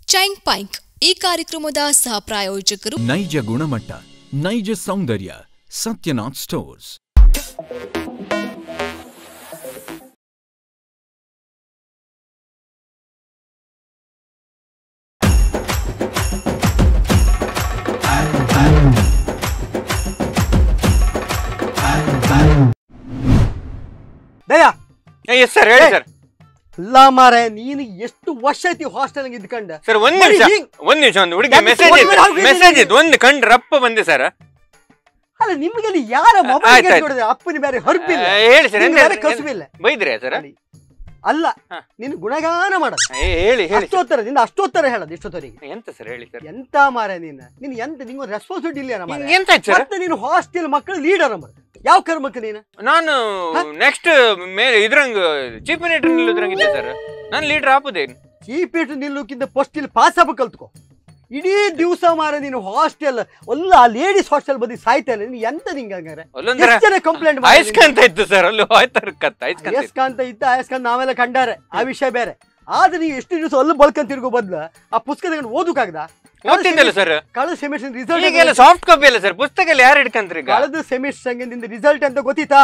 Chain ಪೈಂಕ್ ಈ ಕಾರ್ಯಕ್ರಮದ ಸಹ ಪ್ರಾಯೋಜಕರು ನೈಜ ಗುಣಮಟ್ಟ ನೈಜ ಸೌಂದರ್ಯ Satyanath stores Daya yes sir ಹೇಳಿ ಸರ್ ಅಲ್ಲ ಮಾರೆ ನೀನು ಎಷ್ಟು ವರ್ಷ ಐತಿ ಹಾಸ್ಟೆಲ್ ಇದ್ಕಂಡ ಸರ್ ಒಂದ್ ಬರೀ ನಿಮಿಷ ಹಿಂಗ್- ಒಂದ್ ನಿಮಿಷ ಒಂದು ಹುಡುಗಿ ಯಾಕೆ ಮೆಸೇಜ್ phone ಇತ್ತು ಮೇಲೆ ಹಾಕ್ಬಿಡಿ ಮೆಸೇಜ್ ನಿಮ್ಗೆ? ಇತ್ತು ಒಂದು ಕಂಡು ರಪ್ಪ ಬಂದೆ ಸರ್ ಅಲ್ಲ ನಿಮ್ಗೆ ಅಲ್ಲಿ ಯಾರ ಆಯ್ತ್ ಮೊಬೈಲ್ ಆಯ್ತ್. ನೋಡಿದ್ರೆ ಅಪ್ಪನ ಬೇರೆ ಹೊರಪಿಲ್ಲ ಹೇಳಿ ಸರ್ ನಿಮ್ಗೆ ಬೇರೆ ಕಸುಬಿಲ್ಲ ಬೈದ್ರಿ ಸರ್ ಅಲ್ಲಿ. ಅಲ್ಲ ಹಾ. ನೀನು ಗುಣಗಾನ ಮಾಡೋದು ಹೇಳಿ ಹೇಳಿ sir. ಅಷ್ಟೋತ್ತರ ನಿಂದ ಅಷ್ಟೋತ್ತರ ಹೇಳೋದು ಇಷ್ಟೊತ್ತರಿಗೆ ಎಂತ ಸರ್ ಹೇಳಿ ಸರ್ ಎಂತ ಮಾರೆ ನೀನು ನೀನು ಎಂತ ನಿಂಗೆ ರೆಸ್ಪಾನ್ಸಿಬಿಲಿಟಿ ಇಲ್ಲ ನಮ್ಮ ಎಂತ ಆಯ್ತು ಸರ್ ಮತ್ತೆ ನೀನು ಹಾಸ್ಟೆಲ್ ಮಕ್ಕಳು ಲೀಡರ್ ನಮ್ಮ ಯಾವ ಕರ್ಮಕ್ಕೆ ನೀನು ನಾನು ನೆಕ್ಸ್ಟ್ ಮೇಲೆ ಇದ್ರಂಗ ಚೀಫ್ ಮಿನಿಸ್ಟರ್ ನಿಲ್ಲುದ್ರಂಗ ಇದ್ದೆ ಸರ್ ನಾನು ಲೀಡರ್ ಆಪುದೇನು ಚೀಫ್ ಇಟ್ಟು ನಿಲ್ಲುಕ್ಕಿಂತ ಫಸ್ಟ್ ಇಲ್ಲಿ ಪಾಸ್ ಆಗ್ಬೇಕು ಕಲ್ತ್ಕೋ ಇಡೀ ದಿವಸ ಮಾರ ನೀನು ಹಾಸ್ಟೆಲ್ ಒಲ್ಲ ಆ ಲೇಡೀಸ್ ಹಾಸ್ಟೆಲ್ ಬದಿ ಸಾಯ್ತಾ ಇಲ್ಲ ನೀನು ಎಂತ ನಿಂಗೆ ಹಂಗಾರೆ ಅಲ್ಲೊಂದರ ಎಷ್ಟ್ ಜನ ಕಂಪ್ಲೇಂಟ್ ಆಯ್ಸ್ಕಂತ ಇತ್ತು ಸರ್ ಅಲ್ಲಿ ಹೋಯ್ತಾರ ಕತ್ತ ಆಯ್ಸ್ಕಂತ ಇತ್ತು. ಅಯಸ್ಕಾಂತ ಇದ್ದ ಅಯಸ್ಕಾಂತ ನಾವೆಲ್ಲ ಕಂಡಾರೆ ಆ ವಿಷಯ ಬೇರೆ ಆದ್ರೆ ನೀವು ಎಷ್ಟು ದಿವಸ ಅಲ್ಲಿ ಬಳ್ಕೊಂಡ್ ತಿರ್ಗೋ ಬದ್ಲು ಆ ಪುಸ್ತಕ ತಗೊಂಡು ಓದಕ್ಕಾಗದ ಓದ್ತಿದ್ದಲ್ಲ ಸರ್ ಕಳೆದ ಸೆಮಿಸ್ಟರ್ ಈಗೆಲ್ಲ ರಿಸಲ್ಟ್ ಸಾಫ್ಟ್ ಕಾಪಿ ಅಲ್ಲ ಸರ್ ಪುಸ್ತಕ ಎಲ್ಲ ಯಾರು ಹಿಡ್ಕಂತ್ರಿ ಈಗ ಕಳೆದ ಸೆಮಿಸ್ಟರ್ ನಿಂದ ರಿಸಲ್ಟ್ ಅಂತ ಗೊತ್ತಿತ್ತಾ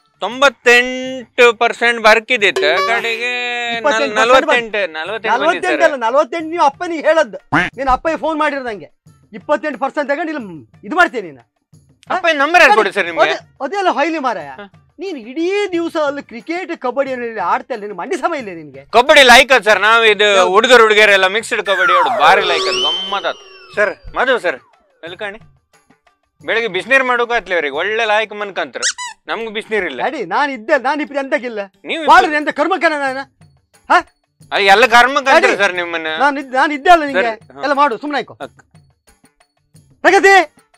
ತೊಂಬತ್ತೆಂಟು ಪರ್ಸೆಂಟ್ ಬರ್ಕಿದಿತ್ತು ಕಡೆಗೆ ಇಪ್ಪತ್ತೆಂಟು ನಲ್ವತ್ತೆಂಟು ನಲ್ವತ್ತೆಂಟು ಬಂದಿದೆ ನಲ್ವತ್ತೆಂಟು ಸರ್ ಅಲ್ಲ ನಲ್ವತ್ತೆಂಟು ನೀವು ಅಪ್ಪನಿಗೆ ಹೇಳದ್ದು ನೀನು ಅಪ್ಪಗೆ ಫೋನ್ ಮಾಡಿರೋದಂಗೆ ಇಪ್ಪತ್ತೆಂಟು ಪರ್ಸೆಂಟ್ ತಗೊಂಡು ಇಲ್ಲಿ ಇದು ಮಾಡ್ತೀನಿ ನೀನು ಅಪ್ಪ ನಂಬರ್ ಯಾರು ಕೊಡಿ ಸರ್ ನಿಮ್ಗೆ ಅದೇ- ಅದೆಲ್ಲ ಹೊಯ್ಲಿ ಮಾರಾಯ ಹ. ನೀನು ಇಡೀ ದಿವಸ ಅಲ್ಲಿ ಕ್ರಿಕೆಟ್ ಕಬಡ್ಡಿ ಅನ್ನೋದ್ರಲ್ಲಿ ಆಡ್ತಾ ಇಲ್ಲ ನಿನ್ ಮಂಡಿ ಸಮಯ ಇಲ್ಲ ನಿನ್ಗೆ ಕಬಡ್ಡಿ ಲೈಕ್ ಅದ್ ಸರ್ ನಾವ್ ಇದು ಹುಡುಗರು ಹುಡುಗಿಯರೆಲ್ಲ ಮಿಕ್ಸ್ಡ್ ಕಬಡ್ಡಿ ಆಡೋದು ಭಾರಿ ಲೈಕ್ ಅದ್ ಗಮ್ಮತ್ ಸರ್ ಮಧು ಸರ್ ಎಲ್ಕಾಣಿ ಬೆಳಿಗ್ಗೆ ಬಿಸಿನೀರ್ ಮಾಡೋಕಾತ್ಲಿ ಅವ್ರಿಗೆ ಒಳ್ಳೆ ಲಾಯ್ಕ್ ಮನ್ಕಂತ್ರ ನಮ್ಗೆ ಬಿಸಿನೀರ್ ಇಲ್ಲ ಅಡಿ ನಾನು ಇದ್ದೆ ನಾನು ಇಪ್ಪ ಎಂತಕ್ಕಿಲ್ಲ ನೀವು ಮಾಡ್ರಿ ಎಂತ ಕರ್ಮಕ್ಕನ ನಾನು ಅಲ್ಲಿ ಎಲ್ಲ ಕರ್ಮ ಕಂತ್ರಿ ನಡಿ. ಸರ್ ನಿಮ್ಮನ್ನ ನಾನು ಇದ್ದೆ ನಾನು ಇದ್ದೆ ಅಲ್ಲ ನಿಂಗೆ ಸರಿ, ಹ. ಎಲ್ಲ ಮಾಡು ಸುಮ್ಮನೆ ಆಯ್ಕೋ ಅಕ್ಕ. ಪ್ರಗತಿ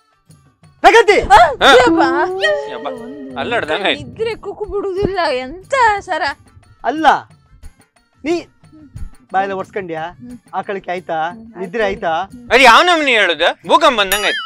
ಪ್ರಗತಿ ಹ? ಯಪ್ಪ. ಯಪ್ಪ, ಅಲ್ಲಾಡ್ದಂಗ್ ಆಯ್ತು. ನಿದ್ರೆ ಕುಕ್ಕು ಬಿಡುದಿಲ್ಲ ಎಂತ ಸರ ಅಲ್ಲ ನೀ ಬಾಯೆಲ್ಲ ಒರ್ಸ್ಕೊಂಡ್ಯಾ ಹ್ಮ್. ಆಕಳಿಕೆ ಆಯ್ತಾ ನಿದ್ರೆ ಆಯ್ತಾ ಅದು ಯಾವ ನಮ್ನಿ ಹೇಳುದ ಭೂಕಂಪ ಬಂದಂಗ ಆಯ್ತು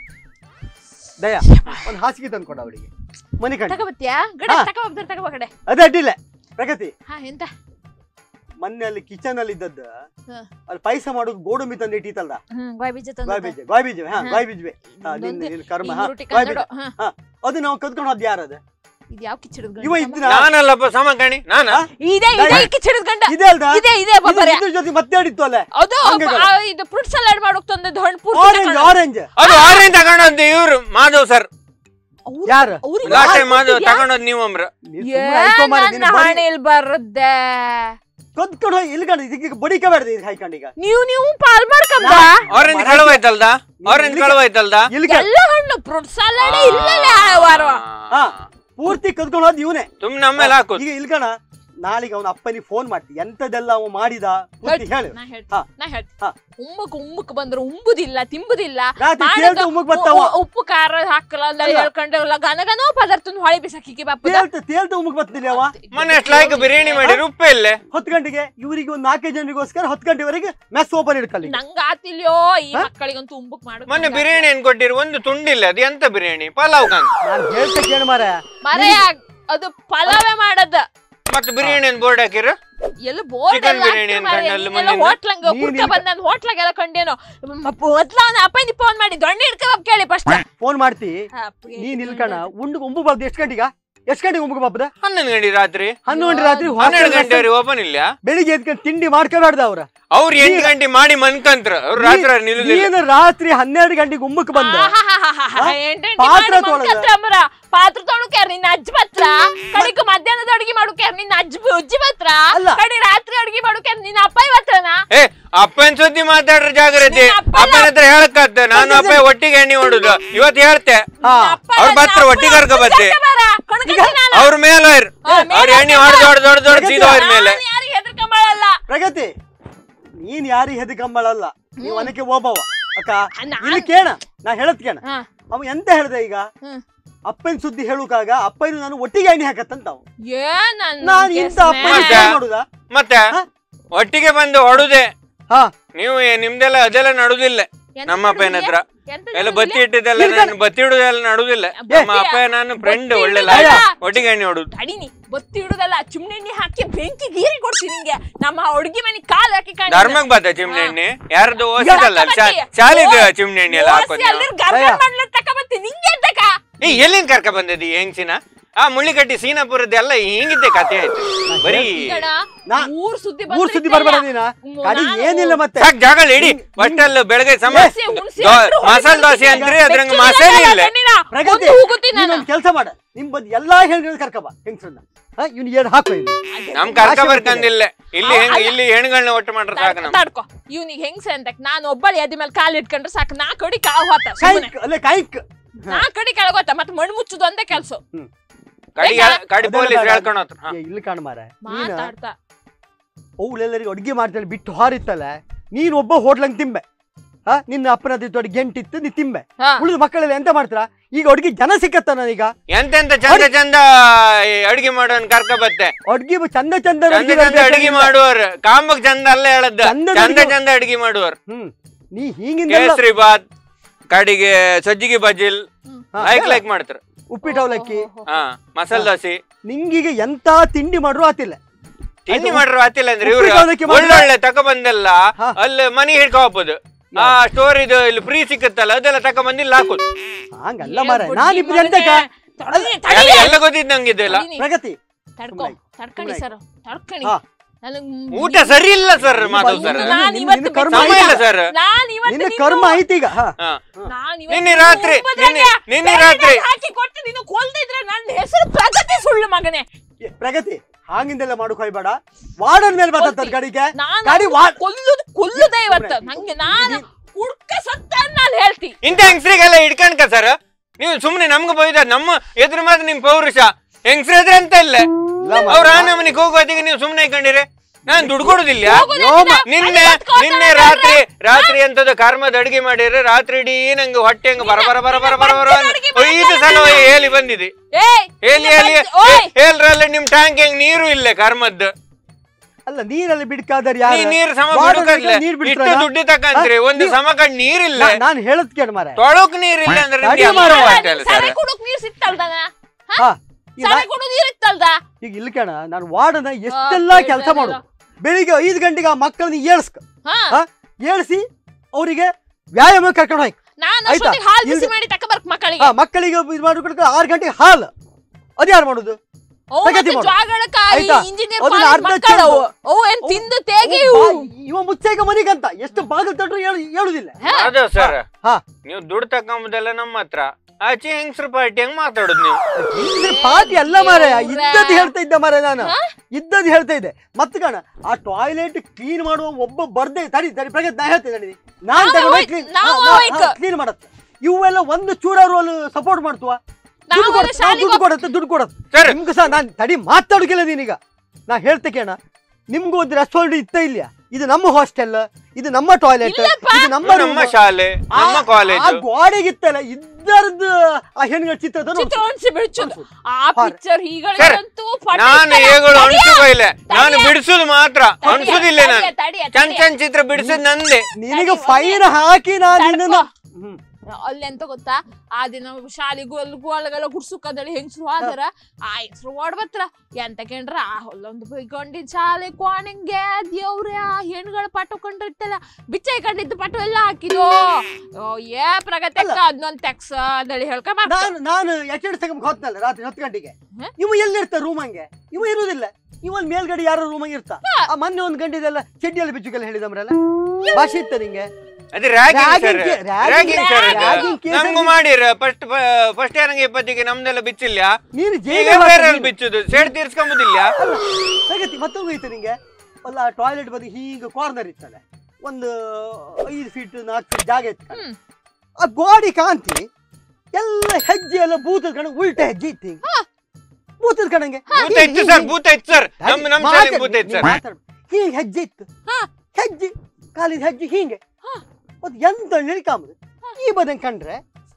ದಯ ಒಂದು ಹಾಸಿಗೆ ತಂದು ಕೊಡ ಅವಳಿಗೆ ಮನೆ ಕಂಡ ತಗೋಬತ್ತೀಯಾ ಗಡ ಹಾ. ತಗೋಬರ್ತಾರೆ ತಗೋಬ ಕಡೆ ಅದೇ ಅಡ್ಡಿಲ್ಲ ಪ್ರಗತಿ ಹಾ ಎಂತ ಮೊನ್ನೆ ಅಲ್ಲಿ ಕಿಚನ್ ಅಲ್ಲಿ ಇದ್ದದ್ದು ಹ. ಅಲ್ಲಿ ಪಾಯಸ ಮಾಡೋದು ಗೋಡಂಬಿ ತಂದು ಇಟ್ಟಿತ್ತಲ್ಲ ಹ್ಮ್ ಗೋಯ್ ಬೀಜ ಗಾಯ್ ಬೀಜ ಗಾಯ್ ಬೀಜ ಹಾ ಹಾ. ಗಾಯ್ ಬೀಜವೇ ಹಾ, ನಿನ್ನ ಇನ್ನೊಂದು- ನಿನ್ನ ಕರ್ಮ ಈ ಹಾ ಮುರುಟಿ ಗಾಯ್ ಬೀಜ ಕನ್ನಡ ಹಾ ಅದು ನಾವು ಕದ್ಕೊಂಡು ಹೋದ್ ಯಾರದು ಇದು ಯಾವ ಕಿಚ್ಚಡದ ಇವ ಗಂಡ ಇದ್ನ ನಾನಲ್ಲಪ್ಪ ಸಮ ಕಣಿ ನಾನ ಹಾ? ಇದೆ ಇದೆ ದಯ- ಕಿಚ್ಚಡದ ಗಂಡ ಇದೆ ಅಲ್ದ ಇದೆ ಇದೆ ಇದು ಬಬ್ಬರೆ ಇದ್ರ ಜೊತೆ ಮತ್ತೆ ಆಡಿತ್ತು ಅಲ್ಲೇ ಅದು ಹಂಗೆಗಳ. ಆ, ಇದು ಫ್ರೂಟ್ ಸಲಾಡ್ ಮಾಡೋಕ್ ತಂದದ್ದು ಹಣ್ಣು ಪೂರ್ತಿ ಆರೆಂಜ್ ತಗೊಂಡು- ಆರೆಂಜ್ ಅದು ಆರೆಂಜ್ ತಗೊಂಡದ್ದು ಇವ್ರು ಮಾಧವ್ ಸರ್ ಅವ್ರು- ಯಾರು ಅವ್ರಿಗೆ ಲಾಸ್ಟ್ ಯಾರು ಟೈಮ್ ಮಾಧವ್ ಕೊಟ್ಟಿದ್ಯಾ? ತಗೊಂಡದ್ ನೀವು ಅಮ್ರ ನೀನ್ ಏ, ಸುಮ್ನೆ ಆಯ್ಕೊ ಮಾರ್ರೆ, ನನ್ನ ನೀನು ಬರೀ ಹಣೆಲ್ ಬರುತ್ತೆ ಕದ್ಕೊಂಡು ಹೋಗಿ ಇಲ್ಲಿ ಕಂಡು ಇದಕ್ಕೆ ಬಡಿಕೆ ಬೇಡ ಇದು ಹಾಯ್ಕೊಂಡು ಈಗ ನೀವು ನೀವು ಪಾಲ್ ಮಾಡ್ಕೊಂಬ ಆರೆಂಜ್ ಕಳವಾಯ್ತಲ್ದ ಆರೆಂಜ್ ಕಳವಾಯ್ತಲ್ದ ಇಲ್ಲಿ ಎಲ್ಲ ಹಣ್ಣು ಫ್ರೂಟ್ ಸಲಾಡ್ ಇಲ್ಲಲ್ಲ ವಾರ ಹಾ ಪೂರ್ತಿ ಕದ್ಕೊಂಡು ಹೋದ್ ಇವನೇ ತುಮ್ ನಮ್ಮೇಲೆ ಹಾಕು ಈಗ ಇಲ್ಕಣ ನಾಳೆಗೆ ಅವನ ಅಪ್ಪನಿಗೆ ಫೋನ್ ಮಾಡ್ತಿ ಎಂತದೆಲ್ಲ ಅವ ಮಾಡಿದ ಪೂರ್ತಿ ಹೇಳು ನಾ ಹೇಳ್ತೀನಿ ಹಾ. ನಾ ಹೇಳ್ತೀನಿ ಹಾ. ಉಮ್ಮಕ್ ಉಮ್ಮಕ್ ಬಂದ್ರೆ ಉಂಬುದಿಲ್ಲ ತಿಂಬುದಿಲ್ಲ ರಾತ್ರಿ ಮಾಡೋದು ಕೇಳ್ತು ಉಮ್ಮಕ್ ಬರ್ತಾವ ಉ- ಉಪ್ಪು ಖಾರ ಹಾಕಲ್ಲ ಅಂತ ಅಲ್ಲ. ಹೇಳ್ಕೊಂಡು ಎಲ್ಲ ಗನಗನೋ ಪದಾರ್ಥ ಹೊಳಿ ಬಿಸಾಕಿಗೆ ಬಾಪದ ತೇಲ್ತು ತೇಲ್ತು ಉಮ್ಮಕ್ ಬರ್ತಿಲ್ಲ ಅವ ಮೊನ್ನೆ ಅಷ್ಟು ಲಾಯ್ಕ್ ಬಿರಿಯಾನಿ ಮಾಡಿ ಉಪ್ಪೇ ಇಲ್ಲೇ ಹತ್ತು ಗಂಟೆಗೆ ಇವರಿಗೆ ಒಂದು ನಾಲ್ಕೈದು ಜನರಿಗೋಸ್ಕರ ಹತ್ತು ಗಂಟೆವರೆಗೆ ಮೆಸ್ ಓಪನ್ ಇಡ್ಕಲ್ಲಿ ನಂಗ ಆತಿಲ್ಯೋ ಈ ಹಾ? ಮಕ್ಕಳಿಗಂತೂ ಉಂಬಕ್ ಮಾಡು ಮೊನ್ನೆ ಬಿರಿಯಾನಿ ಏನ್ ಕೊಟ್ಟಿರು ಒಂದು ತುಂಡಿಲ್ಲ ಅದು ಎಂತ ಬಿರಿಯಾನಿ ಪಲಾವ್ ಕಾಂಗ್ ನಾನು ಹೇಳ್ತಾ ಕೇಳ ಮಾರ ಮರೆಯ ಅದು ಪಲಾವೆ ಮಾಡದ ಮತ್ತೆ ಬಿರಿಯಾನಿ ಏನ್ ಬೋರ್ಡ್ ಹಾಕಿರ ಎಲ್ಲ ಬೋರ್ಡ್ Chicken biryani ಏನ್ ಕಂಡಲ್ಲಿ ಮೊನ್ನೆ? ಹೋಟ್ಲಂಗ ನೀನ್ ಕುರ್ಕ ಇಲ್ಲ- ಬಂದ್ ನಾನು ಹೋಟ್ಲಾಗೆಲ್ಲ ಕಂಡೇನೋ ಮೊದ್ಲ ಅವನ ಅಪ್ಪಂದಿ ಫೋನ್ ಮಾಡಿ ದೊಣ್ಣೆ ಹಿಡ್ಕೊ ಕೇಳಿ ಫಸ್ಟ್ ಫೋನ್ ಮಾಡ್ತಿ ನೀನ್ ಇಲ್ಕಣ ಉಂಡು ಉಂಬು ಬಾಬ್ದು ಎಷ್ಟು ಗಂಟೆಗ ಎಷ್ಟು ಗಂಟೆಗೆ ಉಂಬು ಬಾಬ್ದ ಹನ್ನೊಂದು ಗಂಟೆ ರಾತ್ರಿ ಹನ್ನೊಂದು ರಾತ್ರಿ ಹನ್ನೆರಡು hostel ಗಂಟೆವರೆಗೆ ಓಪನ್ ಇಲ್ಲ ಬೆಳಿಗ್ಗೆ ಎದ್ಕೊಂಡು ತಿಂಡಿ ಮಾಡ್ಕೋಬೇಡ್ದ ಅವ್ರ ಅವ್ರು ಎಂಟು ಗಂಟೆ ಮಾಡಿ ಮನ್ಕಂತ್ರ ಅವ್ರು ರಾತ್ರಿ ನಿಲ್ಲುದಿಲ್ಲ ನೀನು ರಾತ್ರಿ ಹನ್ನೆರಡು ಗಂಟೆಗೆ ಉಮ್ಮಕ್ ಬಂದ ಪಾತ್ರ ತೊಳ್ದ? ಪಾತ್ರ ತೊಳಕ್ಯಾರ ನಿನ್ನ ಅಜ್ಜ ಪತ್ರ ಕಡಿಕ ಮಧ್ಯಾಹ್ನದ ಅಡಿಗೆ ಮಾಡುಕ್ಯಾರ ನಿನ್ನ ಅಜ್ಜ ಅಜ್ಜಿ ಪತ್ರ ಅಲ್ಲ. ಕಡಿ ರಾತ್ರಿ ಅಡಿಗೆ ಮಾಡುಕ್ಯಾರ ನಿನ್ನ ಅಪ್ಪ ಇವತ್ರನ ಏ ಅಪ್ಪನ್ ಸುದ್ದಿ ಮಾತಾಡ್ರ ಜಾಗ್ರತೆ ನಿನ್ನ ಅಪ್ಪ ಅಪ್ಪನ ಹತ್ರ ಹೇಳಕತ್ತ ನಾನು ಅಪ್ಪ ಒಟ್ಟಿಗೆ ಎಣ್ಣೆ ಹೊಡುದು ಇವತ್ತು ಹೇಳ್ತೆ ಹಾ ಅವ್ರ ಬತ್ರ ಒಟ್ಟಿಗೆ ಕರ್ಕೊ ಬತ್ತೆ ಅವ್ರ ಮೇಲೆ ಅವ್ರ್. ಅವ್ರ ಎಣ್ಣೆ ಹೊಡೆದು ಹೊಡೆದು ಹೊಡೆದು ಹೊಡೆದು ಸೀದಾ ಅವ್ರ ಮೇಲೆ ಯಾರಿಗೆ ಹೆದರ್ಕೊಂಬಳಲ್ಲ ಪ್ರಗತಿ ನೀನ್ ಯಾರಿಗೆ ಹೆದಕಂಬಳಲ್ಲ ನೀವು ಅನಕ್ಕೆ ಓಬವ ಅಕ್ಕ ನಾನ್- ಇಲ್ಲಿ ಕೇಳ ನಾ ಹೇಳತ್ ಕೇಳ ಹಾ. ಅವ ಎಂತ ಹೇಳ್ದೆ ಈಗ ಹ್ಮ್. ಅಪ್ಪನ ಸುದ್ದಿ ಹೇಳುಕಾಗ ಅಪ್ಪನು ನಾನು ಒಟ್ಟಿಗೆ ಎಣ್ಣೆ ಹಾಕತ್ತಂತ ಅವ ಏನನ್ನ ನಾನು ಇಂತ ಅಪ್ಪನ ಮತ್ತೆ? ಮಾಡುದಾ ಮತ್ತೆ ಹಾ? ಒಟ್ಟಿಗೆ ಬಂದು ಹೊಡುದೆ ಹಾ ನೀವು ಏ- ನಿಮ್ದೆಲ್ಲ ಅದೆಲ್ಲ ನಡುದಿಲ್ಲ ನಮ್ಮ ಅಪ್ಪನ ಹತ್ರ ಎಂತ ಎಲ್ಲ ಜನ ಬತ್ತಿ ಇಲ್ಲಿ? ಇಟ್ಟಿದ್ದೆಲ್ಲ ಇಲ್ಕಣ- ನಾನು ಬತ್ತಿ ಇಡುದೆಲ್ಲ ನಡುದಿಲ್ಲ ಬತ್ತಿ- ನಮ್ಮ ಅಪ್ಪ ನಾನು ಫ್ರೆಂಡ್ ಬತ್ತಿ ಒಳ್ಳೆ ಇಡುದಲ್ಲ. ಲಾಯ್ಕ್ ಒಟ್ಟಿಗೆ ಎಣ್ಣೆ ಹೊಡುದು ತಡಿನಿ ಬತ್ತಿ ಇಡುದಲ್ಲ ಚಿಮ್ನಿ ಎಣ್ಣೆ ಹಾಕಿ ಬೆಂಕಿ ಗೀರಿ ಕೊಡ್ತೀನಿ ನಿಂಗೆ ನಮ್ಮ ಹುಡುಗಿ ಮನೆ ಕಾಲ್ ಹಾಕಿ ಕಾಣಿ ಧರ್ಮಕ್ ಬತ್ತ ಚಿಮ್ನಿ ಹಾ. ಎಣ್ಣೆ ಯಾರ್ದು ಓಸಿದಲ್ಲ ತಕೊಂಬತ್ತಿ. ಶಾಲಿದ ಓ- ಚಿಮ್ನಿ ಎಣ್ಣೆ ಎಲ್ಲ ಹಾಕೋದು ನೀವು. ಅಯ್ಯ. ತಕಬತ್ತಿ ನಿಂಗೆ ಎಂತಕ ಏ ಎಲ್ಲಿಂದ ಕರ್ಕ ಬಂದದಿ ಹೆಂಗ್ಸಿನ ಆ ಮುಳ್ಳಿಗಟ್ಟಿ ಸೀನಾಪುರದ್ದು ಎಲ್ಲ ಹಿಂಗಿದ್ದೆ ಕತೆ ಆಯ್ತು ಬರೀ ಈಗಣ ನಾ- ಊರ್ ಸುದ್ದಿ ಊರ್ ಸುದ್ದಿ ಬರ್ಬೇಡ ನೀನ ಕಡಿ ಏನಿಲ್ಲ ಮತ್ತೆ ಸಾಕ್ ಜಾಗ ಇಡಿ ಒಟ್ಟಲ್ಲಿ ಬೆಳಗ್ಗೆ ಸಮ ಹುಣ್ಸೆ, ಹುಣ್ಸೆ ದೋ- ಅಂದ್ರು ಮಸಾಲೆ ದೋಸೆ ಹೊಡಿತೀನಿ. ಅಂದ್ರಿ ಅದ್ರಂಗ ಬೆಚ್ಚಗೆ ಮಸಾಲೆ ಇಲ್ಲ ಇಲ್ಲ ಕಣ್ಣಿನ. ಪ್ರಗತಿ ಒಂದು ಹೋಗುತ್ತೀನಿ ನಾನು. ನೀನೊಂದ್ ಕೆಲಸ ಮಾಡ ನಿಮ್ ಬಂದ್ ಎಲ್ಲಾ ಹೆಣ್ಗಳನ್ನ ಕರ್ಕಬ ಹೆಂಗ್ಸನ್ನ ಇವ್ನು ಏನ್ ಹಾಕೋ ಇಲ್ಲಿ ನಮ್ ಕರ್ಕ ಆಶೆ ಬರ್ಕಂದಿಲ್ಲ ಇಲ್ಲಿ ಹೆಂಗ್ ಅಲ್ಲ. ಇಲ್ಲಿ ಹೆಣ್ಗಳನ್ನ ಒಟ್ಟು ಮಾಡ್ರ ಸಾಕು ನಮ್ ತಡ್ಕೊ ಇವ್ನಿಗೆ ಹೆಂಗ್ಸೆ ಅಂತ ನಾನು ಒಬ್ಬಳಿ ಎದ್ದ ಮೇಲೆ ಕಾಲ್ ಇಟ್ಕೊಂಡ್ರೆ ಸಾಕು ನಾ ಕಡಿ ಕಾವು ಹೋತ ಸುಮ್ಮನೆ ಕೈಕ್ ಅಲ್ಲೇ ಕೈಕ್ ನಾ ಕಡಿ ಕೆಳಗೋತ ಮತ್ತೆ ಮಣ್ಣು ಮುಚ್ಚುದು ಒಂದೇ ಕೆಲ್ಸ ಕಡಿ ಬೇಗ. ಕಡಿ ಅದೆಲ್ಲ ಪೊಲೀಸ್ ಬೇಡ. ಹೇಳ್ಕೊಂಡು ಹೋತ್ರ ಹಾ. ಏ, ಇಲ್ಲಿ ಕಾಣ ಮಾರ ನೀನ ಮಾತಾಡ್ತಾ ಅವಳೆಲ್ಲರಿಗೆ ಅಡ್ಗೆ ಮಾಡ್ತಾಳೆ ಬಿಟ್ಟು ಹಾರಿತ್ತಲ್ಲ ನೀನ್ ಒಬ್ಬ ಹೋಟ್ಲಂಗ್ ತಿಂಬೆ ಹಾ ನಿನ್ನ ಅಪ್ಪನ ದೊಡ್ಡ ಗೆಂಟಿತ್ತು ನೀ ತಿಂಬೆ ಹಾ. ಉಳಿದ ಮಕ್ಕಳೆಲ್ಲ ಎಂತ ಮಾಡ್ತಾರ ಈಗ ಅಡ್ಗೆ ಜನ ಸಿಕ್ಕತ್ತ ನನಗ ಎಂತೆಂತ ಚಂದ ಚಂದ ಈ ಅಡ್ಗೆ ಮಾಡೋನ್ ಕರ್ಕ ಬತ್ತೆ ಅಡ್ಗೆ ಚಂದ ಚಂದ ಚಂದ ಅಡ್ಗೆ ಚಂದ ಅಡ್ಗೆ ಬೇಕಾಗಿಲ್ಲ. ಮಾಡುವರ್ ಕಾಂಬಕ್ ಚಂದ ಅಲ್ಲ ಹೇಳದ್ದ ಚಂದದ ಚಂದ ಅಡ್ಗೆ- ಚಂದ ಅಡ್ಗೆ ಮಾಡುವರ್ ಹ್ಮ್ ನೀ ಹಿಂಗಿಂದ ಕೇಸರಿ ಬಾತ್ ಕಡಿಗೆ ಸಜ್ಜಿಗೆ ಬಜಿಲ್ ಹಾ, ಲೈಕ್ ಹೇಳ. ಲೈಕ್ ಮಾಡ್ತಾರ ಉಪ್ಪಿಟ್ಟು ಅವಲಕ್ಕಿ ಹಾ ಮಸಾಲೆ ದೋಸೆ ನಿಂಗೀಗ ಎಂತ ತಿಂಡಿ ಮಾಡ್ರು ಆತಿಲ್ಲ ತಿಂಡಿ ಆಯ್ತು, ಮಾಡ್ರು ಆತಿಲ್ಲ ಅಂದ್ರೆ ಇವ್ರು ಉಪ್ಪಿಟ್ಟು ಅವಲಕ್ಕಿ ಮಾಡಿದ್ರೆ- ಒಳ್ಳೊಳ್ಳೆ ತಕ ಬಂದೆಲ್ಲ ಹಾ. ಅಲ್ಲಿ ಮನಿ ಹಿಡ್ಕೊ ಹೋಗ್ಬೋದು ಆ ಸ್ಟೋರ್ ಇದು ಇಲ್ಲಿ ಫ್ರೀ ಸಿಕ್ಕತ್ತಲ್ಲ ಅದೆಲ್ಲ ತಕ ಬಂದು ಇಲ್ಲಿ ಹಾಕೋದು ಹಂಗಲ್ಲ ಮಾರ ನಾನಿಬ್ರು ಎಂತಕ ಎಲ್ಲ- ಎಲ್ಲ ಗೊತ್ತಿದ್ ನಂಗಿದೆಲ್ಲ ಪ್ರಗತಿ ತಡ್ಕೊ ಸುಮ್ನೆ ತಡ್ಕಣಿ ಸುಮ್ನೆ ಸರ್ ತಡ್ಕಣಿ ಹಾ. ನನಗ್ ಊಟ ಸರಿ ಇಲ್ಲ ಸರ್ ಮಾಧವ್ ಸರ್ ನಿನ್ನ- ನಾನ್ ನಿನ್ನ ಇವತ್ತು ಕರ್ಮ ಸಮಯ ಇಲ್ಲ ಸರ್ ನಾನ್ ಇವತ್ತು ನಿನ್ನ ನಿನ್ನ- ಕರ್ಮ ಐತಿ ಈಗ ಹಾ ಹಾ ನಾನ್ ಇವತ್ತು ನಿನ್ನೆ ರಾತ್ರಿ- ಕುಟುಂಬದಾಗ ನಿನ್ನೆ- ನಿನ್ನೆ ಬೇರೆ ರಾತ್ರಿ- ಹಾಕಿ ಕೊಟ್ಟು ನೀನು ಕೊಲ್ದಿದ್ರೆ ನನ್ನ ಹೆಸರು ಪ್ರಗತಿ ಸುಳ್ಳು ಮಗನೇ ಏ, ಪ್ರಗತಿ ಹಾಗಿಂದೆಲ್ಲ ಮಾಡೋಕ್ ಹೋಗ್ಬೇಡ ವಾರ್ಡನ್ ಮೇಲೆ ಬರ್ತದ ಗಾಡಿಗೆ ನಾನು ಗಾಡಿ ವಾರ್ಡ್ ಕೊಲ್ಲುದು ಕೊಲ್ಲುದೇ ಇವತ್ತು ಸುಮ್ನೆ. ನಂಗೆ ನಾನು ಹುಡ್ಕ ಸತ್ತ ನಾನು ಹೇಳ್ತಿ ಇಂಥ ಹೆಂಗಸ್ರಿಗೆಲ್ಲ ಹಿಡ್ಕಣ್ಕ ಸರ್ ನೀವು ಸುಮ್ನೆ ನಮ್ಗೆ ಬೈದ ನಮ್ಮ ಎದುರು ಮಾತ್ರ ನಿಮ್ ಪೌರುಷ ಹೆಂಗಸ್ರ ಎದುರು ಅಂತ ಇಲ್ಲ ಅವ್ರ ಆ ನಮ್ಮನಿಗೆ ಹೋಗೋದಿಗೆ ನೀವು ಸುಮ್ನೆ ಇಕೊಂಡಿರಿ ನಾನ್ ದುಡ್ಡು ಕೊಡುದಿಲ್ಲ ನಿನ್ನೆ ನಿನ್ನೆ ರಾತ್ರಿ ರಾತ್ರಿ ಅಂತದ ಕರ್ಮದ ಅಡಿಗೆ ಮಾಡಿದ್ರೆ ರಾತ್ರಿ ಇಡೀ ನಂಗೆ ಹೊಟ್ಟೆ ಹಂಗ ಬರ ಬರ ಬರ ಬರ ಬರ ಬರ ಅಡ್ಗೆ ಐದು ಸಲ ಹೇಳಿ ಬಂದಿದೆ ಏಯ್ ಹೇಳಿ ನಿನ್ನ ಹೇಳಿ ಬಜ್ಜಿ- ಓಯ್ ಹೇಳ್ರಲ್ಲ ನಿಮ್ ಟ್ಯಾಂಕ್ ಹೆಂಗ್ ನೀರು ಇಲ್ಲ ಕರ್ಮದ್ದು ಅಲ್ಲ ನೀರಲ್ಲಿ ಬಿಡ್ಕಾದರ್ ಯಾರು ನೀ ನೀರ್ ಸಮ ವಾರ್ಡನ್ ಬಿಡುಕಲ್ಲ ನೀರ್ ಇಷ್ಟು ಬಿಡ್ತಾರ ದುಡ್ಡು ತಕಂತ್ರಿ ಒಂದು ಸಮ ಕಡ್ ನೀರಿಲ್ಲ ನಾನು ಹೇಳದ್ ಕೇಳ ಮಾರ ತೊಳಕ್ ನೀರಿಲ್ಲ ಅಂದ್ರೆ ತಡಿ ನಿಮ್ಗೆ ಮಾರ್ರೆ. ಅನುಭವ ಅಲ್ಲ, ಆಗ್ತಾ ಇಲ್ಲ ನಿನ್ ಸರಿ ಸರ್ ಕುಡುಕ್ ನೀರ್ ಸಿಕ್ತಲ್ದನ ಹಾ ಈಗ ಸರಿ ಕುಡು ನೀರ್ ಇತ್ತಲ್ದ ಈಗ ಇಲ್ಲಿ ಕಣ ನಾನು ವಾರ್ಡನ ಎಷ್ಟೆಲ್ಲ ಬೇಡ, ಕೆಲಸ ಬೇಡ. ಮಾಡು ಬೆಳಿಗ್ಗೆ ಐದು ಗಂಟೆಗೆ ಆ ಮಕ್ಕಳನ್ನ ಏಳ್ಸ್ಕ ಹಾ ಹಾ ಏಳ್ಸಿ ಅವರಿಗೆ ವ್ಯಾಯಾಮ ಕರ್ಕೊಂಡು ಹೋಯ್ಕ ನಾನು ಆಯ್ತಾ? ಅಷ್ಟೊತ್ತಿಗೆ ಹಾಲು ಬಿಸಿ ಇಲ್ದೆ- ಮಾಡಿ ತಕ ಬರ್ಕ್ ಮಕ್ಕಳಿಗೆ ಹಾ ಮಕ್ಕಳಿಗೆ ಇದು ಮಾಡ್ಕೊಡ್ತಾರೆ ಆರು ಗಂಟೆಗೆ ಹಾಲು ಅದು ಯಾರು ಮಾಡುದು ಅವು ತಗತಿ ಮತ್ತೆ ಮಾಡು. ಜ್ವಾಗಳಕಾಯಿ ಆಯ್ತಾ? ಇಂಜಿನಿಯರ್ ಅದನ್ನ ಕಾಲೇಜ್ ಅರ್ಧ ಮಕ್ಕಳು ಚೆಂಡು. ಅವು ಏನ್ ತಿಂದು ತೇಗಿ ಅವ್ ಬಾ- ಇವ ಮುಚ್ಚೇಗ ಮನಿಗಂತ ಎಷ್ಟು ಬಾಗಿಲು ತಟ್ರು ಹೇಳು ಹೇಳುದಿಲ್ಲ ಅದ ಸರ್ ಹಾ. ನೀವು ದುಡ್ಡು ತಕೊಂಬುದೆಲ್ಲ ನಮ್ಮ ಹತ್ರ ಆಚೆ ಹೆಂಗ್ಸ್ರ ಪಾರ್ಟಿ ಹೆಂಗ್ ಮಾತಾಡುದು ನೀವು ಹೆಂಗ್ಸ್ರ ಪಾರ್ಟಿ ಎಲ್ಲ ಮಾರ ಇದ್ದದ್ದು ಹೇಳ್ತಾ ಇದ್ದ ಮಾರ ನಾನು ಇದ್ದದ್ದು ಹೇಳ್ತಾ ಇದ್ದೆ ಮತ್ತೆ ಕಾಣ ಆ ಟಾಯ್ಲೆಟ್ ಕ್ಲೀನ್ ಮಾಡುವ ಒಬ್ಬ ಬರ್ದೆ ತಡಿ ತಡಿ ಪ್ರಗತಿ ನಾ ಹೇಳ್ತೇನೆ ತಡಿ ನಾನ್ ನಾವು ತಗೊಂಡು ಹೋಯ್ತ್- ಕ್ಲೀನ್ ನಾವು ಹೋಯ್ತು. ಕ್ಲೀನ್ ಮಾಡತ್ತೆ ಇವೆಲ್ಲ ಒಂದು ಚೂರಾರು ಅಲ್ಲಿ ಸಪೋರ್ಟ್ ಮಾಡ್ತವ ನಾವು ದುಡ್ಡು ಕೊಡತ್ತೆ, ಶಾಲೆಗೆ ದುಡ್ಡು ಕೊಡತ್ತೆ ದುಡ್ಡು ಕೊಡತ್ತೆ ಸರ್ ನಿಮ್ಗೂ ಸಹ ನಾನು ತಡಿ ಮಾತಾಡೋಕಿಲ್ಲ ನೀನೀಗ ನಾ ಹೇಳ್ತೆ ಕೇಣ ನಿಮ್ಗೂ ಒಂದು ರೆಸ್ಟೋರೆಂಟ್ ಇತ್ತ ಇಲ್ಲ ಇದು ನಮ್ಮ ಹಾಸ್ಟೆಲ್ ಇದು ನಮ್ಮ ಟಾಯ್ಲೆಟ್ ಇಲ್ಲಪ್ಪ. ಇದು ನಮ್ಮ ನಮ್ಮ room. ಶಾಲೆ ನಮ್ಮ ಆ- ಆ ಕಾಲೇಜು ಗೋಡೆಗಿತ್ತಲ್ಲ ಇದ್ದರದ್ದು ಆ ಹೆಣ್ಗಳ ಚಿತ್ರದ ಚಿತ್ರ ಒಣಸಿ ಬಿಡ್ಸೋದು ಆ ಹಾರ್. ಪಿಕ್ಚರ್ ಸರ್, ಹೀಗಳಿಗಂತೂ ನಾನು ಹೇಗಳು ಅನ್ಸುಕೋ ಇಲ್ಲ ನಾನು ಬಿಡಿಸುದು ಮಾತ್ರ ಅನ್ಸುದಿಲ್ಲ ನಾನು ಚಂದ್ ಚಂದ್ ಚಿತ್ರ ಬಿಡಿಸುದು ನಂದೆ ನಿನಗೆ ತಡಿ, ಫೈನ್ ಹಾಕಿ ನಾನು ನಿನ್ನ ಹ್ಮ್ ಅಲ್ಲಿ ಎಂತ ಗೊತ್ತಾ ಆ ದಿನ ಶಾಲೆಗೂ ಅಲ್ಲಿಗೂ ಅಲ್ಲಿಗೆಲ್ಲ ಗುಡ್ಸುಕದಲ್ಲಿ ಹೆಂಗಸ್ರು ಆದರ ಆ ಹೆಂಗಸ್ರು ಓಡ್ಬತ್ರ ಎಂತ ಕೇಂದ್ರ ಆ ಹೊಲ್ಲೊಂದು ಬೈಕೊಂಡಿದ್ ಶಾಲೆ ಕೋಣಂಗೆ ದೇವ್ರೆ ಆ ಹೆಣ್ಗಳ ಪಟು ಕಂಡಿರ್ತಲ್ಲ ಬಿಚ್ಚೈ ಕಂಡಿದ್ದು ಪಟು ಎಲ್ಲ ಹಾಕಿದೋ ಓ, ಏ ಪ್ರಗತಿ ಅಕ್ಕ ಅದನ್ನೊಂದ್ ತೆಕ್ಸ ಅದಳಿ ಹೇಳ್ಕ ನಾನು ನಾನು ಎಚ್ ತಗೊಂಡ್ ಹೋದ್ನಲ್ಲ ರಾತ್ರಿ ಹತ್ತು ಗಂಟೆಗೆ ಹ? ಇವ ಎಲ್ಲಿರ್ತ ರೂಮ್ ಹಂಗೆ ಇವ ಇರುವುದಿಲ್ಲ ಇವ ಒಂದ್ ಮೇಲ್ಗಡೆ ಯಾರೋ ರೂಮ್ ಹಂಗೆ ಇರ್ತ ಆ ಮೊನ್ನೆ ಒಂದ್ ಗಂಟೆದೆಲ್ಲ ಚಡ್ಡಿಯಲ್ಲಿ ಬಿಚ್ಚುಗೆಲ್ಲ ಹೇಳಿದಮ್ರಲ್ಲ ಭಾಷೆ ಇತ್ತ ನಿಂಗೆ ಅದು ರ್ಯಾಗಿಂಗ್ Ragging ಸರ್ ಕೆ- ragging- ರ್ಯಾಗಿಂಗ್ ಸರ್ ಅದು. ragging case ನಮ್ಗೂ ಅಲ್ಲಿ- ಮಾಡಿರ ಫಸ್ಟ್ ಫಸ್ಟ್ ಯಾರಂಗೆ ಇಪ್ಪತ್ತಿಗೆ ನಮ್ದೆಲ್ಲ ಬಿಚ್ಚಿಲ್ಲ ನೀನು ಈಗ ಜೈಲಿಗೆ ಬೇರೆ ಹಾಕ್ತೀನಿ. ಬಿಚ್ಚುದು ಸೇಡ್ ತೀರ್ಸ್ಕೊಂಬುದಿಲ್ಲ ಪ್ರಗತಿ ಮತ್ತೊಂದು ಐತೆ ನಿಂಗೆ ಅಲ್ಲ ಟಾಯ್ಲೆಟ್ ಬದಿ ಹೀಗೆ ಕಾರ್ನರ್ ಇತ್ತಲ್ಲ ಒಂದು ಐದು ಫೀಟ್ ನಾಲ್ಕು ಫೀಟ್ ಜಾಗ ಇತ್ತು ಕಣೆ. ಹ್ಮ್. ಆ ಗೋಡಿ ಕಾಂತಿ ಎಲ್ಲ ಹೆಜ್ಜೆ ಎಲ್ಲ ಭೂತದ ಕಣ ಉಲ್ಟ ಹೆಜ್ಜೆ ಇತ್ತು ಹಿಂಗೆ ಭೂತದ ಕಣಂಗೆ ಭೂತ ಇತ್ತು ಸರ್ ಭೂತ ಇತ್ತು ಸರ್ ನಮ್ ನಮ್ ಶಾಲೆಗೆ ಭೂತ ಇತ್ತು ಸರ್ ಹೀಗೆ ಹೆಜ್ಜೆ ಇತ್ತು ಹಾ. ಹೆಜ್ಜೆ ಕಾಲಿನ ಹೆಜ್ಜೆ ಹೀಗೆ ಹಾ. ಅದು ಎಂತ ನಿಲ್ಕಾಮದು ಈ ಬದನ್ ಕಂಡ್ರೆ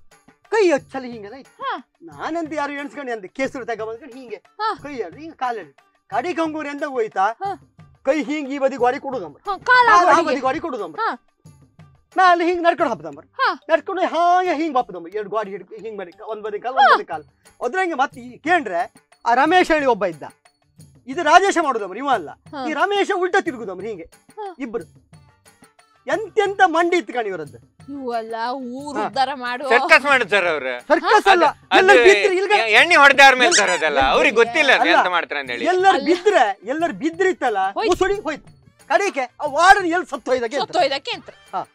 ಕೈ ಹಚ್ಚಲ ಹಿಂಗೆಲ್ಲ ಇತ್ತು ಹಾ. ನಾನಂತ ಯಾರು ಎಣಿಸ್ಕೊಂಡು ಅಂದೆ ಕೇಸರಿ ತಗೊಂಡ್ಕೊಂಡು ಹಿಂಗೆ ಹಾ. ಕೈ ಎರಡು ಹಿಂಗೆ ಕಾಲಲ್ಲಿ ಕಡಿ ಕಂಗೂರಿ ಎಂತ ಹೋಯ್ತಾ ಹಾ. ಕೈ ಹಿಂಗೆ ಈ ಬದಿ ಗೋಡಿ ಕೊಡುದಮ್ಮ ಕಾಲ ಆ ಗೋಡೆಗೆ. ಬದಿ ಗೋಡಿ ಕೊಡುದಮ್ಮ ಹಾ. ನಾ ಅಲ್ಲಿ ಹಿಂಗ್ ನಡ್ಕೊಂಡು ಹಬ್ಬದಮ್ಮ ಹಾ. ನಡ್ಕೊಂಡು ಹಾಗೆ ಹಿಂಗ್ ಬಪ್ಪದಮ್ಮ ಎರಡು ಗಾಡಿ ಹಿಡ್ಕೊ ಹಿಂಗ್ ಬದಿ ಒಂದ್ ಬದಿ ಕಾಲ್ ಒಂದ್ ಬದಿ ಕಾಲ್ ಅದ್ರಂಗೆ ಮತ್ತೆ ಈ ಕೇಂದ್ರೆ ಆ ರಮೇಶ್ ಹೇಳಿ ಒಬ್ಬ ಇದ್ದ ಇದು ರಾಜೇಶ ಮಾಡುದಮ್ಮ ಇವ ಅಲ್ಲ ಹಾ. ಈ ರಮೇಶ ಉಲ್ಟಾ ತಿರುಗುದಮ್ಮ ಹಿಂಗೆ ಹಾ. ಇಬ್ರು ಎಂತೆಂತ ಮಂಡಿ ಇತ್ತು ಕಣಿ ಇವರದ್ದು ಇವೆಲ್ಲ ಊರು ಹಾ. ಉದ್ಧಾರ ಮಾಡುವ ಸರ್ಕಸ್ ಮಾಡುದು ಸರ್ ಅವ್ರು ಸರ್ಕಸ್ ಅಲ್ಲ ಅದು ಎಲ್ಲರೂ ಬಿದ್ರು ಇಲ್ಗ ಎಣ್ಣೆ ಹೊಡೆದಾರ ಮೇಲೆ ಸರ್ ಅದೆಲ್ಲ ಅವ್ರಿಗೆ ಗೊತ್ತಿಲ್ಲ ಅದು ಅಲ್ಲ. ಎಂತ ಮಾಡ್ತಾರೆ ಅಂತ ಹೇಳಿ ಎಲ್ಲರೂ ಅಲ್ಲ. ಬಿದ್ರೆ ಎಲ್ಲರೂ ಬಿದ್ರಿತ್ತಲ್ಲ ಹೋಯ್ತು. ಮುಸುಡಿ ಹೋಯ್ತು ಕಡೆಗೆ ಆ ವಾರ್ಡನ್ ಎಲ್ಲಿ ಸತ್ತು ಹೋಯ್ದಕ್ಕೆ ಅಂತ. ಸತ್ತೋಯ್ದಕ್ಕೆ ಅಂತ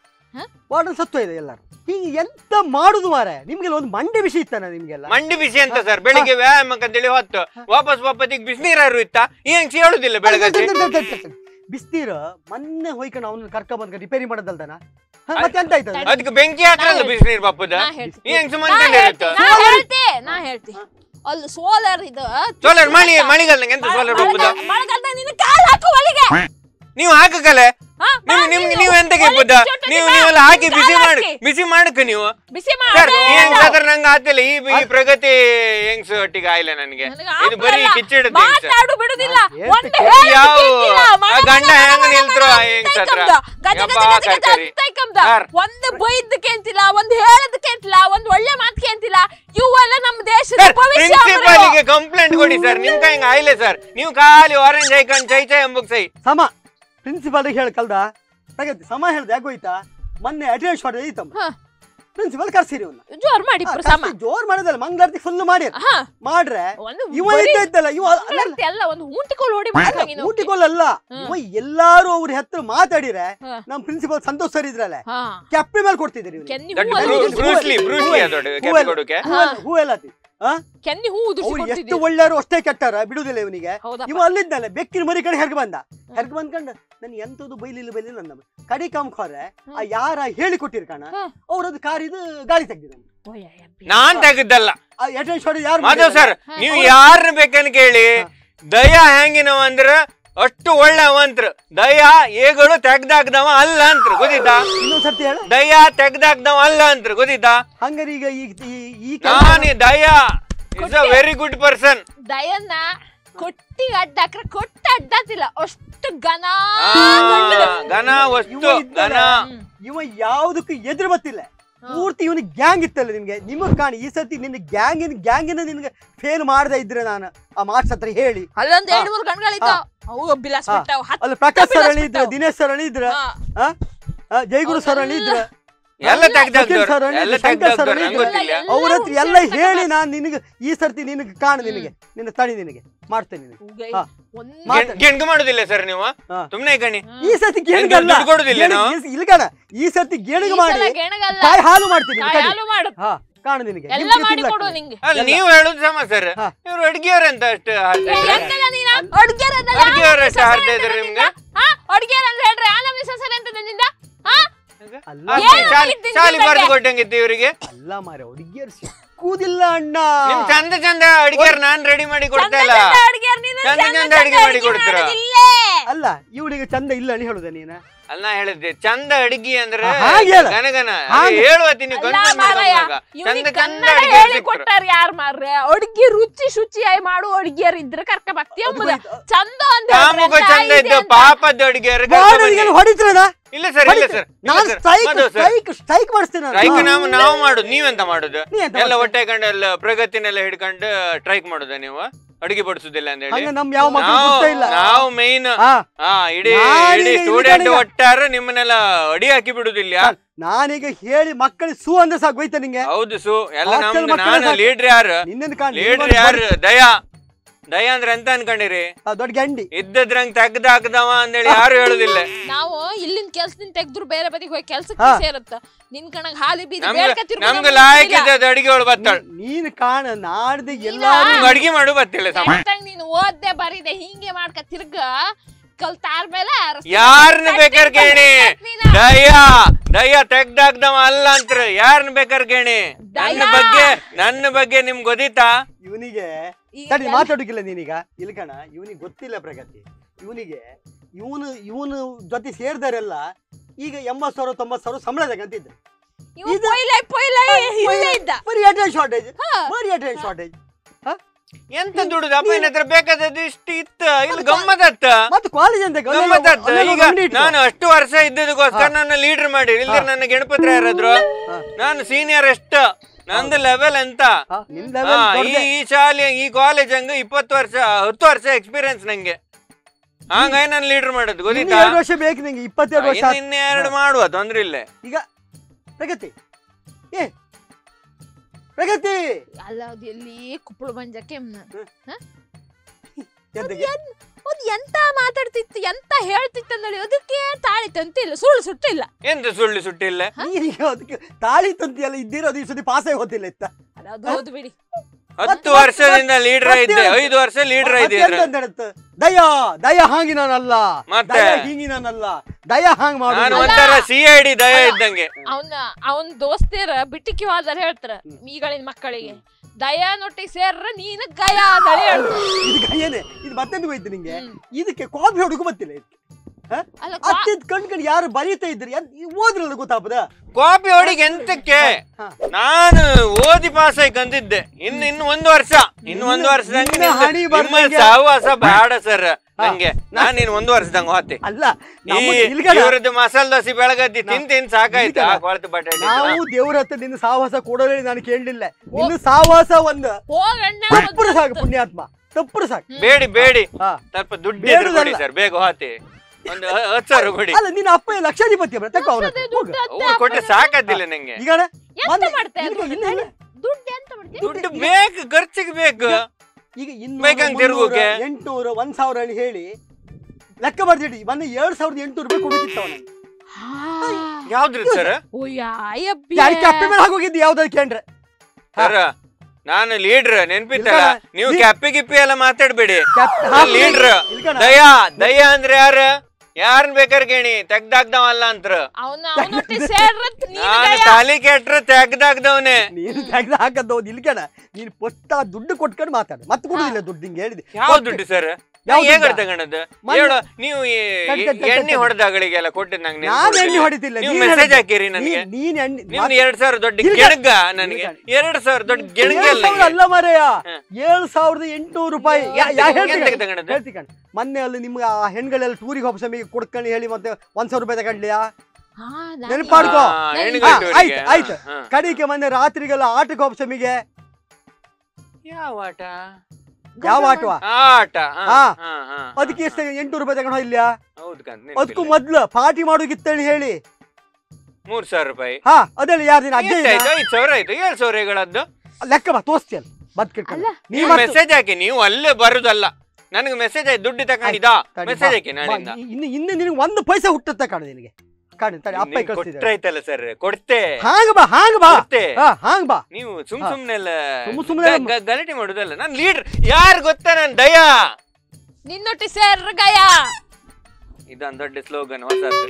ವಾರ್ಡನ್ ಸತ್ತು ಹೋಯ್ದ ಎಲ್ಲರೂ ಹೀಗೆ ಎಂತ ಮಾಡುದು ಮಾರೆ ನಿಮ್ಗೆಲ್ಲ ಒಂದು ಮಂಡಿ ವಿಷಯ ಇತ್ತಾನ ನಿಮ್ಗೆಲ್ಲ ಮಂಡಿ ಬಿಸಿ ಅಂತ ಸರ್ ಬೆಳಿಗ್ಗೆ ವ್ಯಾಯಾಮಕ್ಕೆ ಅಂತೇಳಿ ಹೊತ್ತು ವಾಪಸ್ ವಾಪತ್ತಿಗೆ ಬಿಸಿನೀರಾರು ಇತ್ತ ಈ ಹೆಂಗ್ಸಿ ಹೇಳುದಿಲ್ಲ ಬೆಳಗ್ಗೆ ಬಿಸ್ತೀರು ಮೊನ್ನೆ ಹೋಯ್ಕೊಂಡು ಅವನ್ನ ಕರ್ಕ ಬಂದ್ ರಿಪೇರಿ ಮಾಡೋದಲ್ದನ ಹ, ಮತ್ತೆ ಎಂತ ಆಯ್ತದ ಅದಕ್ಕೆ ಬೆಂಕಿ ಹಾಕಲ್ಲ ಬಿಸಿನೀರ್ ಬಾಪದ ನಾ ಹೇಳ್ತೀನಿ. ಈ ಹೆಂಗ್ಸಿ ನಾ ಮಂದಿ ಹೇಳ್ತಿ ನಾ ಹೇಳ್ತಿ ನಾ ಹೇಳ್ತಿ ಅಲ್ಲಿ ಸೋಲಾರ್ ಇದು ಸೋಲಾರ್ ಮಳಿ ಮಳಿಗಾಲ ಎಂತ ಸೋಲಾರ್ ಬಾಪದ ಮಳೆಗಾಲದಾಗ ನಿನ್ನ ಕಾಲ್ ಹಾಕು ಒಳಗೆ ನೀವು ಹಾಕಕಲೆ ಹಾ, ಬಾ ನಿಮ್ ನಿಮ್ ನೀನು. ನೀವ್ ಎಂತಕ್ಕೆ ಒಳಗೆ ಬುದ್ಧ ಚೋಟು ನೀವು ಬಾ, ನೀವೆಲ್ಲ ಹಾಕಿ ಕಾಲ್ ಬಿಸಿ ಮಾಡಿ ಹಾಕಿ. ಬಿಸಿ ಮಾಡಕ ನೀವು ಬಿಸಿ ಸರ್ ಮಾಡು. ಈ ಹೆಂಗ್ಸಾದ್ರೆ ನಂಗೆ ಆತಿಲ್ಲ ಈ ಈ ಪ್ರಗತಿ ಹೆಂಗ್ಸ್ ಒಟ್ಟಿಗೆ ಆಯ್ಲ ನನಗೆ ನನಗೆ ಇದು ಬರೀ ಆಪ್ರಲ್ಲ. ಕಿಚ್ಚಿಡದ ಮಾತಾಡು ಬಿಡುದಿಲ್ಲ ಹೇಳ್ತಿ ಒಂದು ಕೇಳು. ಹೇಳೋದು ಯಾವ ಕೇಳ್ತಿಲ್ಲ. ಮಗ ಆ ಗಂಡ ಮಗ ಹೆಂಗ್ ಮಗ ನಿಲ್ತ್ರು ಆ ಮಗ ಹೆಂಗ್ಸ್ ಅಂತ ಹತ್ರ? ಇಕ್ಕಮ್ದ. ಗಜ ಗಜ ಯಬ್ಬಾ ಗಜ ಗಜ ಕರ್ಕರಿ. ಅಂತ ಇಕ್ಕಮ್ದ. ಸರ್. ಒಂದು ಬೈದ್ ಕೇಂತಿಲ್ಲ ಒಂದು ಹೇಳದ್ ಕೇಂತಿಲ್ಲ ಒಂದು ಒಳ್ಳೆ ಮಾತು ಕೇಂತಿಲ್ಲ ಇವೆಲ್ಲ ನಮ್ಮ ದೇಶದ ಸರ್ ಭವಿಷ್ಯ ಪ್ರಿನ್ಸಿಪಾಲ್ ಅವ್ರು. ಗೆ ಕಂಪ್ಲೇಂಟ್ ಕೊಡಿ ಸರ್ ನಿಮ್ ಕೈ ಆಯ್ಲೆ ಸರ್ ನೀವು ಖಾಲಿ ಆರೆಂಜ್ ಐಕನ್ ಚೈ ಚೈ ಎಂಬುಕ್ ಸೈ ಸಮ ಪ್ರಿನ್ಸಿಪಾಲ್ ಹೇಳಿ ಕಲ್ದ ಪ್ರಗತಿ ಸಮ ಹೇಳ್ದೆ ಯಾಕೋಯ್ತಾ ಮೊನ್ನೆ ಅಟೆಂಡ್ ಶಾರ್ಟ್ ಐತಮ್ಮ ಹಾ. ಪ್ರಿನ್ಸಿಪಾಲ್ ಕರ್ಸಿರಿ ಅವ್ನ ಜೋರ್ ಮಾಡಿ ಹಾ, ಪ್ರಸಮ ಕರ್ಸಿ ಜೋರ್ ಮಾಡಿದಲ್ಲ ಮಂಗಳಾರತಿ ಫುಲ್ ಮಾಡಿ ಹಾ ಮಾಡ್ರೆ ಒಂದು ಇವ ಬರೀ ಇದ್ದ ಇದ್ದಲ್ಲ ಇವ ಅಲ್ಲ ಮಂಗಳಾರತಿ ಅಲ್ಲ ಒಂದು ಊಂಟಿಕೋಲ್ ಹೊಡಿ ಮಾಡ್ದಂಗೆ ಊಟಿಕೊಳ್ಳಲ್ಲ ಹ್ಮ್. ಇವ ಎಲ್ಲಾರು ಅವ್ರ ಹತ್ರ ಮಾತಾಡಿದ್ರೆ ಹಾ. ನಮ್ ಪ್ರಿನ್ಸಿಪಾಲ್ ಸಂತೋಷ್ ಸರ್ ಇದ್ರಲ್ಲ ಹಾ ಕೆಪ್ಪಿ ಮೇಲೆ ಕೊಡ್ತಿದ್ದೀರಿ ಇವ್ನಿಗೆ. ಕೆನ್ನಿ ದೊಡ್ಡ ಹೂ ಅಲ್ಲಿ ಬ್ರೂ- ಉದುರ್ಸಿ ಬ್ರೂಸ್ಲಿ, ಬ್ರೂಸ್ಲಿ ಹೂವೆ. ಬ್ರೂಸ್ಲಿ ಅದೊಡ್ಡ ಹೂವೆ. ಕೆಂಪು ಕೊಡುಕೆ ಹೂ ಎಲ್ಲ- ಹೂ ಎಲ್ಲತಿ ಕೆನ್ನಿ ಹೂ ಉದುರ್ಸಿ ಅವ್ರು ಎಷ್ಟು ಕೊಡ್ತಿದ್ದೀವಿ ಒಳ್ಳೆಯವರು ಅಷ್ಟೇ ಕೆಟ್ಟಾರ ಬಿಡುದಿಲ್ಲ ಇವನಿಗೆ ಹೌದಪ್ಪ ಇವ ಅಲ್ಲಿದ್ದಲ್ಲ ಬೆಕ್ಕಿನ ಮರಿ ಕಡೆ ಹೆರ್ಗ್ ಬಂದ ಹೆರ್ಗ್ ಬಂದ್ಕಂಡು ನನ್ ಎಂತದು ಬೈಲಿಲ್ಲ ಬೈಲಿಲ್ಲ ಅಂದ ಕಡಿ ಕಾಮ್ಕೋರೆ ಆ ಯಾರ ಹೇಳಿ ಕೊಟ್ಟಿರ್ಕಣ ಹಾ. ಅವ್ರದ್ದು ಕಾರಿದು ಗಾಳಿ ತೆಗ್ದಿದ ಓಯ್ ಅಯ್ಯಬ್ಬಿ. ನಾನ್ ತೆಗದ್ದಲ್ಲ ಆ ಅಟೆಂಡ್ ಶಾಟ್ ಯಾರು ಮಾಧವ್ ಸರ್ ಹಾ. ನೀವು ಯಾರನ್ನ ಬೇಕಂತ ಕೇಳಿ ದಯಾ ಹೆಂಗಿನವ ಅಂದ್ರ ಅಷ್ಟು ಒಳ್ಳೆ ಅವಂತ್ರ ದಯಾ ಏಗಳು ತೆಗ್ದಾಕ್ದವ ಅಲ್ಲ ಅಂತ್ರ ಗೊತ್ತಿತ್ತಾ ಇನ್ನೊಂದ್ ಸರ್ತಿ ಹೇಳ ದಯಾ ತೆಗ್ದಾಕ್ದವ ಅಲ್ಲ ಅಂತ್ರ ಗೊತ್ತಿತ್ತಾ ಹಂಗಾರೆ ಈಗ ಈ ಈ- ಈ ಕೆಲ್ಸ- ನಾನೇ Daya is a very good person ದಯನ್ನ ಕೊಟ್ಟಿ ಅಡ್ಡಾಕ್ರೆ ಕೊಟ್ಟ ಅಡ್ಡಾತಿಲ್ಲ ಅಷ್ಟು ಘನ ಘನ ವಸ್ತು ಇವ ಇದ್ದಲ್ಲ, ಘನ ಇವ ಯಾವ್ದಕ್ಕೂ ಎದುರು ಬತ್ತಿಲ್ಲ ಪೂರ್ತಿ ಇವನಿಗೆ ಗ್ಯಾಂಗ್ ಇತ್ತಲ್ಲ ನಿಮ್ಗೆ ನಿಮಗ್ ಕಾಣಿ ಈ ಸರ್ತಿ ನಿನ್ನ ಗ್ಯಾಂಗಿನ ಗ್ಯಾಂಗಿನ ನಿನ್ಗೆ ಫೇಲ್ ಮಾಡದೇ ಇದ್ರೆ ನಾನು ಆ ಮಾಸ್ಟರ್ ಹತ್ರ ಹೇಳಿ ಅಲ್ಲೊಂದ್ ಹಾ. ಎರಡು ಮೂರು ಗಣಗಳಿದ್ದ ಅವು ಬಿಲಾಸ್ ಹಾ. ಬಿಟ್ಟಾವ್ ಹತ್ತು ಅಲ್ಲಿ ಪ್ರಕಾಶ್ ಸರ್ ಅಳಿ ಇದ್ರ ಬಿಲಾಸ್ ದಿನೇಶ್ ಸರ್ ಅಳಿ ಇದ್ರ ಹಾ. ಆ? ಆ, ಜಯಗುರು ಸರ್ ಅಳಿ ಇದ್ರ ಎಲ್ಲ ಸಚಿನ್ ಸರ್ ತೆಗ್ದಾಕ್ದವ್ರು ಅಲ್ಲಿ, ಎಲ್ಲ ಶಂಕರ್ ಸರ್ ತೆಗ್ದಾಕ್ದವ್ರು ಅಲ್ಲಿ ನಂಗೆ ಇದ್ರು. ಗೊತ್ತಿಲ್ಲ ಎಲ್ಲ ಅವ್ರ ಹತ್ರ ಎಲ್ಲ ಹುಡ್ಸ್ಯಾರ ಹೇಳಿ ತಗೊಂಡ್ ನಾನ್ ನಿನಗೆ ಈ ಸರ್ತಿ ನಿನಗೆ ಕಾಣ ನಿನಗೆ ನಿನ್ನ ತಣಿ ನಿನಗೆ ಮಾಡ್ತೇನೆ ನಿನಗೆ ಉಗೈ. ಹಾ. ಒಂದ್ ಮಾತಾಡು. ಗೆಣ್ಗು ಮಾಡುದಿಲ್ಲ ಸರ್ ನೀವು ಹಾ. ಸುಮ್ನೆ ಕಣಿ ಈ ಸರ್ತಿ ಗೇಣಿಗಲ್ಲ ದುಡ್ಡು ಕೊಡುದಿಲ್ಲ ನಾವು? ಇಲ್ಕಣ ಈ ಸರ್ತಿ ಗೇಣಿಗೆ ಈ ಸಲ ಮಾಡಿ ಗೆಣಗಲ್ಲ. ಕಾಯಿ ಹಾಲು ಮಾಡ್ತೀನಿ ಕಾಯಿ ಕಡಿ. ಹಾಲು ಮಾಡು ಹಾ ಕಾಣ ನಿನಗೆ ಎಲ್ಲ ನಿಮ್ಗೆ ಮಾಡಿ ತಿನ್ಲಕ್ಕ. ಕೊಡು ನಿಂಗೆ ಅಲ್ಲ ಎಲ್ಲ. ನೀವು ಹೇಳುದು ಸಮ ಸರ್ ಹಾ. ಇವ್ರು ಅಡ್ಗೆಯವ್ರಂತ ಅಷ್ಟು ಎಂತಲ್ಲ ನೀನ ಅಡ್ಗೆರದಲ್ಲ ಅಡ್ಗೆಯವ್ರು ಅಷ್ಟು ಆಡ್ತಾ ಇದಾರೆ ನಿಮ್ಗೆ ಹಾ ಅಡ್ಗೆರ ಅಂತ ಹೇಳ್ರಿ ಆ ನಮ್ನಿ ಸೊಸೆ ಅಂತ ನಿಂದ ಹಾ ಅಲ್ಲ ಅಷ್ಟೇ, ಏನು ಶಾಲೆ- ಇದ್ದಿದ್ದು ಶಾಲೆ ನಿಮ್ಗೆ? ಬರ್ದು ಕೊಟ್ಟಂಗಿತ್ತು ಇವರಿಗೆ ಅಲ್ಲ ಮಾರೆ ಹುಡುಗಿಯರು ಸಿಕ್ಕುದಿಲ್ಲ ಅಣ್ಣ ನಿಮ್ ಚಂದ ಚಂದ ಅಡಿಗೆರ್ ನಾನ್ ರೆಡಿ ಮಾಡಿ ಕೊಡ್ತಾ ಇಲ್ಲ ಚಂದ ಚಂದ ಅಡ್ಗೆರ್ ನೀನು ಚಂದ ಚಂದ ಚಂದ ಅಡ್ಗೆ ಚಂದ ಮಾಡಿ ಅಡ್ಗೆ ಕೊಡ್ತೀರಾ? ಮಾಡೋದಿಲ್ಲೇ. ಅಲ್ಲ ಇವಳಿಗೆ ಚಂದ ಇಲ್ಲ ಅಣಿ ಹೇಳುದ ನೀನ ಅಲ್ಲ ನಾ ಹೇಳಿದ್ದೆ ಚಂದ ಅಡಿಗೆ ಅಂದ್ರೆ ಹಾ, ಹಾಗೆ ಹೇಳು. ಗನಗನ ಹಾಗೆ. ಹೇಳುವ ನೀವು ಅಲ್ಲ ಕನ್ಫರ್ಮ್ ಮಾರಾಯ, ಮಾಡ್ಕೊಂಡಾಗ ಚಂದ ಇವ್ನಿಗ್ ಚಂದ ಕನ್ನಡ ಅಡಿಗೆ ಹೇಳಿ ಸಿಕ್ತರು ಕೊಟ್ಟಾರ ಯಾರ್ ಮಾರ್ರೆ ಅಡ್ಗೆ ರುಚಿ ಶುಚಿಯಾಗಿ ಮಾಡು ಅಡ್ಗೆಯರ್ ಇದ್ರೆ ಕರ್ಕ ಬರ್ತಿ ಎಂಬುದ ಚಂದ ಅಂತ ಕಾಮುಕ ಹೇಳ್ರೆ ಚಂದ ತಾಯಿ ಇದ್ದು ಇದೆ ಅಂತ. ಪಾಪದ ಅಡಿಗೆಯರ್ ಬಾಡಿಗೆಲ್ಲ ಹೊಡಿತ್ರನ ಇಲ್ಲ ಸರ್ ಇಲ್ಲ ಸರ್ ನಾನು ಸ್ಟ್ರೈಕ್ ಸರ್ ಸ್ಟ್ರೈಕ್ ಸ್ಟ್ರೈಕ್ ಮಾಡಿಸ್ತೇನೆ ನಾನು. ಟ್ರೈಕ್ ಹಾ. ನಾವು ನಾವು ಮಾಡುದು ನೀವೆಂತ ಮಾಡುದು ನೀ ಎಂತ ಎಲ್ಲ ಮಾಡ್ತೀಯ? ಹೊಟ್ಟೆ ಕಂಡು ಎಲ್ಲ ಪ್ರಗತಿನೆಲ್ಲ ಹಿಡ್ಕೊಂಡು ಟ್ರೈಕ್ ಮಾಡುದ ನೀವು ಅಡಿಗೆ ಬಡಿಸುದಿಲ್ಲ ಅಂತ ಹೇಳಿ ಹಂಗ ನಮ್ ಯಾವ ಮಕ್ಕಳು ನಾವು ಗೊತ್ತೇ ಇಲ್ಲ ನಾವು ಮೇನ್ ಹಾ ಹಾ ಇಡೀ ನಾನೀಗ ಇಡೀ ಇಲ್ಲಿ ಸ್ಟೂಡೆಂಟ್ ಕಡೆಗೆ- ಒಟ್ಟಾರೆ ನಿಮ್ಮನ್ನೆಲ್ಲ ಅಡಿ ಹಾಕಿ ಬಿಡುದಿಲ್ಲ ನಾನೀಗ ಹೇಳಿ ಮಕ್ಕಳಿಗೆ ಸೂ ಅಂದ್ರೆ ಸಾಕು ಹೋಯ್ತಾ ನಿಂಗೆ ಹೌದು ಸು ಎಲ್ಲ Hostel ನಮ್ದು ಮಕ್ಕಳೇ ನಾನು ಸಾಕು. ಲೀಡ್ರ್ ಯಾರು ನಿನ್ನನ್ನು ಕಾಣ್ ಲೀಡ್ರ್ ಯಾರು ದಯಾ ದಯಾ ಅಂದ್ರೆ ಎಂತ ಅನ್ಕೊಂಡಿರಿ ದೊಡ್ಡ ಗಂಡಿ ಇದ್ದದ್ರಂಗ್ ತೆಗ್ದ ಹಾಕದವ ಅಂದೇಳಿ ಯಾರು ಹೇಳುದಿಲ್ಲ ನಾವು ಇಲ್ಲಿಂದ ಕೆಲ್ಸದಿಂದ ತೆಗ್ದ್ರು ಬೇರೆ ಬದಿಗೆ ಹೋಗಿ ಕೆಲ್ಸಕ್ಕೆ ಹಾ. ಸೇರತ್ತ ನಿನ್ ಕಣಗ್ ಹಾಲಿ ಬೀದಿ ನಮ್ಗೆ ಬೇಡ್ಕ ತಿರ್ಗು ನಮ್ಗೆ ನಮ್ಗೆ ಲಾಯಕ್ ಗೊತ್ತಿಲ್ಲ. ಇದ್ದದ ಅಡಿಗೆ ಒಳಗೆ ಬತ್ತಾಳ ನೀನ್ ಕಾಣ ನಾಡ್ದು ನೀನಾ? ಎಲ್ಲಾರು ನಿಮ್ಗೆ ಅಡಿಗೆ ಮಾಡು ಬತ್ತಿಲ್ಲ ಸಮ ಎಂತಂಗ್ ನೀನು ಓದ್ದೆ ಬರೀದೆ ಹಿಂಗೆ ಮಾಡ್ಕ ತಿರ್ಗ ಕಲ್ತಾರ್ ಮೇಲೆ ರಸ್ತೆ ಯಾರನ್ನ ಕಟ್ಟಿ ಬೇಕಾರ್ ಕೇಳಿ ನೀನ. ದಯಾ ದಯಾ ತೆಗ್ದಾಕ್ದವ ಅಲ್ಲ ಅಂತ್ರ ಯಾರನ್ನ ಬೇಕಾರ್ ಕೇಳಿ ನನ್ನ ದಯಾ. ಬಗ್ಗೆ ನನ್ನ ಬಗ್ಗೆ ನಿಮ್ಗೆ ಗೊತ್ತಿತ್ತಾ ಇವನಿಗೆ ಈಗ ತಡಿ ಮಾತಾಡೋಕಿಲ್ಲ ನೀನೀಗ ಇಲ್ಲಿ ಕಣ ಇವನಿಗೆ ಗೊತ್ತಿಲ್ಲ ಪ್ರಗತಿ ಇವನಿಗೆ ಇವನು ಇವನು ಜೊತೆ ಸೇರಿದಾರೆಲ್ಲ ಈಗ ಎಂಬತ್ ಸಾವಿರ ತೊಂಬತ್ ಸಾವಿರ ಸಂಬಳದಾಗ ಅಂತಿದ್ರು ಇವ ಪೊಯ್ಲೈ ಪೊಯ್ಲೈ ಇಲ್ಲೇ ಇದ್ದ ಬರೀ ಅಟೆಂಡ್ ಶಾರ್ಟೇಜ್ ಹಾ. ಬರೀ ಅಟೆಂಡ್ ಶಾರ್ಟೇಜ್ ಎಂತ ದುಡುದು ಅಪ್ಪನ ಹತ್ರ ಬೇಕಾದದ್ದು ಇಷ್ಟು ಇತ್ತ ಇಲ್ಲಿ ಗಮ್ಮತ್ತತ್ತ ಮತ್ತೆ ಕಾಲೇಜ್ ಅಂತ ಗಮ್ಮತ್ತತ್ತ ಈಗ ನಾನು ಅಷ್ಟು ವರ್ಷ ಇದ್ದದಕ್ಕೋಸ್ಕರ ನನ್ನ ಲೀಡರ್ ಮಾಡಿ ಇಲ್ದ್ರೆ ನನ್ನ ಗಣಪತ್ರ ಯಾರಾದ್ರು ನಾನು ಸೀನಿಯರ್ ಎಷ್ಟ ನಂದು ಲೆವೆಲ್ ಎಂತ ನಿಮ್ ಹಾ, level ಈ ದೊಡ್ಡದೆ. ಈ ಶಾಲೆ ಈ ಕಾಲೇಜ್ ಹಂಗ ಇಪ್ಪತ್ತು ವರ್ಷ ಹತ್ತು ವರ್ಷ ಎಕ್ಸ್ಪೀರಿಯನ್ಸ್ ನಂಗೆ ಹಂಗಾಗಿ ನಾನು ಲೀಡರ್ ಮಾಡೋದು ಇನ್ನು ಗೊತ್ತಿತ್ತಾ ಎರಡು ವರ್ಷ ಬೇಕು ನಿಂಗೆ ಇಪ್ಪತ್ತೆರಡು ವರ್ಷ ಆತ್. ಇನ್ನೆರಡು ಮಾಡುವ ತೊಂದ್ರೆ ಇಲ್ಲ ಈಗ ಪ್ರಗತಿ ಏ ಪ್ರಗತಿ ಅಲ್ಲ ಅದು ಎಲ್ಲಿ ಕುಪ್ಪಳು ಮಂಜ ಕೆಮ್ನ ಎಂತಕ್ಕೆ? ಅದು ಎಂತ ಮಾತಾಡ್ತಿತ್ತು ಎಂತ ಹೇಳ್ತಿತ್ತು ಅಂದೇಳಿ ಅದಕ್ಕೆ ತಾಳಿ ತಂತಿಲ್ಲ ಸುಳ್ಳು ಸುಟ್ಟಿಲ್ಲ ಎಂತ ಸುಳ್ಳು ಸುಟ್ಟಿಲ್ಲ ನೀನೀಗ ಅದಕ್ಕೆ ತಾಳಿ ತಂತಿ ಎಲ್ಲ ಇದ್ದಿರೋದು ಈ ಸತಿ ಪಾಸೇ ಗೊತ್ತಿಲ್ಲ ಇತ್ತ ಅಲ್ಲ ಅದು ಹೌದು ಬಿಡಿ ಹತ್ತು ವರ್ಷದಿಂದ ಲೀಡರ್ ಮತ್ತೆ ಇದ್ದೆ ಎಂತ? ಐದು ವರ್ಷ ಲೀಡರ್ ಮತ್ತೆ ಇದ್ದೆ ಎಂತ ಅಂತ ಹೇಳುತ್ತೆ? ದಯ ದಯ ಹಾಂಗಿ ನಾನಲ್ಲ ಮತ್ತೆ? ದಯ ಹಿಂಗಿ ನಾನಲ್ಲ ದಯ ಹಾಂಗ್ ಮಾಡು ನಾನು ನೀನು. ಒಂಥರ ಸಿ ಐ ಡಿ ದಯ ಇದ್ದಂಗೆ ಅವನ ಅವನ್ ದೋಸ್ತಿಯರ ಬಿಟ್ಟಿಗೆ ಹೋದಾರ ಹೇಳ್ತಾರ ಈಗಳಿನ ಮಕ್ಕಳಿಗೆ ದಯಾ ನೊಟ್ಟಿ ಸೇರ್ರ ನೀನು ಗಯ ಅದಳಿ ಹೇಳ್ತಾರ ಇದು ಗಯ್ಯನೆ ಇದು ಮತ್ತೆಂದು ಹೋಯ್ತು ನಿಂಗೆ ಇದಕ್ಕೆ ಕಾಫಿ ಹೊಡಕು ಗೊತ್ತಿಲ್ಲ ಇದಕ್ಕೆ ಹ? ಅಲ್ಲ ಕಾ- ಅತ್ತಿದ್ ಕಣ್ ಕಣ್ ಯಾರು ಬರೀತಾ ಇದ್ರಿ ಅದ್- ಈ ಓದ್ರಲ್ಲ ಗೊತ್ತಾಪದ ಕಾಪಿ ಹೊಡಿಗೆ ಎಂತಕ್ಕೆ ಹಾ. ನಾನು ಓದಿ ಪಾಸ್ ಆಗಿ ಕಂದಿದ್ದೆ ಇನ್ನು ಇನ್ನು ಒಂದು ವರ್ಷ ಇನ್ನು ಒಂದು ನಿನ್ನ- ವರ್ಷದಂಗೆ ನಿನ್ನ ನಿಮ್ದು- ಹಣಿ ನಿಮ್ಮ ಬರ್ದಂಗೆ. ಸಹವಾಸ ಬೇಡ ಸರ್ ನಂಗೆ ನಾನು ಇನ್ನು ಒಂದು ವರ್ಷದಂಗ ಹೋತೆ ಅಲ್ಲ ಈ ನಮ್ಮ ಇಲ್ಗಡ ಇವ್ರದ್ದು ಮಸಾಲ ದೋಸೆ ಬೆಳಗದ್ದಿ ತಿನ್ ತಿನ್ ಸಾಕಾಯ್ತು ಇಲ್ಗಡ. ಆ ಕೊಳತು ಬಟಾಟೆ ನಾವು ದೇವ್ರ ಹತ್ರ ನಿನ್ನ ಸಾಹಸ ಕೊಡೋದೇ ನಾನು ಕೇಳಲಿಲ್ಲ ನಿನ್ನ ಸಾಹಸ ಒಂದು ಹೋಗಣ್ಣ ತಪ್ಪರು ಸಾಕು ಪುಣ್ಯಾತ್ಮ ತಪ್ಪರು ಸಾಕು ಬೇಡಿ ಬೇಡಿ ಹಾ. ಸ್ವಲ್ಪ ದುಡ್ಡು ಬೇಡುದಲ್ಲ. ಎದುರು ಕೊಡಿ ಸರ್ ಬೇಗ ಹೋತೆ ಒಂದು ಹ- ಹತ್ತು ಸಾವಿರ ಕೊಡಿ ಅಲ್ಲ ನಿನ್ನ ಅಪ್ಪ ಲಕ್ಷಾಧಿಪತಿ ಅವ್ರ ತಕ್ಕ ಅವನ ಹತ್ರ. ಹೋಗು. ಅವ್ರು ಕೊಟ್ಟೆ ಸಾಕಾದಿಲ್ಲ ನಂಗೆ ಈಗ ಅಣ್ಣ, ಎಂತ ಮೊನ್ನೆ- ಮಾಡ್ತಾ ಇಲ್ಲ, ಇಲ್ಲ, ಇಲ್ಲ. ದುಡ್ಡು ಎಂತ ಮಾಡ್ತೀಯ ದುಡ್ಡು ಬೇಕು ಖರ್ಚಿಗೆ ಬೇಕು ಈಗ ಇನ್ನೂರು, ಬೇಕಂಗ್ ಮುನ್ನೂರು, ತಿರ್ಗೋಕೆ? ಎಂಟ್ನೂರು ಒಂದ್ ಸಾವಿರ ಹೇಳಿ ಹೇಳಿ ಲೆಕ್ಕ ಬರ್ದಿಡಿ ಮೊನ್ನೆ ಎರಡ್ ಸಾವಿರದ ಎಂಟುನೂರು ರೂಪಾಯಿ ಕೊಡುತ್ತಿತ್ತ ಅವನಿಗೆ ಯಾವ್ದ್ರಿ ಸರ್ ಓಯ್ಯಬ್ಬಿ ಯಾರಿಗೆ ಅಪ್ಪೆ ಮೇಲೆ ಆಗೋಗಿದ್ದು ಯಾವ್ದಾದ್ರು ಕೇಂದ್ರ ಸರ್ ನಾನು ಲೀಡ್ರ್ ನೆನ್ಪಿತ್ತಲ್ಲ ಇಲ್ಕಣ, ನೀವು ನೀ- ಕ್ಯಾಪಿ ಗಿಪ್ಪಿ ಎಲ್ಲ ಮಾತಾಡ್ಬೇಡಿ ಕ್ಯಾಪ್- ಲೀಡ್ರ್ ಇಲ್ಕಣ. ದಯಾ ದಯಾ ಅಂದ್ರೆ ಯಾರು ಯಾರನ್ ಬೇಕಾರ್ ಕೇಳಿ ತೆಗ್ದಾಕ್ದವಲ್ಲ ಅಂತ್ರ ಅವನ ಅವನೊಟ್ಟಿ ಸೇರ್ರ ನೀನು ನಾನು ಗಯ ತಾಲಿ ಕೆಟ್ರ ತೆಗ್ದಾಕ್ದವನೆ ನೀನು ತೆಗ್ದು ಹಾಕದ್ದು ಹೌದು ಇಲ್ಕಣ ನೀನು ಪೊತ್ತ ದುಡ್ಡು ಕೊಟ್ಕೊಂಡು ಮಾತಾಡು ಮತ್ತೆ ಕೊಡುದಿಲ್ಲ ದುಡ್ಡು ಹಿಂಗೆ ಹೇಳಿದೆ ಯಾವ ದುಡ್ಡು ಸರ್ ಯಾವ್ ಹೇಗ ದುಡ್ಡ? ತಗೊಂಡದ್ದು ಮೊನ್ನೆ- ಹೇಳು ನೀವು ಈ ಕಟ್, ಕಟ್, ಕಟ್, ಎಣ್ಣೆ ಕಟ್. ಹೊಡೆದಗಳಿಗೆಲ್ಲ ಕೊಟ್ಟಿದ್ ನಂಗೆ ನಾನು ಎಣ್ಣೆ ಹೊಡಿತಿಲ್ಲ ನೀವು ನೀನ್ ಮೆಸೇಜ್ ಹೇಳಿದ್ದು. ಹಾಕಿರಿ ನನಗೆ ನೀನ್- ನೀನ್ ಎಣ್ಣೆ ನಿಮ್ದು ಎರಡ್ ಸಾವಿರ ದೊಡ್ಡ ಇಲ್ಕ- ಗೆಣಗ ನನಗೆ ಇಲ್ಕ. ಎರಡ್ ಸಾವಿರ ದೊಡ್ಡ ಗೆಣಗೆ ಏಳ್ ಅಲ್ಲ ಸಾವಿರ ನಂಗೆ. ಅಲ್ಲ ಮಾರಾಯ ಹ. ಏಳು ಸಾವಿರದ ಎಂಟುನೂರು ರೂಪಾಯಿ ಯಾ- ಯಾ- ಎಂತಕ್ಕೆ- ಹೇಳ್ತೀನಿ ಎಂತಕ್ಕೆ ತಗೊಂಡದ್ದು? ಹೇಳ್ತೀನಿ ಕಣ್. ಮೊನ್ನೆ ಅಲ್ಲಿ ನಿಮ್ಗೆ ಆ ಹೆಣ್ಗಳೆಲ್ಲ ಟೂರಿಗೆ ಹೋಗೋ ಸಮಯ ಕೊಡ್ಕೊಂಡು ಹೇಳಿ ಮತ್ತೆ ಒಂದ್ ಸಾವಿರ ರೂಪಾಯಿ ತಗೊಂಡ್ಲಿಯಾ ಹಾ, ನಾನು- ನೆನಪು ಮಾಡ್ಕೋ. ಹಾ, ನಾನು- ಹೆಣ್ಗಟ್ಟುವರಿಗೆ. ಹಾ, ಆಯ್ತು, ಆಯ್ತು. ಹಾ, ಹಾ. ಕಡೆಗೆ ಮೊನ್ನೆ ರಾತ್ರಿಗೆಲ್ಲ ಆಟಕ್ಕೆ ಹೋಗೋ ಸಮಿಗೆ ಯಾವ ಆಟ ಯಾವ ಆಟವಾ ಆಟ ಹಾ, ಹಾ. ಹಾ, ಹಾ, ಅದಕ್ಕೆ ಹಾ, ಎಷ್ಟು ಎಂಟುನೂರು ರೂಪಾಯಿ ತಗೊಂಡು ಇಲ್ಲ ಹೌದು ಕಂತ್ ಅದಕ್ಕೂ ನೆನ್ಪಿಲ್ಲ. ಮೊದ್ಲು ಪಾರ್ಟಿ ಮಾಡೋಗಿತ್ತೇಳಿ ಹೇಳಿ ಮೂರ್ ಸಾವಿರ ರೂಪಾಯಿ ಹಾ ಅದೇಳಿ ಯಾರು ದಿನ ಅಜ್ಜ ಎಷ್ಟಾಯ್ತು? ಐದ್ ಸಾವಿರ ಆಯ್ತು ಏಳ್ ಸಾವಿರ ಹೇಗಳದ್ದು ಲೆಕ್ಕ ಬಾ ತೋರಿಸ್ತಿಯಲ್ಲ ಬದ್ಕಿಟ್ಕೊಂಡು ಅಲ್ಲ. ನೀ ನೀವು ಮತ್ತು- ಮೆಸೇಜ್ ಹಾಕಿ ನೀವು ಅಲ್ಲೇ ಬರುದಲ್ಲ ನನಗೆ ಮೆಸೇಜ್ ಆಯ್ತು ದುಡ್ಡು ತಗೊಂಡಿದ್ದಾ ತಡಿ, ಮೆಸೇಜ್ ಬಾ, ಹಾಕಿ ಬಾ, ನಾಳಿಂದ ಇನ್ನು ಇನ್ನು ನಿನಗೆ ಒಂದು ಪೈಸೆ ಹುಟ್ಟುತ್ತೆ ಕಾಣು ನಿನಗೆ ಕಾಣು ತಡಿ ಅಪ್ಪ ನೀವು ಕಳಿಸ್ತಿದ್ದಾರೆ ಕೊಟ್ರಾಯ್ತಲ್ಲ ಸರ್ ಕೊಡ್ತೆ ಹಾಂಗ ಬಾ ಹಾಂಗ ಬಾ ಕೊಡ್ತೆ ಹಾ ಹಾಂಗ ಬಾ ನೀವು ಸುಮ್ ಹಾ. ಸುಮ್ನೆಲ್ಲ ಸುಮ್ ಸುಮ್ನೆ ಗ- ಗ- ಗಲಾಟೆ ಮಾಡುದಲ್ಲ ನಾನು ಲೀಡರ್ ಯಾರು ಗೊತ್ತಾ ನಾನು ದಯಾ ನಿನ್ನೊಟ್ಟಿ ಸೇರ್ರ ಗಯ ಇದೊಂದು ದೊಡ್ಡ ಸ್ಲೋಗನ್ ಹೊಸದು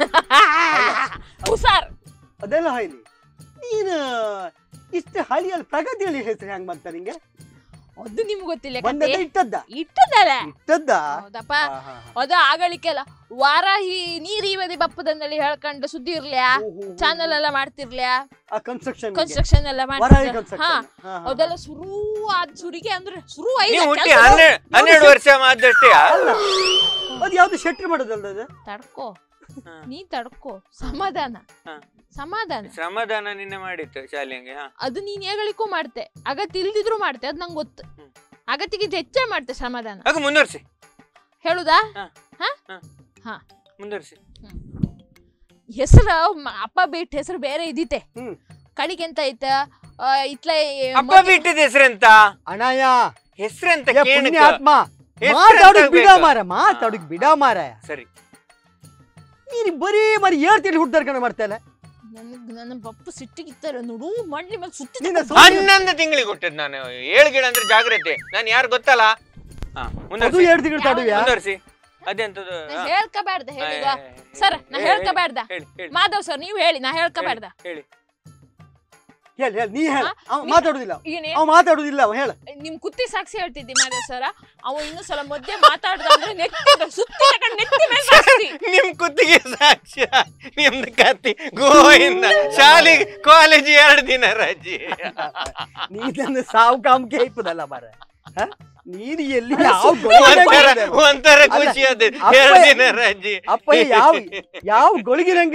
ಹುಷಾರ್ ಅದೆಲ್ಲ ಹೇಳಿ ನೀನು ಇಷ್ಟು ಹಳಿಯಲ್ಲಿ ಪ್ರಗತಿಯಲ್ಲಿ ಹೆಸರು ಹೆಂಗ್ ಬಂತ ನಿಂಗೆ ಅದು ನಿಮ್ಗೆ ಗೊತ್ತಿಲ್ಲ ಬಂದದ್ದ ಕತೆ ಇಟ್ಟದ್ದ ಇಟ್ಟದಲ್ಲ ಇಟ್ಟದ್ದ ಹೌದಪ್ಪ ಹಾ, ಹಾ, ಹಾ. ಅದು ಆಗಲಿಕ್ಕೆಲ್ಲ ವಾರಾಹಿ ನೀರ್ ಇವದಿ ಬಪ್ಪದಂದಲ್ಲಿ ಹೇಳ್ಕೊಂಡು ಸುದ್ದಿ ಇರ್ಲ್ಯಾ ಓ, ಹೋ, ಹೋ. ಚಾನಲ್ ಎಲ್ಲ ಮಾಡ್ತಿರ್ಲ್ಯಾ ಆ ಕನ್ಸ್ಟ್ರಕ್ಷನ್ ಕನ್ಸ್ಟ್ರಕ್ಷನ್ ಎಲ್ಲ ವರಾಯಿ ಮಾಡ್ತಿರ್ಲ ಹಾ ಕನ್ಸ್ಟ್ರಕ್ಷನ್ ಅದೆಲ್ಲ ಶುರು ಆದ ಸುರಿಗೆ ಅಂದ್ರೆ ಶುರು ನೀವು ಐದ ಹುಟ್ಟಿ ಹನ್ನೆರಡು ಹನ್ನೆರಡು ವರ್ಷ ಆದಷ್ಟೇ ಅಲ್ಲ ಅದು ಯಾವ್ದು ಶೆಟ್ರ್ ಮಾಡೋದಲ್ಲ ಅದು ತಡ್ಕೋ ಹಾ. ನೀ ತಡ್ಕೋ ಸಮಾಧಾನ ಹಾ. ಸಮಾಧಾನ ಶ್ರಮದಾನ ನಿನ್ನೆ ಮಾಡಿತ್ತು ಶಾಲೆಗೆ ಹಾ ಅದು ನೀನ್ ಹೇಗಳಿಕ್ಕೂ ಮಾಡ್ತೆ ಅಗತ್ಯ ಇಲ್ದಿದ್ರು ಮಾಡ್ತೆ ಅದ್ ನಂಗೆ ಗೊತ್ತು ಹ್ಮ್. ಅಗತ್ಯಕ್ಕಿಂತ ಹೆಚ್ಚೇ ಮಾಡ್ತೆ ಸಮಾಧಾನ ಆಗ ಮುಂದುವರ್ಸಿ ಹೇಳುದಾ ಮುಂದುವರ್ಸಿ ಹೆಸರು ಅಪ್ಪ ಬಿಟ್ಟು ಹೆಸರು ಬೇರೆ ಇದಿತ್ತೆ ಹ್ಮ್. ಕಳಿಗೆ ಎಂತ ಐತ ಆ, ಇತ್ಲ ಅಪ್ಪ ಬಿಟ್ಟಿದ ಹೆಸರೆಂತ ಅಣಯ ಹೆಸರೆಂತ ಏ ಕೇಳಕ ಪುಣ್ಯಾತ್ಮ ಹೆಸ್ರು ಮಾತಾಡುಕ್ ಎಂತ ಬಿಡ ಬೇಕಾ? ಮಾರ ಮಾತಾಡುಕ್ ಬಿಡ ಮಾರ ಸರಿ ನೀನು ಬರೀ ಮರಿ ಏಳ್ ತಿಳಿ ಹುಡ್ದಾರ್ ಕಣ ಮಾಡ್ತಲ್ಲ ನನಗ್ ನನ್ನ ಪಪ್ಪ ಸಿಟ್ಟಿಗಿತ್ತಾರೆ ನೋಡು ಮಂಡ್ಲಿ ಮೇಲೆ ಸುತ್ತಿ ನಿನ್ನ ತಗೊಂಡ್ ಸೌಂಡ್- ಹನ್ನೊಂದು ತಿಂಗಳಿಗೆ ಹುಟ್ಟಿದ್ ನಾನು ಏಳು ಗಿಡ ಅಂದ್ರೆ ಜಾಗ್ರತೆ ನಾನು ಯಾರು ಗೊತ್ತಲ್ಲ ಹಾ ಅದು ಮುಂದುವರ್ಸಿ ಎರಡು ತಿಂಗಳು ತಡುವ್ಯಾ ಮುಂದುವರ್ಸಿ ಅದೆಂತದು ನಾ ಹಾ. ಹೇಳ್ಕಬಾರ್ದ ಹೇಳಿಗ ಏ, ಏ, ಏ, ಸರ್ ನಾ ಏ, ಹೇಳ್ಕಬಾರ್ದ ಹೇಳಿ ಹೇಳಿ ಮಾಧವ್ ಸರ್ ನೀವು ಹೇಳಿ ನಾ ಹೇಳ್ಕಬಾರ್ದ ಹೇಳಿ ಹೇಳಿ ಹೇಳಿ ನೀ ಹೇಳ ಹಾ? ಅವ ನೀ- ಮಾತಾಡುದಿಲ್ಲ ಈಗ ಅವ ಮಾತಾಡುದಿಲ್ಲ ಅವ ಹೇಳ ನಿಮ್ ಕುತ್ತಿ ಸಾಕ್ಷಿ ಹೇಳ್ತಿದ್ದಿ ಮಾಧವ್ ಸರ ಅವ ಇನ್ನೂ ಸಲ ಮಧ್ಯೆ ಮಾತಾಡ್ದ ಅಂದ್ರೆ ನೆತ್ತಿ ಸುತ್ತಿ ತಗೊಂಡ್ ನೆತ್ತಿ ಮೇಲೆ ಸಾಕ್ಸ್ತಿ. ನಿಮ್ ಕುತ್ತಿಗೆ ಸಾಕ್ಷ್ಯ ನಿಮ್ದು ಕತ್ತಿ ಗೋವಿಂದ ಶಾಲೆಗೆ ಕಾಲೇಜ್ ಎರಡು ದಿನ ರಜೆ ನೀ ನನ್ನ ಸಾವು ಕಾಮಕ್ಕೆ ಇಪ್ಪದಲ್ಲ ಮಾರ ಹ? ನೀನು ಎಲ್ಲಿ ಯಾವ ಗೊಳಗಿರಂಗ್ ಒಂಥರ ಇದೆ? ಒಂಥರ ಅಲ್ಲ, ಖುಷಿ ಆದ ಅಪ್ಪ- ಎರಡು ದಿನ ರಜೆ ಅಪ್ಪ ಯಾವ ಯಾವ ಗೊಳಗಿರಂಗ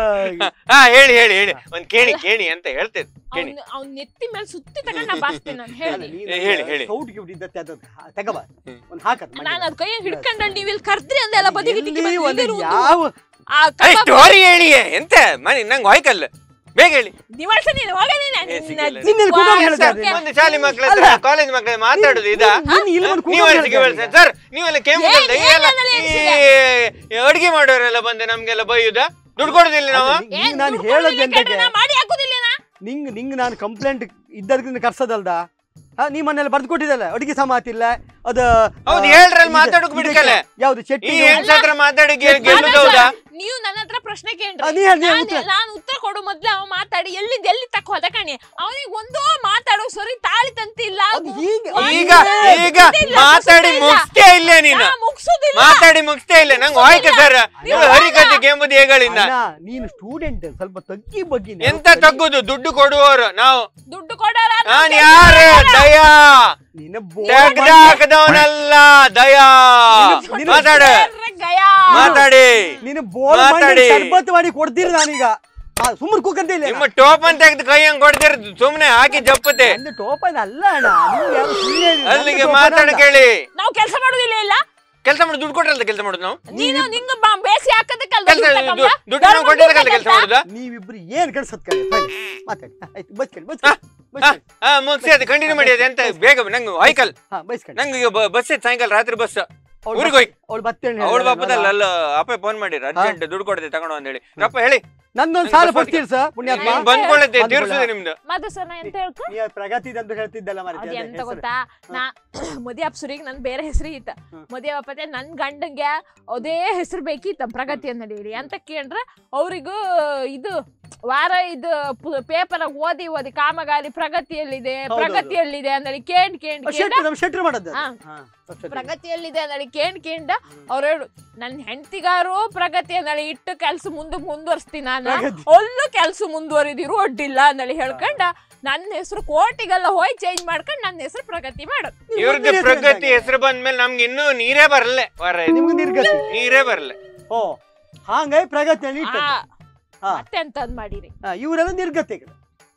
ಹಾ ಹೇಳಿ ಹೇಳಿ ಹೇಳಿ ಒಂದ್ ಕೇಳಿ ಕೇಳಿ ಅಂತ ಹೇಳ್ತೇನೆ ಕೇಳಿ ಅವ್ನ್ ಅವ್ನ್ ನೆತ್ತಿ ಮೇಲೆ ಸುತ್ತಿ ತಗೊಂಡ್ ನಾ ಬಾಸ್ತೀನಿ ನಾನು ಹೇಳಿ ಏ, ಹೇಳಿ, ಹೇಳಿ. ಸೌಟ್ ಗಿಫ್ಟ್ ಇದ್ದತ್ತೆ ಅದು ತಗಬ ಹ್ಮ್. ಒಂದ್ ಹಾಕತ್ ನಾನು ಅದ್ ಕೈಯಾಗ ಹಿಡ್ಕೊಂಡಲ್ಲಿ ನೀವು ಇಲ್ಲಿ ಕರ್ದ್ರಿ ಅಂದೆಲ್ಲ ಬದಿಗೆ ಟಿಕ್ಕಿ ಎಲ್ಲಿ ಬಂದು ಒಂದು ಇಲ್ಲಿರು ಒಂದು- ಯಾವ ಆ ಕಬಾಬ್ ಸ್ಟೋರಿ ಹೇಳಿ ಎಂತ ಮನೆ ನಂಗೆ ಹೊಯ್ಕಲ್ಲ ಬೇಗ ಹೇಳಿ ದಿವಸ ನೀನು ಹೋಗ ನೀನು ಏ, ಸಿಗಲ್ಲ. ನಿನ್ನೆ ಇಲ್ಲಿ ಕೂತ್ಕೊಂಡು ಹೇಳ್ತಾ ಇದ್ದೀನಿ. ಒಂದು ಶಾಲೆ ಮಕ್ಕಳ ಅಲ್ಲ. ಕಾಲೇಜ್ ಮಕ್ಕಳ ಮಾತಾಡುದು ಇದಾ ನೀನು ಇಲ್ಲಿ ಬಂದು ನೀವು ಕೂತ್ಕೊಂಡು ಅರ್ಸಿಗೆ ಹೇಳ್ತಾ ಸರ್ ನೀವೆಲ್ಲ ಕೆಂಪು ಏನ್- ಗಲ್ದ, ಏನ್ ಎಲ್ಲ ಅನ್ನಲ್ಲ ಈ ಅಡ್ಗೆ ಮಾಡೋರೆಲ್ಲ ಬಂದು ನಮ್ಗೆಲ್ಲ ಬೈಯುದ ದುಡ್ಡು ಕೊಡುದಿಲ್ಲ ನಾವು ಅಲ್ಲ, ನಿಂಗ್- ಏನ್ ನಿಂಗ್ ನಾನು ದುಡ್ಡು ಹೇಳೋದ್ ಕೊಡ್ಲಿಲ್ಲ ಎಂತಕ್ಕೆ ಕೇಳ್ರೆ ನಾ ಮಾಡಿ ಹಾಕುದಿಲ್ಲ ನಾ? ನಿಂಗ್ ನಿಂಗ್ ನಾನು ಕಂಪ್ಲೇಂಟ್ ಇದ್ದದಕ್ಕಿಂತ ಕರ್ಸದಲ್ದ ಹಾ ನೀ ಮನೇಲಿ ಬರ್ದು ಕೊಟ್ಟಿದ್ದಲ್ಲ ಅಡಿಗೆ ಸಮಾತಿಲ್ಲ ಅದ ಹೌದು, ಆ, ಹೇಳ್ರಲ್ಲಿ ಇದು- ಮಾತಾಡೋಕ್ ಇದಕ್ಕೆ- ಬಿಡ್ಕಲೆ. ಯಾವ್ದು ಚಟ್ನಿ ಈ ಹೆಣ್ಸ್ ಹತ್ರ ಮಾತಾಡಿ ಗೆ- ಗೆಲ್ಲುದು ಮಾತಾಡ್ಸ. ಹೌದಾ ನೀವು ನನ್ನ ಹತ್ರ ಪ್ರಶ್ನೆ ಆ, ಕೇಳ್ರಿ ನೀ ಹೇಳು, ನೀ ನಾನ್- ಉತ್ತರ. ನಾನು ಉತ್ತರ ಕೊಡು ಮೊದ್ಲು ಅವ ಮಾತಾಡಿ ಎಲ್ಲಿಂದ ಎಲ್ಲಿ ತಕ್ಕ ಹೋದ ಕಣಿ ಅವನಿಗೆ ಒಂದೋ ಮಾತಾಡೋ ಸರಿ ತಾಳಿ ತಂತಿಲ್ಲ ಅದು ಹೀಗೆ ಈಗ ಈಗ ಮಾತಾಡಿ ಮುಗ್ಸ್ತೇ ಇಲ್ಲ ನೀನು ಮುಗಿಸುದಿಲ್ಲ ಮಾತಾಡಿ ಮುಗ್ಸ್ತೇ ಇಲ್ಲ ನಂಗೆ ವಾಯ್ಕ ಸರ್ ನೀವು ಹರಿಕತೆ ಕೆಂಬುದು ಹೇಗಳಿಂದ ಅಣ್ಣ, ನೀನು ಸ್ಟೂಡೆಂಟ್ ಸ್ವಲ್ಪ ತಗ್ಗಿ ಬಗ್ಗೆ ಎಂತ ತಗ್ಗುದು ದುಡ್ಡು ಕೊಡುವವರು ನಾವು ದುಡ್ಡು ಕೊಡೋರ ನಾನ್ ಯಾರು ದಯಾ ನಿನ್ನ ಬೋ- ತೆಗ್ದ ಹಾಕದವನಲ್ಲ ದಯಾ ನಿನ್ನ- ಮಾತಾಡ ಗಯಾ ಮಾತಾಡಿ ನೀನು ಬೋಲ್ ಮಾತಾಡಿ. ಸರ್ಬತ್ ಮಾಡಿ ಕೊಡ್ತೀರಿ ನಾನೀಗ ಸುಮ್ಮನೆ ಕೂಕಂತ ಇಲ್ಲ ನಿಮ್ಮ ಟೋಪನ್ ತೆಗೆದು ಕೈ ಹಂಗ್ ಕೊಡ್ತೀರ ಸುಮ್ನೆ ಹಾಕಿ ಜಪ್ಪತೆ ನಂದು ಟೋಪನ್ ಅಲ್ಲ ಅಣ್ಣ ನಿಮ್ಗೆ ಯಾರು ಸುಳ್ಳು ಹೇಳಿದ್ರು. ನಂದು ಅಲ್ಲಿಗೆ ಟೋಪನ್ ಮಾತಾಡ ಅಲ್ಲ. ಕೇಳಿ ನಾವು ಕೆಲಸ ಮಾಡುದಿಲ್ಲ ಇಲ್ಲ ಕೆಲಸ ಮಾಡಿ ದುಡ್ಡು ಕೊಟ್ರಲ್ಲ ಕೆಲಸ ಮಾಡುದು ನಾವು ನೀನು ನಿಂಗ ಬಾ- ಬೇಸಿ ಹಾಕದಕ್ಕಲ್ಲ ಕೆಲಸ ದುಡ್ಡು ನಾವು ಕೊಟ್ಟಿದ್ದಕ್ಕಲ್ಲ ಕೆಲಸ ಮಾಡುದಾ ನೀವಿಬ್ರು ಏನ್ ಕಳ್ಸತ್ ಕಳಿ ಮಾತಾಡಿ ಆಯ್ತು ಬಸ್ಕಳಿ ಬಸ್ಕಳಿ ಬಸ್ಕಳಿ ಹಾ ಮುಗಿಸಿ ಅದು ಕಂಟಿನ್ಯೂ ಮಾಡಿ ಅದು ಎಂತ ಬೇಗ ನಂಗೆ ವೈಕಲ್ ಹಾ ಬಸ್ಕಳಿ ನಂಗೆ ಈಗ ಬಸ್ ಇತ್ತು ಸಾಯಂಕಾಲ ರಾತ್ರಿ ಬಸ್ ಅವ್ಳು ಊರಿಗೆ ಹೋಯ್ ಅವಳು ಬತ್ತೇಳಿ ಅವಳು ಬಾಪದಲ್ಲ ಅಲ್ಲ ಅಪ್ಪ ಫೋನ್ ಮಾಡಿರ ಅರ್ಜೆಂಟ್ ದುಡ್ಡು ಕೊಡದೆ ತಗೊಂಡು ಅಂತ ಹೇಳಿ ರಪ್ಪ ಹೇಳಿ ನಂದೊಂದು ನಂಗೆ ಸಾಲ ಬಸ್ ಕೊಡ್ತೀರಿ ಸರ್ ಪುಣ್ಯಾತ್ಮ ಹ್ಮ್. ಬಂದ್ಕೊಳ್ಳುತ್ತೆ ಬಂದ್ಕೊಳ್ಳ. ತೀರ್ಸುದೆ ನಿಮ್ದು ಮದು ಸರ್ ನಾ ಎಂತ ಹೇಳ್ಕ ನೀವು ಪ್ರಗತಿ ಅಂತ ಹೇಳ್ತಿದ್ದಲ್ಲ ಅದ್ ಮಾರೈತಿ, ಅದೇ ಎಂತ ಹೆಸರು. ಗೊತ್ತಾ ನಾ ಮದುವೆ ಅಪ್ಸುರಿಗೆ ನನ್ ಬೇರೆ ಹೆಸರು ಇತ್ತ ಹ್ಮ್. ಮದುವೆ ಅಪ್ಪತೆ ನನ್ ಗಂಡಂಗೆ ಅದೇ ಹೆಸರು ಬೇಕಿತ್ತ ಪ್ರಗತಿ ಅಂತ ಹೇಳಿ ಅಂತ ಕೇಳ್ರ ಅವ್ರಿಗೂ ಇದು ವಾರ ಇದು ಪೇಪರ್ ಓದಿ ಓದಿ ಕಾಮಗಾರಿ ಪ್ರಗತಿಯಲ್ಲಿದೆ ಹೌದೌದು. ಪ್ರಗತಿಯಲ್ಲಿದೆ ಅಂದೇಳಿ ಕೇಂಡ್ ಕೇಂಡ್ ಆ, ಕೇಂಡ ಶೆಟ್ರು ನಮ್ಮ ಶೆಟ್ರು ಮಾಡದ್ದು ಅದು. ಹಾ. ಹಾ, ಸ್ವಚ್ಛತೆ. ಪ್ರಗತಿಯಲ್ಲಿದೆ ಅಂದೇಳಿ ಕೇಂಡ್ ಕೇಂಡ ಅವ್ರು ಹೇಳು ನನ್ ಹೆಂಡತಿಗಾರು ಪ್ರಗತಿ ಅಂದೇಳಿ ಇಟ್ಟು ಕೆಲ್ಸ ಮುಂದೆ ಮುಂದುವರ್ಸ್ತೀನಿ ನಾನು ಪ್ರಗತಿ. ಅಲ್ಲೂ ಕೆಲ್ಸ ಮುಂದುವರಿದಿರು ಅಡ್ಡಿಲ್ಲ ಅಂದೇಳಿ ಹೇಳ್ಕೊಂಡ ನನ್ನ ಹೆಸರು ಕೋರ್ಟಿಗೆಲ್ಲ ಹೋಗಿ ಚೇಂಜ್ ಮಾಡ್ಕೊಂಡು ನನ್ನ ಹೆಸರು ಪ್ರಗತಿ ಮಾಡೋದು ನೀವು ಇವ್ರದ್ದು ಮುಂದಿನ ಪ್ರಗತಿ ಹೆಸರು ಹೆಸರು ಬಂದ್ಮೇಲೆ ನಮ್ಗೆ ಇನ್ನೂ ನೀರೇ ಬರಲ್ಲ ವಾರ ಇದು. ನಿಮ್ಗೆ ನಿರ್ಗತಿ ನೀರೇ ಬರಲ್ಲ ಓ ಹಾಂಗಾಗಿ ಪ್ರಗತಿ ಅಲ್ಲಿ ಇಟ್ಟದ್ದು. ಆ, ಹಾ. ಮತ್ತೆ ಅಂತ ಅಂದ್ ಮಾಡಿರಿ ಹಾ, ಇವರೆಲ್ಲ ನಿರ್ಗತಿಗಳು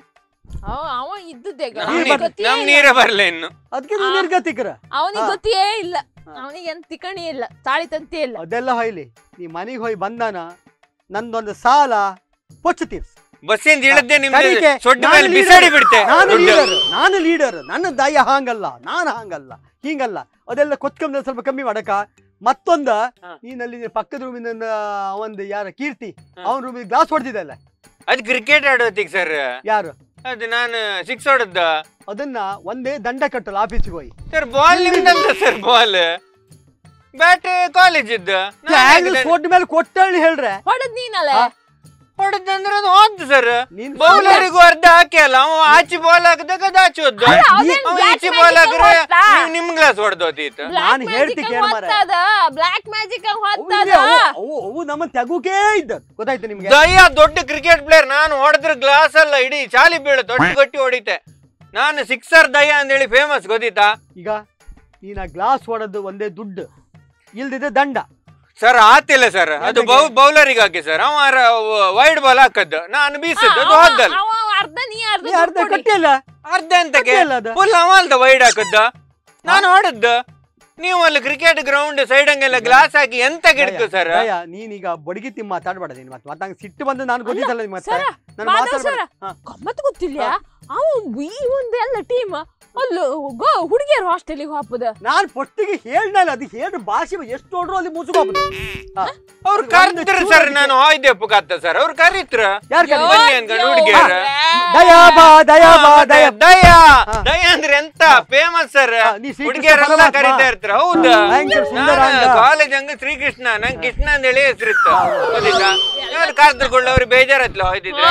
ಅವ ಅವ ಇದ್ದದ್ದೇ ನಮ್ ಅವನಿಗೆ ನೀರ್- ಗೊತ್ತಿಯೇ ನಮ್ ಇಲ್ಲ. ನೀರೇ ಬರಲ್ಲ ಇನ್ನು ಅದಕ್ಕೆ ನೀವು ಆ. ನಿರ್ಗತಿಕರ ಅವನಿಗೆ ಹಾ. ಗೊತ್ತಿಯೇ ಇಲ್ಲ ಹಾ. ಅವನಿಗೆ ಎಂತ ತಿಕಣಿ ಇಲ್ಲ ತಾಳಿ ತಂತಿ ಇಲ್ಲ ಅದೆಲ್ಲ ಹೊಯ್ಲಿ ನೀ ಮನೆಗೆ ಹೋಗಿ ಬಂದಾನ ನಂದೊಂದು ಸಾಲ ಪೊಚ್ಚ ತೀರ್ಸು ಬಸ್ಸಿಂದ ಇಳದ್ದೆ ನಿಮ್ದು ಕಡಿಕೆ, ಸೊಡ್ಡ ನಾನು ಮೇಲೆ leader. ಬಿಸಾಡಿ ಬಿಡ್ತೆ ನಾನು ದುಡ್ಡು. ಲೀಡರ್ ನಾನು ಲೀಡರ್ ನನ್ನ ದಯ ಹಾಂಗಲ್ಲ ನಾನು ಹಾಂಗಲ್ಲ ಹಿಂಗಲ್ಲ ಅದೆಲ್ಲ ಕೊತ್ಕೊಂಡ್ ಸ್ವಲ್ಪ ಕಮ್ಮಿ ಮಾಡಕ ಮತ್ತೊಂದ ಹಾ. ನೀನಲ್ಲಿ ಪಕ್ಕದ ರೂಮಿನ ಅವಂದು ಯಾರ ಕೀರ್ತಿ ಹಾ. ಅವನ ರೂಮಿಗೆ ಗ್ಲಾಸ್ ಹೊಡೆದಿದ್ದಲ್ಲ ಅದು ಕ್ರಿಕೆಟ್ ಆಡೋತಿಗ್ ಸರ್ ಯಾರು ಅದು ನಾನು ಸಿಕ್ಸ್ ಹೊಡೆದ ಅದನ್ನ ಒಂದೇ ದಂಡ ಕಟ್ಟಲ್ಲ ಆಫೀಸಿಗೆ ಹೋಗಿ ಸರ್ ಬಾಲ್ ನಿಮ್ದಲ್ಲ ಸರ್ ಬಾಲ್ ಬ್ಯಾಟ್ ಕಾಲೇಜ್ ಇದ್ದ ಕೊಟ್ಟ ಮೇಲೆ ಕೊಟ್ಟಳ್ಳಿ ಹೇಳ್ರೆ ಹೊಡದ್ ನೀನಲ್ಲ ಹಾ. ಹೊಡೆದಂದ್ರೆ ಅದು ಹೋದ್ ಸರ್ ನೀನ್ ಬೌಲರಿಗೂ ಅರ್ಧ ಹಾಕಿ ಅಲ್ಲ ಅವ ಆಚೆ ಬಾಲ್ ಹಾಕಿದಾಗ ಅದು ಆಚೆ ಹೋದ್ದು ಅಲ್ಲ, ಅದೇನ್ ಅವ black ಈಚೆ ಬಾಲ್ magic ಹಾಕಿದ್ರೆ ಹೋಗ್ತಾ? ನೀವು ನಿಮ್ ಗ್ಲಾಸ್ ಹೊಡೆದೋತೀತ ನಾನ್ ಹೇಳ್ತಿಕ್ಕೆ ಏನ್ ಮಾರ್ರೆ? ಬ್ಲಾಕ್ ಮ್ಯಾಜಿಕ್ ಅವು ಹೊತ್ತದ ಇಲ್ಲೇ ಅವು- ಅವು ಅವು ನಮ್ಮ ತೆಗುಕೇ ಇದ್ದ ಗೊತ್ತಾಯ್ತು ನಿಮ್ಗೆ ದಯ ದೊಡ್ಡ ಕ್ರಿಕೆಟ್ ಪ್ಲೇಯರ್ ನಾನು ಹೊಡೆದ್ರೆ ಗ್ಲಾಸ್ ಅಲ್ಲ ಇಡೀ ಚಾಲಿ ಬೀಳು ದೊಡ್ಡ ಗಟ್ಟಿ ಹೊಡಿತೆ ನಾನು ಸಿಕ್ಸರ್ ದಯ ಅಂತೇಳಿ ಫೇಮಸ್ ಗೊತ್ತಿತ್ತಾ ಈಗ ನೀನ್ ಆ ಗ್ಲಾಸ್ ಹೊಡೆದು ಒಂದೇ ದುಡ್ಡು ಇಲ್ದಿದ್ರೆ ದಂಡ ಸರ್ ಆತಿಲ್ಲ ಸರ್ ಅದು ಎಂತಕ್ಕೆ? ಬೌಲರಿಗೆ ಹಾಕಿ ಸರ್ ಅವ ವೈಡ್ ಬಾಲ್ ಹಾಕದ್ದು ನಾನು ಬೀಸದ್ದು ಅದು ಹೋದಲ್ಲ ಅವ ಅರ್ಧ ನೀ ಅರ್ಧ ನೀ ಅರ್ಧ ದುಡ್ಡು ಕೊಡಿ. ಕಟ್ಟಿಯಲ್ಲ ಅರ್ಧ ಎಂತಕ್ಕೆ ಕಟ್ಟಿಯಲ್ಲ ಅದು ಫುಲ್ ಅವ ಅಲ್ದ ವೈಡ್ ಹಾಕದ್ದ ನಾನು ಹೊಡದ್ದು ನೀವು ಅಲ್ಲಿ ಕ್ರಿಕೆಟ್ ಗ್ರೌಂಡ್ ಸೈಡ್ ಹಂಗೆಲ್ಲ ಗ್ಲಾಸ್ ಹಾಕಿ ಎಂತ ಗಿಡ್ತು ಸರ್ ದಯ ನೀನೀಗ ಬಡಗಿ ತಿಮ್ಮ ಮಾತಾಡ್ಬೇಡ ನೀನ್ ಮತ್ತೆ ಮತ್ತೆ ಹಂಗ್ ಸಿಟ್ಟು ಬಂದು ನಾನು ಗೊತ್ತಿದ್ದಲ್ಲ ನಿಮ್ ಮತ್ತೆ ಸರ, ನಾನು ಮಾಧವ್ ಮಾತಾಡ್ಬೇಡ ಸರ, ಹಾ. ಗಮ್ಮತ್ ಗೊತ್ತಿಲ್ಲ ಅವ ಈ ಒಂದು ಎಲ್ಲ ಟೀಮ್ ಅಲ್ಲ ಗೋ ಹುಡುಗಿಯರು ಹಾಸ್ಟೆಲಿಗೆ ಹಾಪದ ನಾನ್ ಪೊಟ್ಟಿಗೆ ಹೇಳ್ನಲ್ಲ ಅದು ಹೇಳ್ರು ಭಾಷೆ ಎಷ್ಟು ನೋಡ್ರು ಅಲ್ಲಿ ಮುಸುಕೋಬೋದು ಅವ್ರು ಕರೆದ್ರು ಸರ್ ನಾನು ಹೋಯ್ದೆ ಪುಕಾತ ಸರ್ ಅವ್ರು ಕರೀತ್ರ ಯಾರು ಯೋ, ಬನ್ನಿ ಅನ್ಕೊಂಡು ಯೋ, ಹುಡುಗಿಯರ ದಯಾ ಬಾ ದಯಾ ಬಾ ದಯ ದಯ ಹಾ. ದಯ ಅಂದ್ರೆ ಎಂತ ಫೇಮಸ್ ಸರ್ ಹಾ, ನೀ ಶ್ರೀಕೃಷ್ಣ ಹುಡುಗಿಯರೆಲ್ಲ ಪರಮಾತ್ಮ. ಕರೀತಾ ಇರ್ತಾರ ಹೌದಾ ಭಯಂಕರ ಸುಂದರಾಂಗ. ಕಾಲೇಜ್ ಹಂಗ ಶ್ರೀಕೃಷ್ಣ ನಂಗೆ ಕೃಷ್ಣ ಅಂತ ಹೇಳಿ ಹೆಸರಿತ್ತು ಗೊತ್ತಿತ್ತಾ ಯಾರು ಕಾರ್ತುಕೊಳ್ಳ ಅವ್ರು ಬೇಜಾರತ್ಲ ಹೋಯ್ತಿದ್ರೆ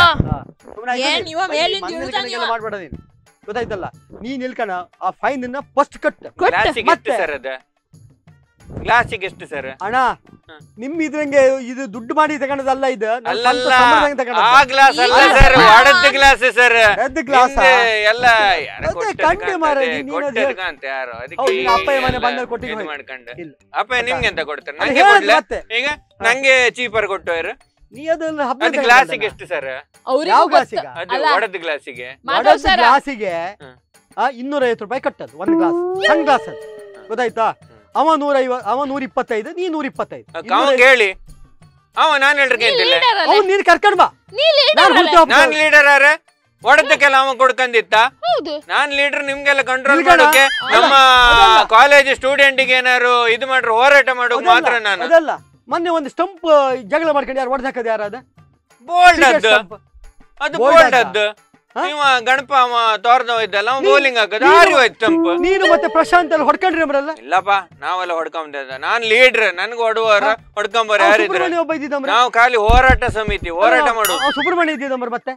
ಏನ್ ಇವ ಮೇಲಿಂದ ಇಳ್ದಾನ ಇವ? ಮಾಡ್ಬೇಡ ನೀನು ಗೊತ್ತಾಯ್ತಲ್ಲ ನೀನ್ ನಿಲ್ಕಣ ಆ ಫೈನ್ ಫಸ್ಟ್ ಕಟ್ ಕೊಟ್ಟು ಕ್ಲಾಸಿಗೆ ಮತ್ತೆ? ಸರ್ ಅದ ಗ್ಲಾಸಿಗೆ ಎಷ್ಟು ಸರ್ ಅಣ್ಣ ನಿಮ್ ಇದ್ರಂಗೆ ಇದು ದುಡ್ಡು ಮಾಡಿ ತಗೊಂಡದಲ್ಲ ಇದು ನಾನ್ ಸ್ವಂತ ಅಲ್ಲಲ್ಲ ಸಂಬಳದಂಗೆ ಆ ತಗೊಂಡದ್ದು. ಗ್ಲಾಸ್ ಅಲ್ಲ ಈಗ ಸರ್ ಹಾ. ಒಡದ ಗ್ಲಾಸ್ ಸರ್ ಎದ್ದು ಗ್ಲಾಸ? ಎಲ್ಲ ಯಾರೋ ಅದೇ ಕೊಟ್ಟದ್ದು ಕಂಡೆ ಮಾರ್ರೆ, ಕಾಣ್ತದೆ, ನೀನು ಅದು ಕೊಟ್ಟದ್ದು ಕಾಣ್ತ ಯಾರೋ ಅದಕ್ಕೆ ಹೌದು, ನಿನ್ನ ಅಪ್ಪಯ್ಯ ಮನೆ ಎಲ್ಲ ಬಂದಾಗ ಕೊಟ್ಟಿದ್ದು ಇದು ಹೋಯ್ತು. ಮಾಡ್ಕೊಂಡು ಇಲ್ಲ. ಅಪ್ಪ ನಿಮ್ಗೆ ಎಂತ ಕೊಡ್ತಾರೆ ಅದು ನಂಗೆ ಹೇಳೋದು ಕೊಡ್ಲೆ ಮತ್ತೆ. ಈಗ ನಂಗೆ ಚೀಪರ್ ಕೊಟ್ಟವ್ರು ನೀ ಅದನ್ನ ಹಬ್ಬದ ಅದು time ಗ್ಲಾಸಿಗೆ ಅಲ್ಲಲ್ಲ? ಎಷ್ಟು ಸರ್ ಅವ್ರಿಗೂ ಯಾವ ಗೊತ್ತು. ಗ್ಲಾಸಿಗ ಅದು ಅಲ್ಲ. ಒಡದ ಗ್ಲಾಸಿಗೆ ಮಾಧವ್ ಒಡೆದ ಸರ ಗ್ಲಾಸಿಗೆ ಹ್ಮ್. ಇನ್ನೂರ ಐವತ್ತು ರೂಪಾಯಿ ಕಟ್ಟದ್ದು ಒಂದ್ ಗ್ಲಾಸ್ ಸಣ್ಣ ಗ್ಲಾಸ್ ಅದು ಗೊತ್ತಾಯ್ತಾ ಅವ ನೂರ ಐವ ಅವ ನೂರ ಇಪ್ಪತ್ತೈದು ನೀ ನೂರ ಇಪ್ಪತ್ತೈದು ಅವನ್ ಹೇಳಿ ಅವ ನಾನ್ ಹೇಳ್ರಿಗೆ ಅಂತಿಲ್ಲ leader ಅಲ್ಲ? ಅವ್ನು ನೀನ್ ಕರ್ಕೊಂಡ್ ಬಾ ನೀ leader ನಾನು ಅಲ್ಲ? ಹುಟ್ಟು ನಾನ್ ಲೀಡರ್ ಅರೆ ಒಡದಕ್ಕೆಲ್ಲ ಅವ ಕೊಡ್ಕಂದಿತ್ತ ಹೌದು ನಾನ್ ಲೀಡರ್ ನಿಮ್ಗೆಲ್ಲ ಕಂಟ್ರೋಲ್ ನಿಲ್ಕಣ. ಮಾಡೋಕೆ ನಮ್ಮ ಅದಲ್ಲ. ಕಾಲೇಜ್ ಸ್ಟೂಡೆಂಟ್ ಗೆ ಏನಾರು ಇದು ಮಾಡ್ರು ಹೋರಾಟ ಮಾಡೋಕ್ ಮಾತ್ರ ನಾನು ಅದಲ್ಲ ಮೊನ್ನೆ ಒಂದು ಸ್ಟಂಪ್ ಜಗಳ ಮಾಡ್ಕೊಂಡು ಯಾರು ಹೊಡೆದ್ ಹಾಕದ್ ಯಾರು ಅದ ಬೋಲ್ಡ್ Cricket ಅದ್ದು stump. ಅದು Bold ಬೋಲ್ಡ್ ಅದ್ದ? ಅದ್ದು ಹಾ? ನೀವ ಗಣಪ ಅವ ತೋರ್ದವ ಇದ್ದಲ್ಲ ಅವ ನೀನು- ಬೌಲಿಂಗ್ ಹಾಕದ ನೀನು- ಹಾರಿ ಹೋಯ್ತು ತಂಪು ನೀನು ಮತ್ತೆ ಪ್ರಶಾಂತ್ ಎಲ್ಲ ಹೊಡ್ಕೊಂಡ್ರಿ ಅಂಬ್ರಲ್ಲ ಇಲ್ಲಪ್ಪ ನಾವೆಲ್ಲ ಹೊಡ್ಕೊಂಬಿದ್ದ ನಾನ್ ಲೀಡ್ರ್ ನನ್ಗೆ ಹೊಡುವರ ಹೊಡ್ಕೊಂಬರ ಯಾರಿದ್ರ ಸುಬ್ರಹ್ಮಣ್ಯ ಒಬ್ಬ ಇದ್ದಿದ್ದಮ್ರ ನಾವು ಖಾಲಿ ಹೋರಾಟ ಸಮಿತಿ ಹೋರಾಟ ಮಾಡುದು ಸುಬ್ರಹ್ಮಣ್ಯ ಇದ್ದಿದ್ದಮ್ರ ಮತ್ತೆ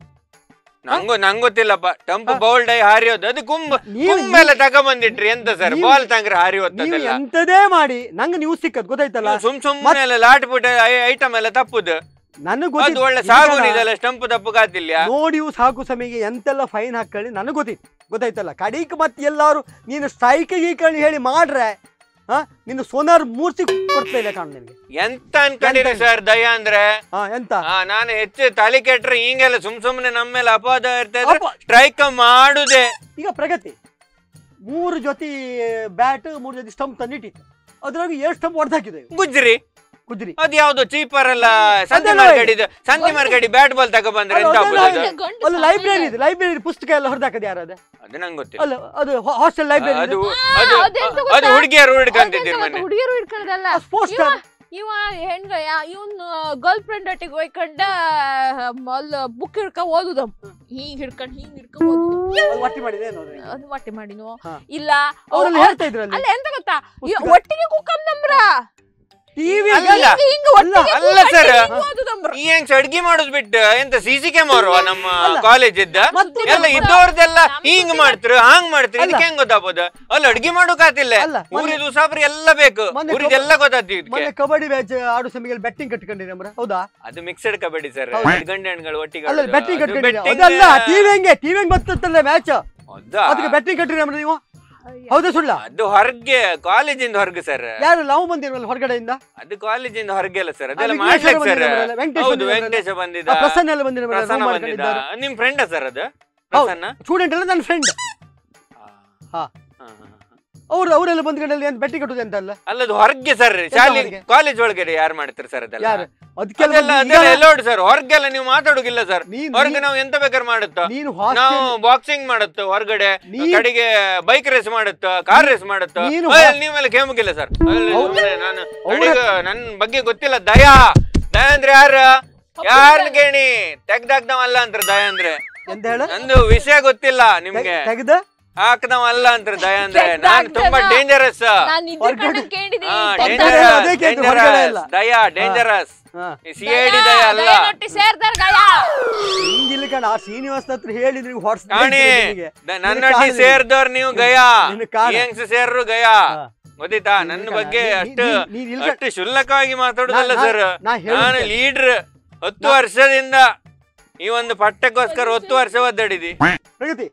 ನಂಗು ನಂಗ್ ಗೊತ್ತಿಲ್ಲಪ್ಪ ಟಂಪ್ ಬೌಲ್ಡ್ ಆಗಿ ಹಾರಿ ಹೋದ್ ಅದು ಕುಂಬ್ ನೀವು- ಕುಂಬೆಲ್ಲ ತಗೊಂಬಂದಿಟ್ರಿ ಎಂತ ಸರ್ ನೀವು- ಬಾಲ್ ತಂಗ್ರೆ ಹಾರಿ ನೀವು ಹೋಗ್ತದಲ್ಲ ಎಂತದೇ ಮಾಡಿ ನಂಗೆ ನ್ಯೂಸ್ ಸಿಕ್ಕದ್ ಗೊತ್ತಾಯ್ತಲ್ಲ ಸುಮ್ ಸುಮ್ಮನೆ ಎಲ್ಲ ಲಾಟ್ ಪುಟ ಐಟಮ್ ಎಲ್ಲ ತಪ್ಪುದು ನನಗ್ ಅದು ಒಳ್ಳೆ ಗೊತ್ತಿತ್ತು ಸಾಗುನ್ ಇದೆಲ್ಲ ಸ್ಟಂಪ್ ತಪ್ಪು ಕಾತಿಲ್ಲ ನೋಡಿಯು ಸಾಕು ಸಮಯಕ್ಕೆ ಎಂತೆಲ್ಲ ಫೈನ್ ಹಾಕೊಳ್ಳಿ ನನಗೆ ಗೊತ್ತಿತ್ತು ಗೊತ್ತಾಯ್ತಲ್ಲ ಕಡೀಕ್ ಮತ್ತೆ ಎಲ್ಲಾರು ನೀನು ಸ್ಟ್ರೈಕ್ ಗೀಕಣಿ ಹೇಳಿ ಮಾಡ್ರೆ ಹಾ ನಿನ್ನ ಸೋನಾರ್ ಮೂರ್ತಿ ಕೊಡ್ತಾ ಇಲ್ಲ ಕಾಣ್ ನಿನಗೆ ಎಂತ ಅನ್ಕೊಂಡಿರಿ ಸರ್ ದಯ ಅಂದ್ರೆ ಹಾ ಎಂತ ಆ ನಾನು ಹೆಚ್ಚು ತಲೆ ಕೆಟ್ರೆ ಹಿಂಗೆಲ್ಲ ಸುಮ್ ಸುಮ್ನೆ ನಮ್ಮ ಮೇಲೆ ಅಪವಾದ ಇರ್ತಾ ಇದ್ರೆ ಅಪ- ಸ್ಟ್ರೈಕ್ ಮಾಡುದೇ ಈಗ ಪ್ರಗತಿ ಮೂರು ಜೊತೆ ಬ್ಯಾಟ್ ಮೂರು ಜೊತೆ ಸ್ಟಂಪ್ ತಂದಿಟ್ಟಿತ್ತು ಅದ್ರಾಗ ಎಷ್ಟು ಸ್ಟಂಪ್ ಹೊಡೆದು ಹಾಕಿದೆ ಗುಜ್ರಿ ಕುದ್ರಿ ಅದ್ ಯಾವ್ದು ಚೀಪರ್ ಅಲ್ಲ ಸಂತಿ ಅದೆಲ್ಲ ಮಾರ್ಗಡಿದ ಸಂತಿ ಮಾರ್ಗಡಿ ಬ್ಯಾಟ್ ಬಾಲ್ ತಗೊಬಂದ್ರೆ ಎಂತ ಅಲ್ಲ, ಹಬ್ಬದ ಅದೆಲ್ಲ ಅದು? ಇದು ಗಂಡು ಅಲ್ಲಿ ಸಾಮಾನ್ಯ. ಲೈಬ್ರರಿ ಇದೆ ಲೈಬ್ರರಿ ಪುಸ್ತಕ ಎಲ್ಲ ಹೊಡೆದು ಹಾಕದು ಯಾರು ಅದು ಅದು ನಂಗೆ ಗೊತ್ತಿಲ್ಲ ಅಲ್ಲ ಅದು ಹಾಸ್ಟೆಲ್ ಲೈಬ್ರರಿ ಅದು ಆ, ಅದು ಅದೆಂತ ಅದು ಗೊತ್ತಾ? ಹುಡುಗಿಯರು ಹುಡ್ಕಂತಿದ್ದೀರಿ ಮನೆ ಹುಡುಗಿಯರು ಹಿಡ್ಕೊಳ್ಳೋದಲ್ಲ ಸ್ಪೋರ್ಟ್ಸ್ ಇವ ಇವ ಹೆಣ್ಗ ಇವನ್ ಗರ್ಲ್ ಫ್ರೆಂಡ್ ಒಟ್ಟಿಗೆ ಹೋಯ್ಕೊಂಡ ಅಲ್ಲಿ ಬುಕ್ ಹಿಡ್ಕೊಂಡ್ ಓದುದಮ್ ಹಿಂಗ್ ಹಿಡ್ಕೊಂಡ್ ಹಿಂಗ್ ಹಿಡ್ಕೊಂಡ್ ಓದುದು ಒಟ್ಟಿ ಮಾಡಿದೆ ಏನೋ ಅದು. ಅದು ಮಟ್ಟಿ ಮಾಡಿನು ಹಾ. ಇಲ್ಲ ಅವ್ರಲ್ಲಿ ಅವ್ರ್- ಹೇಳ್ತಾ ಇದ್ರಲ್ಲಿ ಅಲ್ಲ ಎಂತ ಗೊತ್ತಾ ಇವ್ ಪುಸ್ತಕ. ಒಟ್ಟಿಗೆ ಕುಕ್ಕಂದಂಬ್ರ ಟಿವಿ ಅಲ್ಲ. ಹಿಂಗ್ ಹಿಂಗ್ ಒಟ್ಟಿಗೆ ಅಲ್ಲ ಕೂತ್ಕೊಂಡ್ ಸರ್. ಹಿಂಗ್ ಓದುದಂಬ್ರ ಈ ಹೆಂಗ್ಸ್ ಅಡ್ಗೆ ಮಾಡೋದ್ ಬಿಟ್ಟು ಎಂತ ಸಿ ಸಿ ಕ್ಯಾಮರಾ ನಮ್ಮ ಅಲ್ಲ. ಕಾಲೇಜ್ ಇದ್ದ ಮತ್ತೆ ಎಲ್ಲ ಇದ್ದವ್ರದೆಲ್ಲ ನಮ್ ಹಿಂಗ್ ಸುದ್ದಿ ಮಾಡ್ತಿರು ಹಾಂಗ್ ಮಾಡ್ತಿರು ಅಲ್ಲ. ಇದಕ್ಕೆ ಹೆಂಗ್ ಗೊತ್ತಾಗ್ಬೋದ ಅಲ್ಲಿ ಅಡ್ಗೆ ಮಾಡೋಕಾತಿಲ್ಲ ಅಲ್ಲ, ಮೊನ್ನೆ- ಊರಿದ ಉಸಾಬ್ರಿ ಎಲ್ಲ ಬೇಕು ಮೊನ್ನೆ ಊರಿದೆಲ್ಲ ಗೊತ್ತಾಗ್ತಿ ಇದಕ್ಕೆ ಮೊನ್ನೆ ಕಬಡ್ಡಿ ಮ್ಯಾಚ್ ಆಡು ಸಮಿಗೆ ಬೆಟ್ಟಿಂಗ್ ಕಟ್ಕೊಂಡಿರಿ ಅಮ್ರ ಹೌದಾ ಅದು ಮಿಕ್ಸಡ್ ಕಬಡ್ಡಿ ಸರ್ ಹೌದು. ಗಂಡ ಹೆಣ್ಗಳು ಒಟ್ಟಿಗೆ ಅಲ್ಲ ಆಡೋದು. ಬೆಟ್ಟಿಂಗ್ ಅದು ಕಟ್ಕೊಂಡಿರಿ betting- ಅದಲ್ಲ ಟಿವಿ ಹೆಂಗೆ ಟಿವಿ ಹೆಂಗ್ ಬರ್ತಲ್ಲ ಮ್ಯಾಚ್ ಹೌದಾ? ಅದಕ್ಕೆ ಬೆಟ್ಟಿಂಗ್ ಕಟ್ಟಿರಿ ಅಮ್ರ ನೀವು ಹೌದಾ ಸುಳ್ಳ ಅದು ಹೊರಗೆ ಕಾಲೇಜಿಂದ ಹೊರಗೆ ಸರ್ ಯಾರು ನಾವು ಬಂದಿರಲ್ಲ ಹೊರಗಡೆಯಿಂದ ಅದು ಕಾಲೇಜಿಂದ ಹೊರಗೆ ಅಲ್ಲ ಸರ್ ಅದೆಲ್ಲ ಆ, ವಿಘ್ನೇಶ್ವರ ಮಾಡ್ಲಿಕ್ಕೆ ಸರ್ ಬಂದಿದ್ರಲ್ಲ, ವೆಂಕಟೇಶ್ ಹೌದು ಬಂದಿದ್ರಲ್ಲ. ವೆಂಕಟೇಶ ಬಂದಿದ್ದ ಆ, ಪ್ರಸನ್ನ ಎಲ್ಲ ಬಂದಿರ ಪ್ರಸನ್ನ ಬಂದಿದ್ದ ನಿಮ್ ಫ್ರೆಂಡ್ ಸರ್ ಅದು ಪ್ರಸನ್ನ ಸ್ಟೂಡೆಂಟ್ ಎಲ್ಲ ನನ್ನ ಫ್ರೆಂಡ್ ಹಾ. ಹಾ. ಹಾ, ಹಾ, ಹಾ. ಅವ್ರು ಅವರೆಲ್ಲ ಬಂದ್ಕೊಂಡಲ್ಲಿ ಅಂತ ಬೆಟ್ಟಿ ಕಟ್ಟುದು ಅಂತ ಅಲ್ಲ ಅಲ್ಲದು ಹೊರಗೆ ಸರ್ ಶಾಲೆ ಹೊರ್ಗೆ? ಕಾಲೇಜ್ ಒಳಗಡೆ ಯಾರು ಮಾಡ್ತಾರೆ ಸರ್ ಅದೆಲ್ಲ ಯಾರು ಅದಕ್ಕೆಲ್ಲ ಅದೆಲ್ಲ ಬಂದು ಅದೆಲ್ಲ ಈಗ ಎಲ್ಲ ನೋಡಿ ಸರ್ ಹೊರಗೆಲ್ಲ ನೀವು ಮಾತಾಡೋಗಿಲ್ಲ ಸರ್ ನೀನ್- ಹೊರಗೆ ನಾವು ಎಂತ ಬೇಕಾದ್ರೆ ಮಾಡುತ್ತ ನೀನು ನಾವು ಹಾಸ್ಟೆಲ್ ಬಾಕ್ಸಿಂಗ್ ಮಾಡುತ್ತ ಹೊರಗಡೆ ನೀ- ಕಡೆಗೆ ಬೈಕ್ ರೇಸ್ ಮಾಡುತ್ತ ಕಾರ್ ರೇಸ್ ಮಾಡುತ್ತ ನೀನು ಅಯ್ಯ, ಹಾ- ನೀವೆಲ್ಲ ಕೇಮುಗಿಲ್ಲ ಸರ್ ಅಲ್ಲಿ ಅವ್ರ- ಸುಮ್ನೆ ನಾನು ಅವ್ರ- ಕಡೆಗೆ ನನ್ ಬಗ್ಗೆ ಗೊತ್ತಿಲ್ಲ ದಯಾ ದಯ ಅಂದ್ರೆ ಯಾರ ಯಾರನ್ನ ಕೇಳಿ ತೆಗ್ದಾಕ್ದವ ಅಲ್ಲ ಅಂತಾರ ದಯ ಅಂದ್ರೆ ಎಂತ ಹೇಳ ನಂದು ವಿಷಯ ಗೊತ್ತಿಲ್ಲ ನಿಮ್ಗೆ ತೆಗೆದ ಹಾಕ್ದವ ಅಲ್ಲ ಅಂತಾರ ದಯ ಅಂದ್ರೆ ತೆಗ್ದಾಕ್ದವ. ನಾನು ತುಂಬಾ ಡೇಂಜರಸ್ ನಾನ್ ಇದ್ರ ಹೊರ್ಗಡೆ- ಕಡೆ ಕೇಳಿದೀನಿ ಹಾ ತೆಗ್ದಾಕ್ದವ. ಡೇಂಜರಸ್ ಅದೇ ಕೇಳ್ತು, ಹೊರ್ಗಡೆ ಇಲ್ಲ. ದಯಾ ಡೇಂಜರಸ್ ಹಾ ಸಿ ಐ ಡಿ ದಯ ಅಲ್ಲ ದಯನೊಟ್ಟಿ ಸೇರ್ದಾರ ಗಯ ಹಿಂಗಿಲ್ಲ ಕಣ ಆ ಶ್ರೀನಿವಾಸ್ ಹತ್ರ ಹೇಳಿ ನೀವು ಹೊಡ್ಸ್ ಕಾಣಿ ನಿನಗೆ. ದ- ನಿನ್ನ ನನ್ನೊಟ್ಟಿ ಕಾಣಲಿ. ಸೇರ್ದವ್ರು ನೀವು ಗಯಾ ನಿನ್ನ ಕಾಣ. ಹೆಂಗ್ಸ್ ಸೇರ್ರು ಗಯಾ ಹಾ. ಗೊತ್ತಿತ್ತಾ ನಿನ್ನ ನನ್ನ ಕಾಣ. ಬಗ್ಗೆ ನೀ- ಅಷ್ಟು ನೀ- ನೀನ್ ಇಲ್ಕ- ಅಷ್ಟು ಶುಲ್ಕವಾಗಿ ಮಾತಾಡುದಲ್ಲ ನಾ- ಸರ್ ನಾ ಹೇಳಿದ್ದೆ. ನಾನು ಲೀಡರ್ ಹತ್ತು ವರ್ಷದಿಂದ ಈ ಒಂದು ಪಟ್ಟಕ್ಕೋಸ್ಕರ ಹತ್ತು ವರ್ಷ ಒದ್ದಾಡಿದಿ ಪ್ರಗತಿ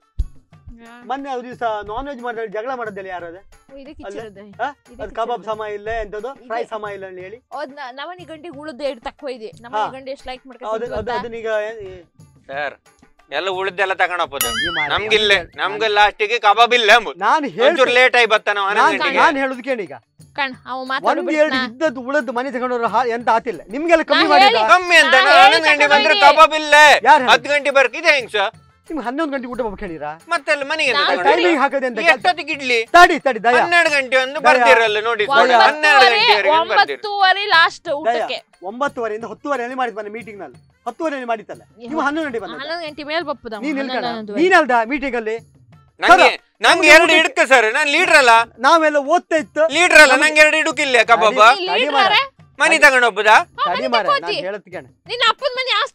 ಮೊನ್ನೆ ಅವ್ರ ದಿವಸ ನಾನ್ ವೆಜ್ ಮಾಡಿದ್ರೆ ಜಗಳ ಮಾಡೋದಿಲ್ಲ ಯಾರದ ಇದಕ್ಕೆ ಅಲ್ಲ? ಇಚ್ಚಿರೋದು. ಹಾ? ಇದಕ್ಕೆ ಅದು ಕಬಾಬ್ ಇಚ್ಚಿರೋದು. ಸಮ ಇಲ್ಲ ಎಂತದ್ದು ಫ್ರೈ ಸಮ ಇಲ್ಲ ಅಂತ ಹೇಳಿ ಹೌದ್ ನ- ನವನಿ ಗಂಟೆಗೆ ಉಳಿದ ಇಡ್ ತಕ್ಕೋ ಇದೆ ನವನಿ ಹಾ. ಗಂಟೆ ಎಷ್ಟು ಲೈಕ್ ಅದು ಮಾಡ್ಕೊಂಡು ಅದು ಅದನ್ನೀಗ ಏ- ಏ- ಸರ್ ಎಲ್ಲ ಉಳಿದೆಲ್ಲ ತಗೊಂಡಪ್ಪದ ಈ ಮಾರ್ರೆ, ನಮ್ಗಿಲ್ಲ ನಾನು- ನಮ್ಗೆ ಲಾಸ್ಟಿಗೆ ಕಬಾಬ್ ಇಲ್ಲ ಎಂಬುದು ನಾನು ಒಂಚೂರು ಹೇಳ್ತೀನಿ ಲೇಟ್ ಆಗಿ ಬರ್ತಾನ ನಾನು ಹನ್ನೊಂದು ಗಂಟೆಗೆ ನಾನು ಹೇಳುದು ಕೇಳಿ ಈಗ ಕಣ್ ಅವ ಒಂದ್ ಮಾತಾಡ್ಬಿಟ್ಟ ಎರಡು ಇದ್ದದ್ದು ಉಳದ್ದು ಮನೆ ತಗೊಂಡವ್ರು ಹಾ- ಎಂತ ಆತಿಲ್ಲ ನಿಮ್ಗೆಲ್ಲ ಕಮ್ಮಿ ನಾ ಮಾಡಿದ ಹೇಳಿ- ಕಮ್ಮಿ ಅಂತ ನಾ ನಾನು ಹೇಳಿ ಹನ್ನೊಂದು ಗಂಟೆ ಬಂದ್ರೆ ತಗೊಂಡಿದ್ದೆ. ಕಬಾಬ್ ಇಲ್ಲ ಯಾರು ಹತ್ತು ಗಂಟೆ ಬರ್ಕಿದೆ ಹೆಂಗ್ ಸರ್ ನಿಮ್ಗೆ ಹನ್ನೊಂದು ಗಂಟೆ ಊಟ ಮಾಡ್ಬೇಕು ಹೇಳಿರಾ ಮತ್ತೆ ಅಲ್ಲಿ ಮನೆಗೆ ಎಂತ ನಾನು ತಗೊಂಡ್ರಿ? ಟೈಮಿಂಗ್ ಹಾಕದೆ ಅಂತ ಎಷ್ಟೊತ್ತಿಗೆ ಇಡ್ಲಿ ತಡಿ ತಡಿ ದಯ ಹನ್ನೆರಡು ಗಂಟೆ ಒಂದು ದಯ. ಬರ್ತಿರಲ್ಲ ನೋಡಿ ಸರ್. ದಯ. ಹನ್ನೆರಡು ಒಂಬತ್ತುವರೆ ಗಂಟೆವರೆಗೆ ಬರ್ತೀರಿ ಒಂಬತ್ತುವರೆ ಲಾಸ್ಟ್ ಊಟಕ್ಕೆ ಒಂಬತ್ತುವರೆಯಿಂದ ಹತ್ತುವರೆಯಲ್ಲಿ ಮಾಡಿದ್ ಬನ್ನಿ ಮೀಟಿಂಗ್ ನಲ್ಲಿ ಹತ್ತುವರೆಯಲ್ಲಿ ಮಾಡಿತ್ತಲ್ಲ ನೀವು ಹನ್ನೊಂದು ಗಂಟೆ ಬಂದ ಹನ್ನೊಂದು ಗಂಟೆ ಮೇಲೆ ಬಪ್ಪದ ನೀನ್ ನಿಲ್ಕಣ ನೀನಲ್ದ ಮೀಟಿಂಗ್ ಅಲ್ಲಿ ನಂಗೆ ನಂಗೆ ಎರಡು ಇಡ್ಕ ಸರ್ ನಾನ್ ಲೀಡರ್ ಅಲ್ಲ ನಾವೆಲ್ಲ ಓದ್ತಾ ಇತ್ತು ಲೀಡರ್ ಅಲ್ಲ ನಂಗೆ ಎರಡು ಇಡುಕಿಲ್ಲ ಕಬಾಬ ತಡಿ ಮಾರ್ರೆ, ಮನಿ ತಗೊಂಡ್ ಹೋಗ್ಬೋದಾ ತಡಿ ಮಾರ ತಗೋತಿ. ನಾನು ಹೇಳತ್ಕೇಣ ನಿನ್ನ ಅಪ್ಪನ ಮನೆ ಆಸ್ತಿ ತಕೋ ಅಂತ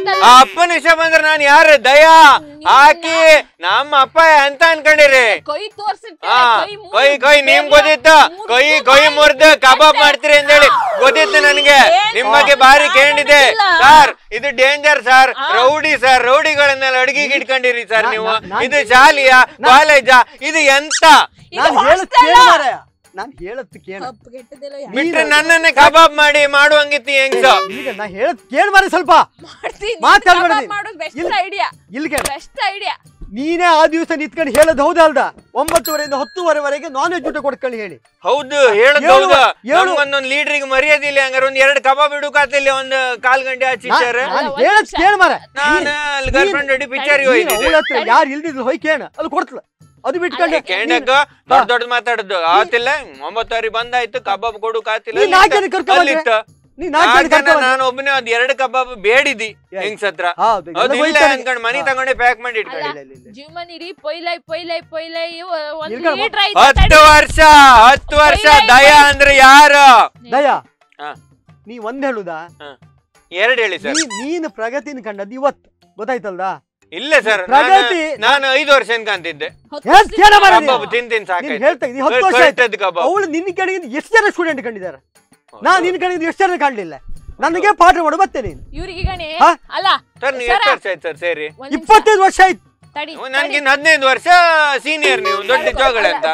ಗೊತ್ತಾಯ್ತಲ್ಲ ಆ ಅಪ್ಪನ ವಿಷಯ ಬಂದ್ರೆ ನಾನು ಯಾರು ದಯಾ ಹಾಕಿ ನಮ್ಮ ಅಪ್ಪ ಅಂತ ಅನ್ಕೊಂಡಿರಿ ಕೈ ತೋರ್ಸಿರ್ತೀರ ಹಾ ಕೈ ಮುರ್ದ್ ಕೈ ಕೈ ನಿಮ್ ಗೊತ್ತಿತ್ತು ಮುರ್ದ್ ಕೈ ಮುರ್ದ್ ಕೈ ಬಾಯಿ ಮುರ್ದು ಕಬಾಬ್ ಮತ್ತೆ- ಮಾಡ್ತೀರಿ ಅಂತೇಳಿ ಗೊತ್ತಿತ್ತು ನನಗೆ ಏನು? ನಿಮ್ ಬಗ್ಗೆ ಭಾರಿ ನಾನು ಕೇಳಿದೆ ಗೊತ್ತಿಲ್ಲ. ಸರ್ ಇದು ಡೇಂಜರ್ ಸರ್ ಹಾ. ರೌಡಿ ಸರ್ ರೌಡಿಗಳನ್ನೆಲ್ಲ ಅಡಿಗೆಗೆ ಇಟ್ಕೊಂಡಿರಿ ಸರ್ ನಾ- ನೀವು ನಾ- ನಾನ್- ಇದು ಶಾಲೆಯ ಕಾಲೇಜಾ ಇದು ಎಂತ ಇದು ನಾನು ಹೇಳದ್ hostel ಕೇಳು ಆ? ಮಾರಾಯ ನಾನು ಹೇಳದ್ ಕೇಳು ಕಪ್ಪು ಕೆಟ್ಟದೆಲ್ಲ ಯಾರು ಬಿಟ್ರೆ ನನ್ನನ್ನೇ ಕಬಾಬ್ ಮಾಡಿ ಮಾಡುವಂಗಿತ್ತು ಹೆಂಗ್ಸ ಈಗ ನಾ ಹೇಳದ್ ಕೇಳು ಮಾರ ಸ್ವಲ್ಪ ಮಾಡ್ತೀನಿ ಮಾತಾಡ್ಬೇಡ ಕಬಾಬ್ ನೀನು. ಮಾಡೋದು ಬೆಸ್ಟ್ ಇಲ್ಲ. ಐಡಿಯಾ ಇಲ್ಲಿ ಕೇಳು ಬೆಸ್ಟ್ ಐಡಿಯಾ ನೀನೇ ಆ ದಿವಸ ನಿಂತ್ಕೊಂಡು ಹೇಳೋದು ಹೌದಲ್ದ ಒಂಬತ್ತುವರೆಯಿಂದ ಹತ್ತುವರೆವರೆಗೆ ನಾನ್ ವೆಜ್ ಊಟ ಕೊಡ್ಕೊಳ್ಳಿ ಹೇಳಿ ಹೌದು ಹೇಳದ್ ಏಳು- ಹೌದು ಏಳು- ಒಂದೊಂದ್ ಲೀಡ್ರಿಗೆ ಮರ್ಯಾದಿಲ್ಲ ಹಂಗಾರೆ ಒಂದ್ ಎರಡು ಕಬಾಬ್ ಇಡುಕಾತಿಲ್ಲ ಒಂದ್ ಕಾಲ್ ಗಂಟೆ ಹಚ್ಚಿಟ್ಟಾರ ನಾನು ಅಲ್ಲ, ಒಂದ್ ಹೇಳದ್ ನಿಮಿಷ. ಕೇಳು ಮಾರ ನಾನು ಅಲ್ಲಿ ಗರ್ಲ್ ಫ್ರೆಂಡ್ ಅಡಿ ಪಿಕ್ಚರ್ಗೆ ಹೋಯ್ತಿದ್ದೆ ಅವಳ ಹತ್ರ ಯಾರು ಇಲ್ದಿದ್ರು ಹೋಯ್ ಕೇಳ ಅದು ಕೊಡ್ತಲ ಅದು ಬಿಟ್ಕೊಂಡು ಕೇಂಡಕ್ಕ ದೊಡ್ಡ ದೊಡ್ಡ ಮಾತಾಡದ್ದು ಆತಿಲ್ಲ ಒಂಬತ್ತುವರೆ ಬಂದಾಯ್ತು ಕಬಾಬ್ ಕೊಡು ಕಾತಿಲ್ಲ ನೀನ್ ನಾಲ್ಕ್ ಜನ ಕರ್ಕೊಂಡ್ ಬಂದ್ರೆ? ಅಲ್ಲಿತ್ತ ನೀ ನಾಲ್ಕು ನಾಲ್ಕ್ ಜನ ಜನ ಕರ್ಕೊಂಡ್ ನಾನು ಒಬ್ಬನೇ ಒಂದ್ ಎರಡು ಕಬಾಬ್ ಬೇಡಿದಿ ಯಾ- ಹೆಂಗ್ಸ್ ಹತ್ರ ಹೌದು, ಎಲ್ಲ ಅದು ಇಲ್ಲ ಹೋಯ್ತಾರೆ. ಅನ್ಕೊಂಡ್ ಮನಿ ಹಾ. ತಗೊಂಡೆ ಪ್ಯಾಕ್ ಮಾಡಿ ಇಟ್ಕೊಂಡೆ ಇಲ್ಲ, ಇಲ್ಲ, ಇಲ್ಲ. ಜೀವನ ಇಡೀ ಪೊಯ್ಲೈ ಪೊಯ್ಲೈ ಪೊಯ್ಲೈ ಒಂದ್ ಇಳ್ಕೊಂಡು ಲೀಟರ್ ಹತ್ತು ವರ್ಷ ಹತ್ತು ವರ್ಷ ಇಲ್ಲ, ಇಲ್ಲ. ದಯ ಅಂದ್ರೆ ಯಾರು ದಯಾ ಹಾ. ನೀ ಒಂದ್ ಹೇಳುದಾ ಎರಡ್ ಹೇಳಿ ಸರ್ ನೀ- ನೀನು ಪ್ರಗತಿನ ಕಂಡದ್ದು ಇವತ್ತು ಗೊತ್ತಾಯ್ತಲ್ದ ಇಲ್ಲ ಸರ್ ಪ್ರಗತಿ- ನಾನು ಐದು ವರ್ಷ ಅನ್ಕಂತಿದ್ದೆ ಹೇಳ್ ಕೇಳ ಮಾರ ನೀನು. ಕಬಾಬ್ ತಿನ್ ತಿನ್ ನೀನ್ ಸಾಕಾಯ್ತು ಹೇಳ್ತಾ ಇದ್ದೀನಿ ಹತ್ತು ವರ್ಷ ಆಯ್ತು ಕರೆಕ್ಟ್ ಕಬಾಬ್ ಅವಳು ನಿನ್ನ ಕಡೆಗಿಂದ ಎಷ್ಟು ಜನ ಸ್ಟೂಡೆಂಟ್ ಕಂಡಿದ್ದಾರೆ ನಾನ್ ನಿನ್ನ ಕಡೆಗಿಂದ ಎಷ್ಟು ಜನ ಕಾಣಲಿಲ್ಲ ನನಗೆ ಪಾಠ ಮಾಡು ಮತ್ತೆ ನೀನು ಇವ್ರಿಗೆ ಗಣಿ ಹಾ? ಅಲ್ಲ ಸರ್ ನೀವು ಎಷ್ಟು ವರ್ಷ ಆಯ್ತು ಸರ್ ಸೇರಿ ಒಂದ್ ನಿಮಿಷ ಇಪ್ಪತ್ತೈದು ವರ್ಷ ಆಯ್ತು ತಡಿ ನನ್ಗಿನ್ ಹದಿನೈದು ವರ್ಷ ಸೀನಿಯರ್ ನೀವು ದೊಡ್ಡ ಜೋಗಳ ಅಂತ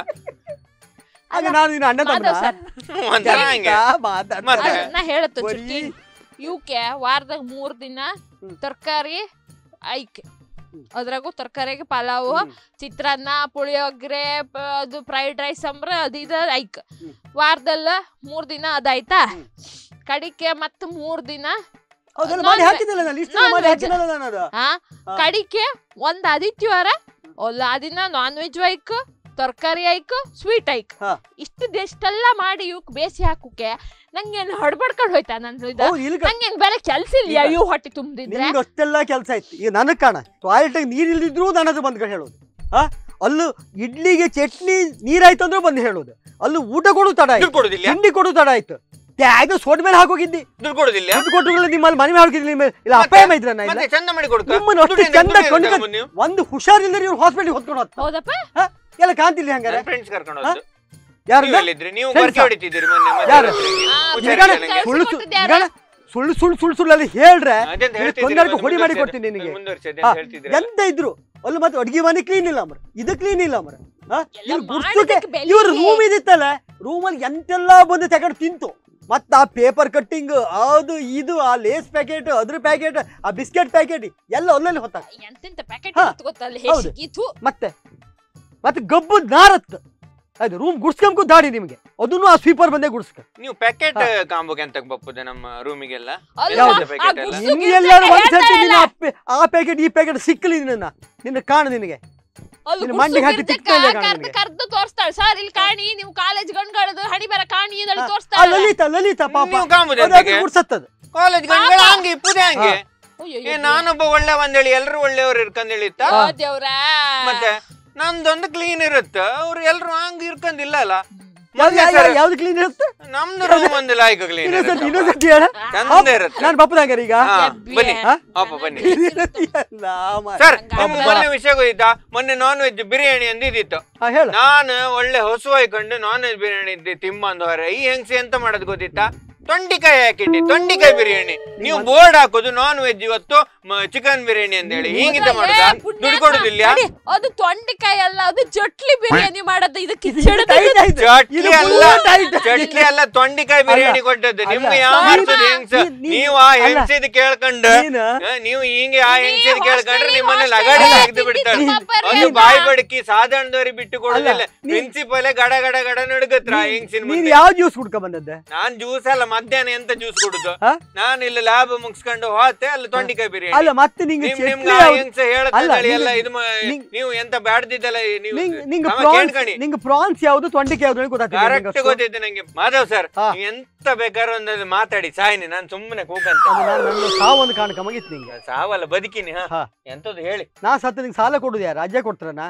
ಆಗ ನಾನು ನಿನ್ನ ಅಣ್ಣ ಮಾಧವ್ ಸರ್ ಒಂದ್ ಹಂಗೆ ಮಾತಾಡ್ತಾ ಮತ್ತೆ? ಅಲ್ಲ, ನಾ ಹೇಳತ್ತ ಬರೀ- ಚುಟ್ಕಿ ಇವಕ್ಕೆ ವಾರದಾಗ ಮೂರ್ ದಿನ ಹ್ಮ್. ತರಕಾರಿ ಐಕ್ ಹ್ಮ್. ಅದ್ರಾಗೂ ತರಕಾರಿಗೆ ಪಲಾವು ಹ್ಮ್. ಚಿತ್ರಾನ್ನ ಪುಳಿಯೋಗರೆ ಪ- ಅದು ಫ್ರೈಡ್ ರೈಸ್ ಅಂಬ್ರ ಅದು ಇದು ಐಕ್ ಹ್ಮ್. ವಾರದಲ್ಲ ಮೂರ್ ದಿನ ಅದಾಯ್ತಾ ಹ್ಮ್. ಕಡಿಕೆ ಮತ್ತ ಮೂರ್ ದಿನ ಹೌದಲ್ಲ Non ಮಾಡಿ veg- ಹಾಕಿದ್ದಲ್ಲ ನಾನು ಲಿಸ್ಟ್ non ಮಾಡಿ veg. ಹಾಕಿದ್ದಲ್ಲ ನಾನು ಅದು ಹಾ ಹಾ. ಕಡಿಕೆ ಒಂದ್ ಆದಿತ್ಯವಾರ ಅಲ್ಲ ಆ ದಿನ ನಾನ್ ವೆಜ್ ಐಕ್ ತರಕಾರಿ ಐಕ್ ಸ್ವೀಟ್ ಐಕ್ ಹಾ. ಇಷ್ಟು ಇಷ್ಟೆಲ್ಲ ಮಾಡಿ ಇವಕ್ ಬೇಸಿ ಹಾಕುಕೆ ನಂಗೇನ್ ಹಡ್ಬಡ್ಕೊಂಡ್ ಹೋಯ್ತಾ ನನ್ ಇದು ಹೌದು ಇಲ್ಲಿ ನಂಗೇನ್ ಬೇರೆ ಕೆಲ್ಸ ಇಲ್ಲ ಈಗ ಇವ್ ಹೊಟ್ಟೆ ತುಂಬಿದ್ರೆ ನಿಮ್ಗೆ ಅಷ್ಟೆಲ್ಲ ಕೆಲಸ ಇತ್ತು ಈಗ ನನಗೆ ಕಾಣ ಟಾಯ್ಲೆಟ್ ನೀರ್ ಇಲ್ದಿದ್ರು ನನ್ನ ಹತ್ರ ಬಂದ್ಕೊಂಡು ಹೇಳೋದು ಹಾ ಅಲ್ಲೂ ಇಡ್ಲಿಗೆ ಚಟ್ನಿ ನೀರಾಯ್ತು ಅಂದ್ರೆ ಬಂದು ಹೇಳೋದು ಅಲ್ಲೂ ಊಟ ಕೊಡು ತಡ ಆಯ್ತು ದುಡ್ಡು ಕೊಡುದಿಲ್ಲ ತಿಂಡಿ ಕೊಡು ತಡ ಆಯ್ತು ತ್ಯಾಗ ಸೋಟ್ ಮೇಲೆ ಹಾಕೋಗಿದ್ದಿ ದುಡ್ಡು ಕೊಡುದಿಲ್ಲ ದುಡ್ಡು ಕೊಟ್ಟುಗಳು ನಿಮ್ಮಲ್ಲಿ ಮನೆ ಹಾಕಿದ್ರಿ ನಿಮ್ಮ ಇಲ್ಲ ಅಪ್ಪ ಅಮ್ಮ ಇದ್ರನ್ನ ಇಲ್ಲ ಮತ್ತೆ ಚಂದ ಮಾಡಿ ಕೊಡ್ಕ ನಿಮ್ಮನ್ನ ಅಷ್ಟು ದುಡ್ಡು ಚಂದ ದುಡ್ಡು ಕೊಂಡ್ಕೊಂಡ್- ತಗೊಂಡ್ ನೀವು ಒಂದು ಹುಷಾರಿಲ್ಲದೆ ಇವ್ರು ಹಾಸ್ಪಿಟಲ್ ಹೊತ್ಕೊಂಡು ಹೋಗ್ತಾರೆ ಹೌದಪ್ಪ ಎಲ್ಲ ಕಾಂತಿಲ್ಲ ಹಂಗಾರೆ ಫ್ರೆಂಡ್ಸ್ ಕರ್ಕೊಂಡು ಹೋದ್ದು ಯಾರು ನೀವು ಎಲ್ಲಿದ್ರಿ ನೀವು Friends ಬರ್ಕೆ ಆ? ಹೊಡಿತಿದ್ದೀರಿ ಮೊನ್ನೆ ಯಾರು? ಮಧ್ಯರಾತ್ರಿಗೆ. ಆ, ಹುಷಾರಿಲ್ಲ friends ನಂಗೆ. ಕಳ್ಸಿ ಸುಳ್ಳು ಕೊಟ್ಟಿದ್ದು ಯಾರು? ಸುಳ್ಳು ಸುಳ್ಳು ಸುಳ್ಳು ಸುಳ್ಳು ಸುಳ್ಳು ಅಲ್ಲಿ ಹೇಳ್ರೆ ಅದೆಂತ ನಿನಗೆ ಹೇಳ್ತಿದ್ದೀರಿ, ತೊಂದರೆಗೆ ಒಂದು ಹುಡಿ ಮಾಡಿ ಮುಂದುವರ್ಸಿ ಕೊಡ್ತೀನಿ ನಿನಗೆ. ಮುಂದುವರ್ಸಿ ಹಾ, ಅದೆಂತ ಹೇಳ್ತಿದ್ದೀರಿ ಎಂತ ಇದ್ರು ಅಲ್ಲಿ ಮತ್ತೆ ಅಡ್ಗೆ ಮನೆ ಕ್ಲೀನ್ ಇಲ್ಲ ಮರ ಇದು ಕ್ಲೀನ್ ಇಲ್ಲ ಮರ ಎಲ್ಲ ಗುಡ್ಸಕ್ಕೆ ಮಾಡೋದಕ್ಕೆ ಬೆಲೆ ಇವ್ರ ಇದೆ. ರೂಮ್ ಇದಿತ್ತಲ್ಲ ರೂಮಲ್ಲಿ ಎಂತೆಲ್ಲ ಬಂದು ತಗೊಂಡು ತಿಂತು ಮತ್ತ ಆ ಪೇಪರ್ ಕಟ್ಟಿಂಗ್ ಅದು ಇದು ಆ ಲೇಸ್ ಪ್ಯಾಕೆಟ್ ಅದ್ರ ಪ್ಯಾಕೆಟ್ ಆ ಬಿಸ್ಕೆಟ್ ಪ್ಯಾಕೆಟ್ ಎಲ್ಲ ಅಲ್ಲಲ್ಲಿ ಹೊತ್ತ ಎಂತೆಂತ ಪ್ಯಾಕೆಟ್ ಹಾ. ಗೊತ್ತಲ್ಲ ಹೌದು. ಹೇಸಿಗಿತು ಮತ್ತೆ ಮತ್ತೆ ಗಬ್ಬು ನಾರತ್ ಅದು ರೂಮ್ ಗುಡ್ಸ್ಕೊಂಡ್ ದಾಡಿ ನಿಮ್ಗೆ ಅದನ್ನು ಆ ಸ್ವೀಪರ್ ಬಂದೇ ಗುಡ್ಸ್ಕ ನೀವು ಪ್ಯಾಕೆಟ್ ಕಾಂಬೋಗೆ ಅಂತ ಬಪ್ಪುದೆ ನಮ್ಮ ರೂಮಿಗೆಲ್ಲ ಅಲ್ವಾ? ಯಾವ್ದು ಆ ಪ್ಯಾಕೆಟ್ ಎಲ್ಲ ಗುಡ್ಸು ನಿನ್ಗೆಲ್ಲಾರು ಗಿಡ್ಸಕ್ಕೆ ಒಂದ್ಸತಿ ಹೇಳ್ತಾ ನಿನ್ನ ಇಲ್ಲ. ಆ ಪೆ- ಆ ಪ್ಯಾಕೆಟ್ ಈ ಪ್ಯಾಕೆಟ್ ಸಿಕ್ಕಲಿ ನಿನ್ನ ನಿನ್ನ ಕಾಣ ನಿನಗೆ ಅಲ್ಲಿ ನಿನ್ನ ಗುಡ್ಸು ಮಂಡಿಗೆ ಹಾಕಿ ಗಿಡ್ಸಕ್ಕ ತಿಕ್ತಾ ಇಲ್ಲ ಕಾಣ್ ಕರ್ದು ನಿನಗೆ. ಕರ್ದು ತೋರಿಸ್ತಾಳೆ ಸರ್ ಇಲ್ಲಿ ಕಾಣಿ ನೀವು ಕಾಲೇಜ್ ಗಣ್ಗಳದು ಹಣಿ ಬರ ಕಾಣಿ ಅಂತ ಆ ತೋರಿಸ್ತಾಳೆ ಲಲಿತಾ ಲಲಿತಾ ಪಾಪ ನೀವು ಕಾಂಬುದು ಅದು ಎಂತಕ್ಕೆ? ಗುಡ್ಸತ್ತದು ಕಾಲೇಜ್ ಗಂಗಳ ಪಾಪ. ಹಂಗೆ ಇಪ್ಪುದೇ ಹಂಗೆ ಏ ನಾನೊಬ್ಬ ಒಳ್ಳೆ ಒಂದೇಳಿ ಎಲ್ರು ಒಳ್ಳೆಯವ್ರು ಇರ್ಕಂದೇಳಿತ್ತ ದೇವ್ರ ಮತ್ತೆ ನಂದೊಂದು ಕ್ಲೀನ್ ಇರುತ್ತ ಅವ್ರು ಎಲ್ರು ಹಂಗ ಇರ್ಕಂದಿಲ್ಲ ಅಲ್ಲ ಯಾವ್ದು ಮೊನ್ನೆ ಸರ್, ಯಾವ್ದು ಕ್ಲೀನ್ ಇರುತ್ತೆ ನಮ್ದು ರೂಮ್ ಒಂದು ಲಾಯ್ಕ ಕ್ಲೀನ್ ಇನ್ನೊಂದ್ಸತಿ ಇನ್ನೊಂದ್ಸತಿ ಹೇಳ ಚಂದ ಇರುತ್ತೆ ನಾನು ಬಪ್ಪದಂಗಾರ ಈಗ ಹಾ, ಎಬ್ಬಿ. ಬನ್ನಿ ಹಾ? ಪಾಪ ಬನ್ನಿ ಎಲ್ಲ ಮಾರ್ರೆ. ಸರ್ ಹಂಗಾದ್ರೆ- ನಿಮ್ಗೆ ಮೊನ್ನೆ ವಿಷಯ ಗೊತ್ತಿತ್ತಾ ಮೊನ್ನೆ ನಾನ್ ವೆಜ್ ಬಿರಿಯಾನಿ ಅಂದಿದ್ದಿತ್ತು ಹಾ ಹೇಳ ನಾನು ಒಳ್ಳೆ ಹೊಸ ಹಾಕೊಂಡು ನಾನ್ ವೆಜ್ ಬಿರಿಯಾನಿ ಇದ್ದೆ ತಿಮ್ಮಂದು ಹೊರ ಈ ಹೆಂಗ್ಸಿ ಎಂತ ಮಾಡೋದು ಗೊತ್ತಿತ್ತಾ ತೊಂಡಿಕಾಯಿ ಹಾಕಿಟ್ಟಿ ತೊಂಡಿಕಾಯಿ ಬಿರಿಯಾನಿ ನೀವು ಬೋರ್ಡ್ ಹಾಕೋದು ನಾನ್ ವೆಜ್ ಇವತ್ತು ಚಿಕನ್ ಬಿರಿಯಾನಿ ಅಂತ ಹೇಳಿ ಹಿಂಗಿಂತ ಮಾಡುದ ಏ, ಪುಣ್ಯಾತ್ಮ. ದುಡ್ಡು ಕೊಡುದಿಲ್ಲ ಅಡಿ, ಅದು ತೊಂಡೆಕಾಯಿ ಅಲ್ಲ ಅದು ಚಟ್ಲಿ ಬಿರಿಯಾನಿ ಮಾಡೋದು ಇದಕ್ಕೆ ಇದು ಕಿಚಡಿ tight ಆಯ್ತು. ಚಟ್ಲಿ ಇದು ಅಲ್ಲ full tight. ಚಟ್ಲಿ ಅಲ್ಲ ತೊಂಡಿಕಾಯಿ ಬಿರಿಯಾನಿ ಕೊಟ್ಟದ್ದು ಅಲ್ಲ. ನಿಮ್ಗೆ ಯಾವ ನೀನು- ಮಾಡ್ತದೆ ಹೆಂಗ್ಸ ನೀನು- ನೀನು- ನೀವು ಆ ಅಲ್ಲ. ಹೆಂಗ್ಸಿದ್ ಕೇಳ್ಕೊಂಡು ನೀನು- ಆ, ನೀವು ಹಿಂಗೆ ಆ ನೀ ಹೆಂಗ್ಸಿದ್ ಕೇಳ್ಕೊಂಡ್ರೆ hostel ನಿಮ್ಮನ್ನ hostel ಲಗಾಡಿ ಅಲ್ಲಿ ತೆಗೆದು ಬಿಡ್ತಾರೆ ತಿಂದಿದ್ದು ಪಾಪರ್ಯ ಒಂದು ಅಲ್ಲ. ಬಾಯಿ ಬಡಕಿ ಸಾಧಾರಣದವ್ರಿಗೆ ಬಿಟ್ಟು ಕೊಡೋದಿಲ್ಲ ಅಲ್ಲ, ನೀ- ಪ್ರಿನ್ಸಿಪಲ್ ಗಡ ಗಡ ಗಡ ನಡುಗತ್ರ ಆ ಹೆಂಗ್ಸಿನ ನೀನ್ ಮುಂದೆ ಯಾವ ಜ್ಯೂಸ್ ಕುಡ್ಕ ಬಂದದ್ದೆ ನಾನ್ ಜ್ಯೂಸ್ ಅಲ್ಲ ಮಧ್ಯಾಹ್ನ ಎಂತ ಜ್ಯೂಸ್ ಕುಡುದು ಹಾ? ನಾನು ಇಲ್ಲಿ ಲ್ಯಾಬ್ ಮುಗಿಸ್ಕೊಂಡು ಹೋತೆ ಅಲ್ಲಿ ತೊಂಡಿಕಾಯಿ ಬಿರಿಯಾನಿ ಅಲ್ಲ ಮತ್ತೆ ನಿಂಗೆ ನಿಮ್ ಚಟ್ನಿ ನಿಮ್ಗೆ ಆ ಯಾವ್ದು- ಹೆಂಗ್ಸ ಹೇಳತ್ತಂದೇಳಿ ಅಲ್ಲ, ಎಲ್ಲ ನಿಂಗೆ- ಇದು ಮಾ- ನಿಂಗ್- ನೀವು ಎಂತ ಬ್ಯಾಡ್ದಿದ್ದಲ್ಲ ನೀವು ನಿಂಗ್ ನಿಂಗೆ ಅವ ಪ್ರಾನ್ಸ್ ಕೇಳ್ಕಣಿ. ನಿಂಗೆ ಪ್ರಾನ್ಸ್ ಯಾವ್ದು ತೊಂಡಿಕೆ ಯಾವ್ದು ಗೊತ್ತಾಗ್ತದೆ ಕರೆಕ್ಟ್ ಗೊತ್ತಿದೆ ನಂಗೆ ಮಾಧವ್ ಸರ್ ಹಾ. ನೀವ್ ಎಂತ ಬೇಕಾದ್ರೂ ಒಂದು ಮಾತಾಡಿ ಸಾಯಿನಿ ನಾನು ಸುಮ್ಮನೆ ಕೂಗಂತ ನಾನು ನನ್ನ ಸಾವೊಂದು ಕಾಣಕ ಮಗಿತ್ ನಿಂಗೆ ಸಾವಲ್ಲ ಬದುಕಿನಿ ಹಾ ಹಾ. ಎಂತದ್ದು ಹೇಳಿ ನಾ ಸತ್ತ ನಿಂಗೆ ಸಾಲ ಕೊಡುದು ಯಾರು ಅಜ್ಜ ಕೊಡ್ತಾರನ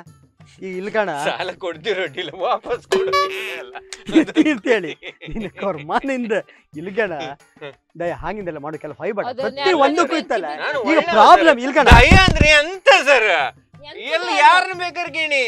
ಈಗ ಇಲ್ಕಣ ಸಾಲ ಕೊಡ್ತಿರೋಟಿಲ್ಲ ವಾಪಸ್ ಕೊಡೋದಿಲ್ಲ ಹೇಳಿ ನಿನ್ನ ಕರ್ಮನಿಂದ ಇಲ್ಗಣ ದಯ ಹಾಗಿಂದೆಲ್ಲ ಮಾಡೋ ಕೆಲವು ಹೊಯ್ಬೇಡ ಅದನ್ನ ಪ್ರತಿ ಯಾರು ಒಂದಕ್ಕೂ ಇತ್ತಲ್ಲ ನಾನು ಈಗ ಒಳ್ಳೆ ಪ್ರಾಬ್ಲಮ್ ಮಾತಾಡ- ಇಲ್ಗಣ ದಯ ಅಂದ್ರೆ ಎಂತ ಸರ್ ಎಂತ ಎಲ್ಲಿ ಯಾರನ್ನ ಬೇಕಾದ್ರೆ ಕೇಳಿ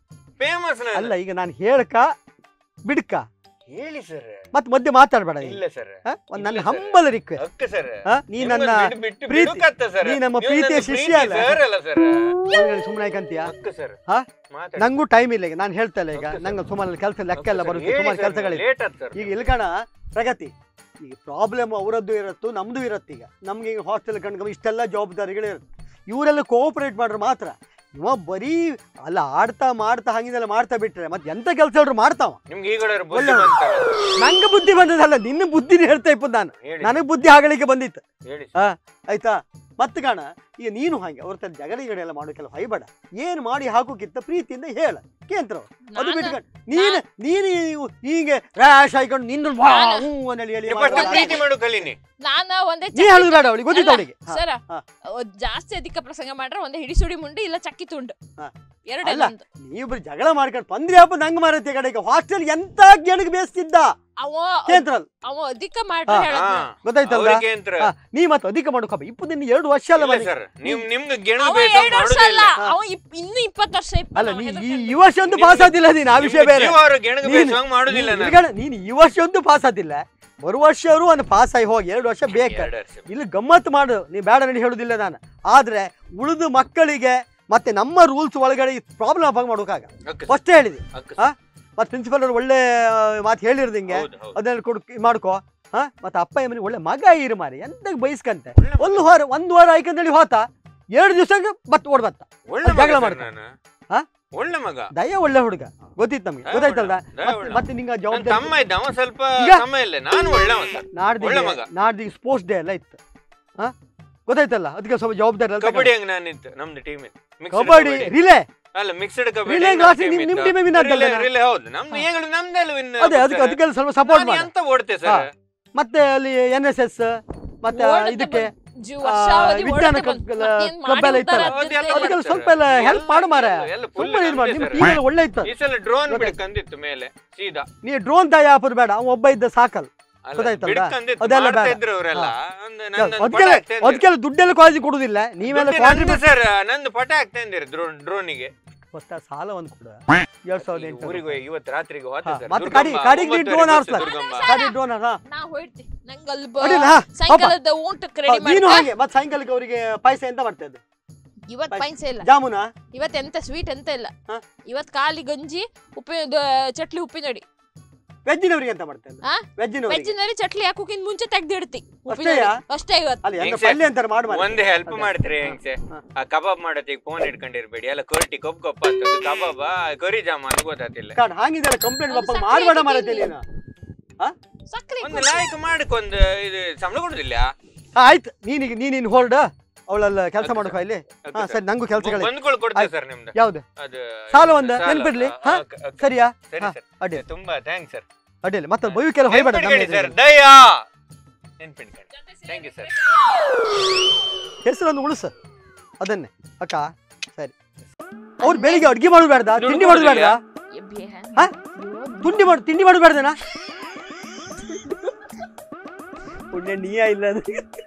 ಫೇಮಸ್ ಅಲ್ಲ ಈಗ ನಾನು ಹೇಳಕ ಬಿಡ್ಕ ಹೇಳಿ ಸರ್ ಮತ್ ಮಧ್ಯೆ ಮಾತಾಡ್ಬೇಡ ನೀನು. ಇಲ್ಲ ಸರ್ ಹ? ಒಂದ್ ನನ್ನ ಇಲ್ಲ sir. ಹಂಬಲ ರಿಕ್ವೆಸ್ಟ್ ಅಕ್ಕ ಸರ್ ನೀ ನನ್ನ ಪ್ರೀತಿ- ನೀ ನಮ್ಮ ಪ್ರೀತಿಯ ಶಿಷ್ಯ ಅಲ್ಲ? ಸರ್ ಅಲ್ಲ ಸರ್ ಸುಮ್ಮನೆ ಯಾಕಂತೀಯ ಅಕ್ಕ ಸರ್ ಹಾ? ಮಾತಾಡಿ ನಂಗೂ ಟೈಮ್ ಇಲ್ಲ ಈಗ ನಾನು ಹೇಳ್ತಾ ಇಲ್ಲ ಈಗ Okay, sir. ನಂಗೆ ಸುಮಾರು ಕೆಲಸ ಲೆಕ್ಕ ಎಲ್ಲ ಬರುತ್ತೆ ಸುಮಾರು ಕೆಲಸಗಳಿವೆ ಲೇಟ್ ಆತ್ ಸರ್ ಈಗ ಇಲ್ಕಣ ಪ್ರಗತಿ ಈಗ ಪ್ರಾಬ್ಲಮ್ ಅವರದ್ದು ಇರತ್ತು ನಮ್ದು ಇರತ್ತೆ ಈಗ ನಮ್ಗೆ ಈಗ ಹಾಸ್ಟೆಲ್ ಕಣ್ಕ ಇಷ್ಟೆಲ್ಲ ಜವಾಬ್ದಾರಿಗಳು ಇರುತ್ತೆ ಇವರೆಲ್ಲ ಕೋಆಪರೇಟ್ ಮಾಡ್ರೆ ಮಾತ್ರ ಇವ ಬರೀ ಅಲ್ಲ ಆಡ್ತಾ ಮಾಡ್ತಾ ಹಂಗಿದೆಲ್ಲ ಮಾಡ್ತಾ ಬಿಟ್ರೆ ಮತ್ತೆ ಎಂತ ಕೆಲಸ ಹೇಳ್ರು ಮಾಡ್ತಾವ ನಿಮ್ಗೆ ಈಗ ಬುದ್ಧಿ ಒಳ್ಳೆ- ಬಂತಲ್ಲ ನಂಗೆ ಬುದ್ಧಿ ಬಂದದಲ್ಲ ನಿನ್ನ ಬುದ್ಧಿನ ಹೇಳ್ತಾ ಇಪ್ಪ ನಾನು ಹೇಳಿ ನನಗೆ ಬುದ್ಧಿ ಆಗಲಿಕ್ಕೆ ಬಂದಿತ್ತು ಹೇಳಿ ಆಯ್ತಾ ಮತ್ತೆ ಕಾಣ ಈಗ ನೀನು ಹಾಗೆ ಅವ್ರ ತರ ಜಗಳ ಗಿಡ ಎಲ್ಲ ಮಾಡೋ ಕೆಲವು ಹೈಬೇಡ ಏನ್ ಮಾಡಿ ಹಾಕೋಕ್ಕಿಂತ ಪ್ರೀತಿಯಿಂದ ಹೇಳ ಕೇಂದ್ರ ಅದು ನಾನು- ಬಿಟ್ಕೊಂಡು ನೀನು ನೀನು ಇವು ಹೀಗೆ ರ್ಯಾಶ್ ಹಾಕೊಂಡು ನಿನ್ನ ವಾ ಹ್ಞೂ ಅನ್ನಲಿ ಹೇಳಿ ಫಸ್ಟ್ ಮಾಡ್ಬೇಡ. ಪ್ರೀತಿ ಮಾಡು ಕಲೀನಿ ನಾನ ಒಂದೇ ನೀ ಹೇಳುದು ಬೇಡ ಅವಳಿಗೆ ಗೊತ್ತಿತ್ತು ಅವಳಿಗೆ ಸರ ಹಾ. ಜಾಸ್ತಿ ಅಧಿಕ ಪ್ರಸಂಗ ಮಾಡ್ರೆ ಒಂದೇ ಹಿಡಿ ಸುಡಿ ಮುಂಡಿ ಇಲ್ಲ ಚಕ್ಕಿ ತುಂಡು ಹಾ. ಎರಡೇ ಅಲ್ಲ. ನಂದು. ನೀವಿಬ್ರು ಜಗಳ ಮಾಡ್ಕೊಂಡು ಬಂದ್ರಿ ಹಬ್ಬ ನಂಗೆ ಮಾರತ್ತೆ ಕಡೆಗೆ ಹಾಸ್ಟೆಲ್ ಎಂತ ಗೆಣಗ್ ಬೇಯಿಸ್ತಿದ್ದ ಅವ ಕೇಂದ್ರಲ್ ಅವ ಅಧಿಕ ಮಾಡ್ರೆ ಹಾ. ಹೇಳದ್ನ. ಗೊತ್ತಾಯ್ತಲ್ಲ ಅವ್ರಿಗೆ ಅಂತ ಹಾ, ನೀ ಮತ್ತೆ ಅಧಿಕ ಮಾಡ್ಕೊಬ್ಬ ಇಪ್ಪತ್ತು ದಿನ ಎರಡು ವರ್ಷ ಅಲ್ಲ ಇಲ್ಲ ಮನೆಗೆ. ಸರ್ ನಿಮ್ ನಿಮ್ಗೆ ಗೆಣು ಅವ ಬೇಸ ಎರಡ್ ವರ್ಷ ಅಲ್ಲ ಮಾಡುದಿಲ್ಲ ಅವ ಇಪ್- ಇನ್ನು ಇಪ್ಪತ್ತು ವರ್ಷ ಇಪ್ಪ ಅಲ್ಲ ಅವ ನೀ ಈ ಹೆದರ್ಕೊಂಡ್ ಈ ವರ್ಷ ಒಂದು ಪಾಸ್ ಆದಿಲ್ಲ ನೀನು ಆ ವಿಷಯ ಬೇರೆ ಗೆಣಗು ನೀನು- ಬೇಸ ಮಾಡುದಿಲ್ಲ ನೀನು ನಾನು ಇಲ್ಗಡೆ- ನೀನು ಈ ವರ್ಷ ಒಂದು ಪಾಸ್ ಆದಿಲ್ಲ ಬರುವ ವರ್ಷವರು ಒಂದು ಪಾಸ್ ಆಗಿ ಹೋಗಿ ಎರಡು ವರ್ಷ ಬೇಕು ಎರಡು ವರ್ಷ. ಇಲ್ಲಿ ಗಮ್ಮತ್ತು ಮಾಡು ನೀ ಬೇಡ ನಡಿ ಹೇಳುದಿಲ್ಲ ನಾನು ಆದ್ರೆ ಉಳಿದು ಮಕ್ಕಳಿಗೆ ಮತ್ತೆ ನಮ್ಮ ರೂಲ್ಸ್ ಒಳಗಡೆ ಪ್ರಾಬ್ಲಮ್ ಆಗಿ ಮಾಡೋಕಾಗ ಅಕ್ಕ ಸರ್, ಫಸ್ಟ್ ಹೇಳಿದೆ ಅಕ್ಕ ಹಾ? ಸರ್. ಮತ್ತೆ ಪ್ರಿನ್ಸಿಪಲ್ ಅವ್ರು ಒಳ್ಳೆ ಮಾತು ಹೇಳಿರ್ದು ಹಿಂಗೆ ಹೌದು, ಹೌದು. ಅದನ್ನ ಕೊಡ್ ಮಾಡ್ಕೋ ಹಾ ಮತ್ತೆ ಅಪ್ಪ ಎಮ್ಮನಿ ಒಳ್ಳೆ ಮಗ ಇರು ಮಾರಿ ಎಂತ ಬಯಸ್ಕಂತೆ ಒಳ್ಳೆ ಮಗ. ಒಂದು ವಾರ ಒಂದು ವಾರ ಆಯ್ಕಂದೇಳಿ ಹೋತ ಎರಡು ದಿವಸ ಬತ್ ಓಡ್ ಬತ್ತ ಒಳ್ಳೆ ಜಗಳ ಮಗ ಸರ್ ಮಾಡ್ತಾನೆ. ನಾನು. ಹಾ? ಒಳ್ಳೆ ಮಗ ದಯ ಒಳ್ಳೆ ಹುಡುಗ ಗೊತ್ತಿತ್ತು ನಮ್ಗೆ ದಯ ಗೊತ್ತಾಯ್ತಲ್ದ ಒಳ್ಳೆ- ದಯ ಮತ್ತೆ- ಒಳ್ಳೆ. ಮತ್ತೆ ನಿಂಗೆ ನನ್ ಜವಾಬ್ದಾರಿ ತಮ್ಮ ಇದ್ದ ಅವ ಸ್ವಲ್ಪ ಈಗ? ಸಮಯ ಇಲ್ಲ ನಾನು ಒಳ್ಳೆವ ಸರ್ ಒಳ್ಳೆ ನಾಡ್ದಿಗೆ ಮಗ. ನಾಡ್ದಿಗೆ ಸ್ಪೋರ್ಟ್ಸ್ ಡೇ ಎಲ್ಲ ಇತ್ತು ಹಾ ಗೊತ್ತಾಯ್ತಲ್ಲ ಅದಕ್ಕೆ ಸ್ವಲ್ಪ ಜವಾಬ್ದಾರಿ ಎಲ್ಲ ಕಬಡ್ಡಿ ಹಂಗ ನಾನು ಇತ್ತು ನಮ್ದು ಟೀಮ್ ಇತ್ತು ಕಬಡ್ಡಿ ರಿಲೇ ಅಲ್ಲ ಮಿಕ್ಸ್ಡ್ ಕಬಡ್ಡಿ Relay class ನಿಮ್- ನಿಮ್ team ಏ win ಆದ್ದಲ್ಲ? ರಿಲೇ ಹೌದು ನಮ್ದು ಈಗಲೂ ನಮ್ದೆಲ್ಲ ವಿನ್ ಅದೇ ಅದಕ್ಕೆ ಅದಕ್ಕೆಲ್ಲ ಸ್ವಲ್ಪ ಸಪೋರ್ಟ್ ಮಾಡಿ ಎಂತ ಓಡ್ತೆ ಸರ್ ಮತ್ತೆ ಅಲ್ಲಿ ಎನ್ ಎಸ್ ಎಸ್ ಮತ್ತೆ ಓಡುತ್ತೆ ಇದಕ್ಕೆ ಬಂದು. ಜೀವ ವರ್ಷಾವಧಿ ವಿಜ್ಞಾನ ಓಡುತ್ತೆ ಬಂದು. ಕ್ಲಬ್ ಮತ್ತೇನ್ ಕ್ಲಬ್ ಎಲ್ಲ ಮಾಡಿ ಇತ್ತಲ್ಲ? ಉದ್ದಾರ ಅದೆಲ್ಲ ಆಗ್ತಿರ್ತೆ ಅದಕ್ಕೆಲ್ಲ ಮಾಡ್ತಾರೆ. ಸ್ವಲ್ಪ ಎಲ್ಲ ಹೆಲ್ಪ್ ಮಾಡು ಮಾರ ಎಲ್ಲ full ಸುಮ್ಮನೆ ಇದು ಮಾಡಿ ನಮ್ದೇ ನಿಮ್ಮ sir. ಟೀಮ್ ಒಳ್ಳೆ ಇತ್ತು ಈ ಸಲ ಡ್ರೋನ್ ಗೊತ್ತಾಯ್ತು. ಬಿಡ್ಕಂದಿತ್ತು ಮೇಲೆ ಸೀದಾ ನೀ ಡ್ರೋನ್ ತಾಯಿ ಹಾಪದ್ ಬೇಡ ಅವ ಒಬ್ಬ ಇದ್ದ ಸಾಕಲ್ ಅಲ್ಲ, ಗೊತ್ತಾಯ್ತಲ್ವಾ? ಬಿಡ್ಕಂದಿತ್ತು, ಅದೆಲ್ಲ ಮಾಡ್ತಾ ಬೇಡ. ಇದ್ರು ಅವರೆಲ್ಲ ಒಂದು ನಂದೊಂದು ಅದಕ್ಕೆಲ್ಲ ಪಟ ಹಾಕ್ತಾ ಅದಕ್ಕೆಲ್ಲ ದುಡ್ಡೆಲ್ಲ ಕಾಳಜಿ ಕೊಡುದಿಲ್ಲ ನೀವೆಲ್ಲ ದುಡ್ಡು ಕಾಂಟ್ರಿಬ್ಯೂಟ್ ನಂದು ಸರ್ ನಂದು ಪಟ ಹಾಕ್ತಾ ಇದ್ದೀರಿ ಡ್ರೋನ್ ಡ್ರೋನಿಗೆ ಗೊತ್ತಾ ಸಾಲ ಒಂದು ಕೂಡ ಎರಡ್ ಸಾವಿರದ ಎಂಟು ಊರಿಗೆ ಹೋಗಿ ಇವತ್ತು ರಾತ್ರಿಗೆ ಹೋದ ಹಾ, ಸರ್ ಮತ್ತೆ ಕಡಿ- ಕಡಿಗೆ ಡ್ರೋನ್ ಹಾರಿಸ್ತಾರೆ. ದುರ್ಗಮ್ಮ ಗಾಡಿ ಡ್ರೋನ್ ಅಲ್ಲ ನಾ ಹೋಯ್ತಿ ನಂಗೆ ಅಲ್ಲಿ ಅಡ್ಡಿಲ್ಲ, ಹಾ, ಸಾಯಂಕಾಲದ ಊಟಕ್ಕೆ ರೆಡಿ ನೀನು ಮಾಡಿ ಹಾಗೆ ಮತ್ತೆ ಸಾಯಂಕಾಲಕ್ಕೆ ಅವರಿಗೆ ಪಾಯಸ ಎಂತ ಮಾಡ್ತದೆ ಇವತ್ ಪೈನ್ಸ ಇಲ್ಲ ಜಾಮೂನ ಇವತ್ ಎಂತ ಸ್ವೀಟ್ ಎಂತ ಇಲ್ಲ ಹಾ? ಇವತ್ ಖಾಲಿ ಗಂಜಿ ಉಪ್ಪಿ ಚಟ್ಲಿ ಉಪ್ಪಿನಡಿ ವೆಜ್ಜಿನವರಿಗೆ ಎಂತ ಮಾಡ್ತೇನೆ ಹಾ? ವೆಜ್ಜಿನವರಿಗೆ ವೆಜ್ಜಿನಲ್ಲಿ ಚಟ್ಲಿ ಹಾಕೋಕ್ಕಿಂತ ಮುಂಚೆ ತೆಗ್ದಿಡ್ತಿ ಅಷ್ಟೇಯಾ? ಅಷ್ಟೇ ಇವತ್ತು ಅಲ್ಲಿ ಹೆಂಗ ಹೆಂಗ್ಸೆ? ಪಲ್ಯ ಅಂತಾರೆ ಮಾಡು ಮಾರ್ರೆ. ಒಂದ್ ಹೆಲ್ಪ್ ಅದೇ. ಮಾಡ್ತೀರಿ ಹೆಂಗ್ಸೆ ಹಾ. ಆ ಕಬಾಬ್ ಮಾಡತ್ತೀಗ ಫೋನ್ ಇಟ್ಕೊಂಡಿರ್ಬೇಡಿ ಎಲ್ಲ ಕೊರ್ಟಿ ಕೊಬ್ಬು ಕೊಪ್ಪ ಅಂತದ್ದು ಕಬಾಬ ಕರಿ ಜಾಮೂನ್ ಗೊತ್ತಾತಿಲ್ಲ ಕಾಡ್ ಹಾಗಿದ್ದಾರೆ ಕಂಪ್ಲೇಂಟ್ ಅದು ಬಪ್ಪ ಸಕ್ಕರೆ ಮಾಡಬೇಡ ಹಾಕಿ ಮಾರತ್ತೆ ತಿನ್ನಿ. ನೀನು ಸಕ್ಕರೆ ಒಂದು ಲಾಯ್ಕ್ ಮಾಡಕ್ಕೊಂದು ಇದು ಸಂಬಳ ಕೊಡುದಿಲ್ಲ ಹಾ, ಆಯ್ತು ನೀನೀಗ ನೀನಿನ್ ಹೊರಡ ಅವಳೆಲ್ಲ ಕೆಲಸ ಮಾಡೋಕ ಇಲ್ಲಿ ಹಾ ಸರಿ ನಂಗೂ ಕೆಲಸಗಳಿದೆ ಬಂದ್ಗಳು ಕೊಡ್ತೇವೆ ಆಯ್ತು. ಸರ್ ನಿಮ್ದು ಯಾವ್ದು ಅದು ಸಾಲ ಒಂದ ಸಾಲ. ನೆನ್ಪಿಡ್ಲಿ ಹಾ, ಹಾ ಓಕೆ, ಓಕೆ. ಸರಿಯಾ ಸರಿ ಹಾ, ಸರ್ ಅಡ್ಡಿಲ್ಲ ತುಂಬಾ ಥ್ಯಾಂಕ್ಸ್ ಸರ್ ಅಡ್ಡಿಲ್ಲ ಮತ್ತೆ ಬೈಕೆಲ್ಲ ಹೊಯ್ಬೇಡ ನಮ್ಮ ನೆನ್ಪಿಟ್ಕೊಳ್ಳಿ ಸರ್ ಎದುರಿಗೆ. ದಯಾ ನೆನ್ಪಿಟ್ಕೊಳ್ಳಿ ಥ್ಯಾಂಕ್ ಯು ಸರ್ ಹೆಸರನ್ನು ಉಳಿಸು ಅದನ್ನೇ ಅಕ್ಕ ಸರಿ ಅವ್ರು ಬೆಳಿಗ್ಗೆ ಅಡ್ಗೆ ಮಾಡೋದು ಬೇಡ್ದ ದುಡ್ಡು ತಿಂಡಿ ಮಾಡೋದು ಬೇಡ್ದ ಹಾ? ತಿಂಡಿ ಮಾಡು ತಿಂಡಿ ಮಾಡೋದು ಬೇಡ್ದನಾ ಪುಣ್ಯ ನೀಯ ಇಲ್ಲ ಅದು.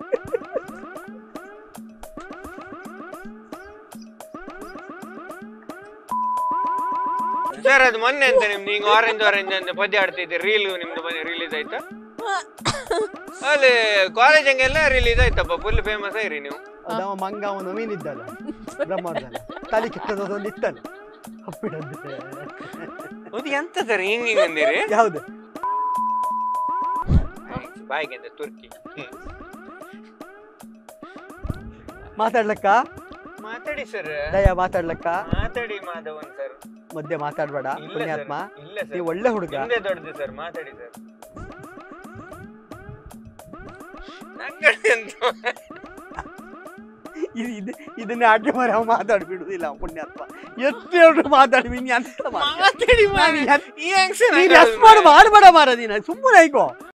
ಸರ್ ಅದು ಮೊನ್ನೆ ಅಂತ ನಿಮ್ದು ಈಗ ಆರೆಂಜ್ ಆರೆಂಜ್ ಅಂತ ಪದ್ಯ ಆಡ್ತಿದ್ದೆ ರೀಲ್ ನಿಮ್ದು ಮೊನ್ನೆ ರಿಲೀಸ್ ಆಯ್ತಾ ಅಲ್ಲಿ ಕಾಲೇಜ್ ಹಂಗೆಲ್ಲ ರಿಲೀಸ್ ಆಯ್ತಪ್ಪ ಫುಲ್ ಫೇಮಸ್ ಆಗಿರಿ ನೀವು ಅದವ ಮಂಗ ಅವನು ನವೀನ್ ಇದ್ದಲ್ಲ ಬ್ರಹ್ಮರ್ಧನ ತಲೆ ಕೆಟ್ಟದೊಂದು ಇತ್ತಲ್ಲ ಅಪ್ಪಿಡಂತೆ ಅದು ಎಂತ ಸರ್ ಹಿಂಗ್ ಹಿಂಗ್ ಅಂದಿರಿ ಯಾವ್ದು ಬಾಯಿಗೆ ಅಂತ ತುರ್ಕಿ ಹ್ಮ್. ಮಾತಾಡ್ಲಕ್ಕ ಮಾತಾಡಿ ಸರ್ ದಯ ಮಾತಾಡ್ಲಕ್ಕ ಮಾತಾಡಿ ಮಾಧವನ್ ಸರ್ ಮಧ್ಯೆ ಮಾತಾಡ್ಬೇಡ ಇಲ್ಲ ಪುಣ್ಯಾತ್ಮ ಸರ್ ಇಲ್ಲ ನೀವು ಸರ್ ಒಳ್ಳೆ ಹುಡುಗ ನಿಮ್ದೇ ದೊಡ್ಡದು ಸರ್ ಮಾತಾಡಿ ಸರ್ ನಂಗಡೆ ಅಂತ ಇದು ಇದು ಇದನ್ನೇ ಅಡ್ಡ ಮರ ಮಾತಾಡ್ಬಿಡುದಿಲ್ಲ ಪುಣ್ಯಾತ್ಮ ಎಷ್ಟು ಹೇಳ್ರು ಮಾತಾಡಿ ನೀನ್ ಎಂತ ಮಾತಾಡ್ತಿ? ಮಾತಾಡಿ ನಾನು ಎತ್- ಈ ಹೆಂಗ್ಸೆ ನೀನ್ ಎಷ್ಟ್ ಮಾಡು ಮಾಡ್ಬೇಡ ಮಾರ ನೀನು ಸುಮ್ಮನೆ ಐಕೋ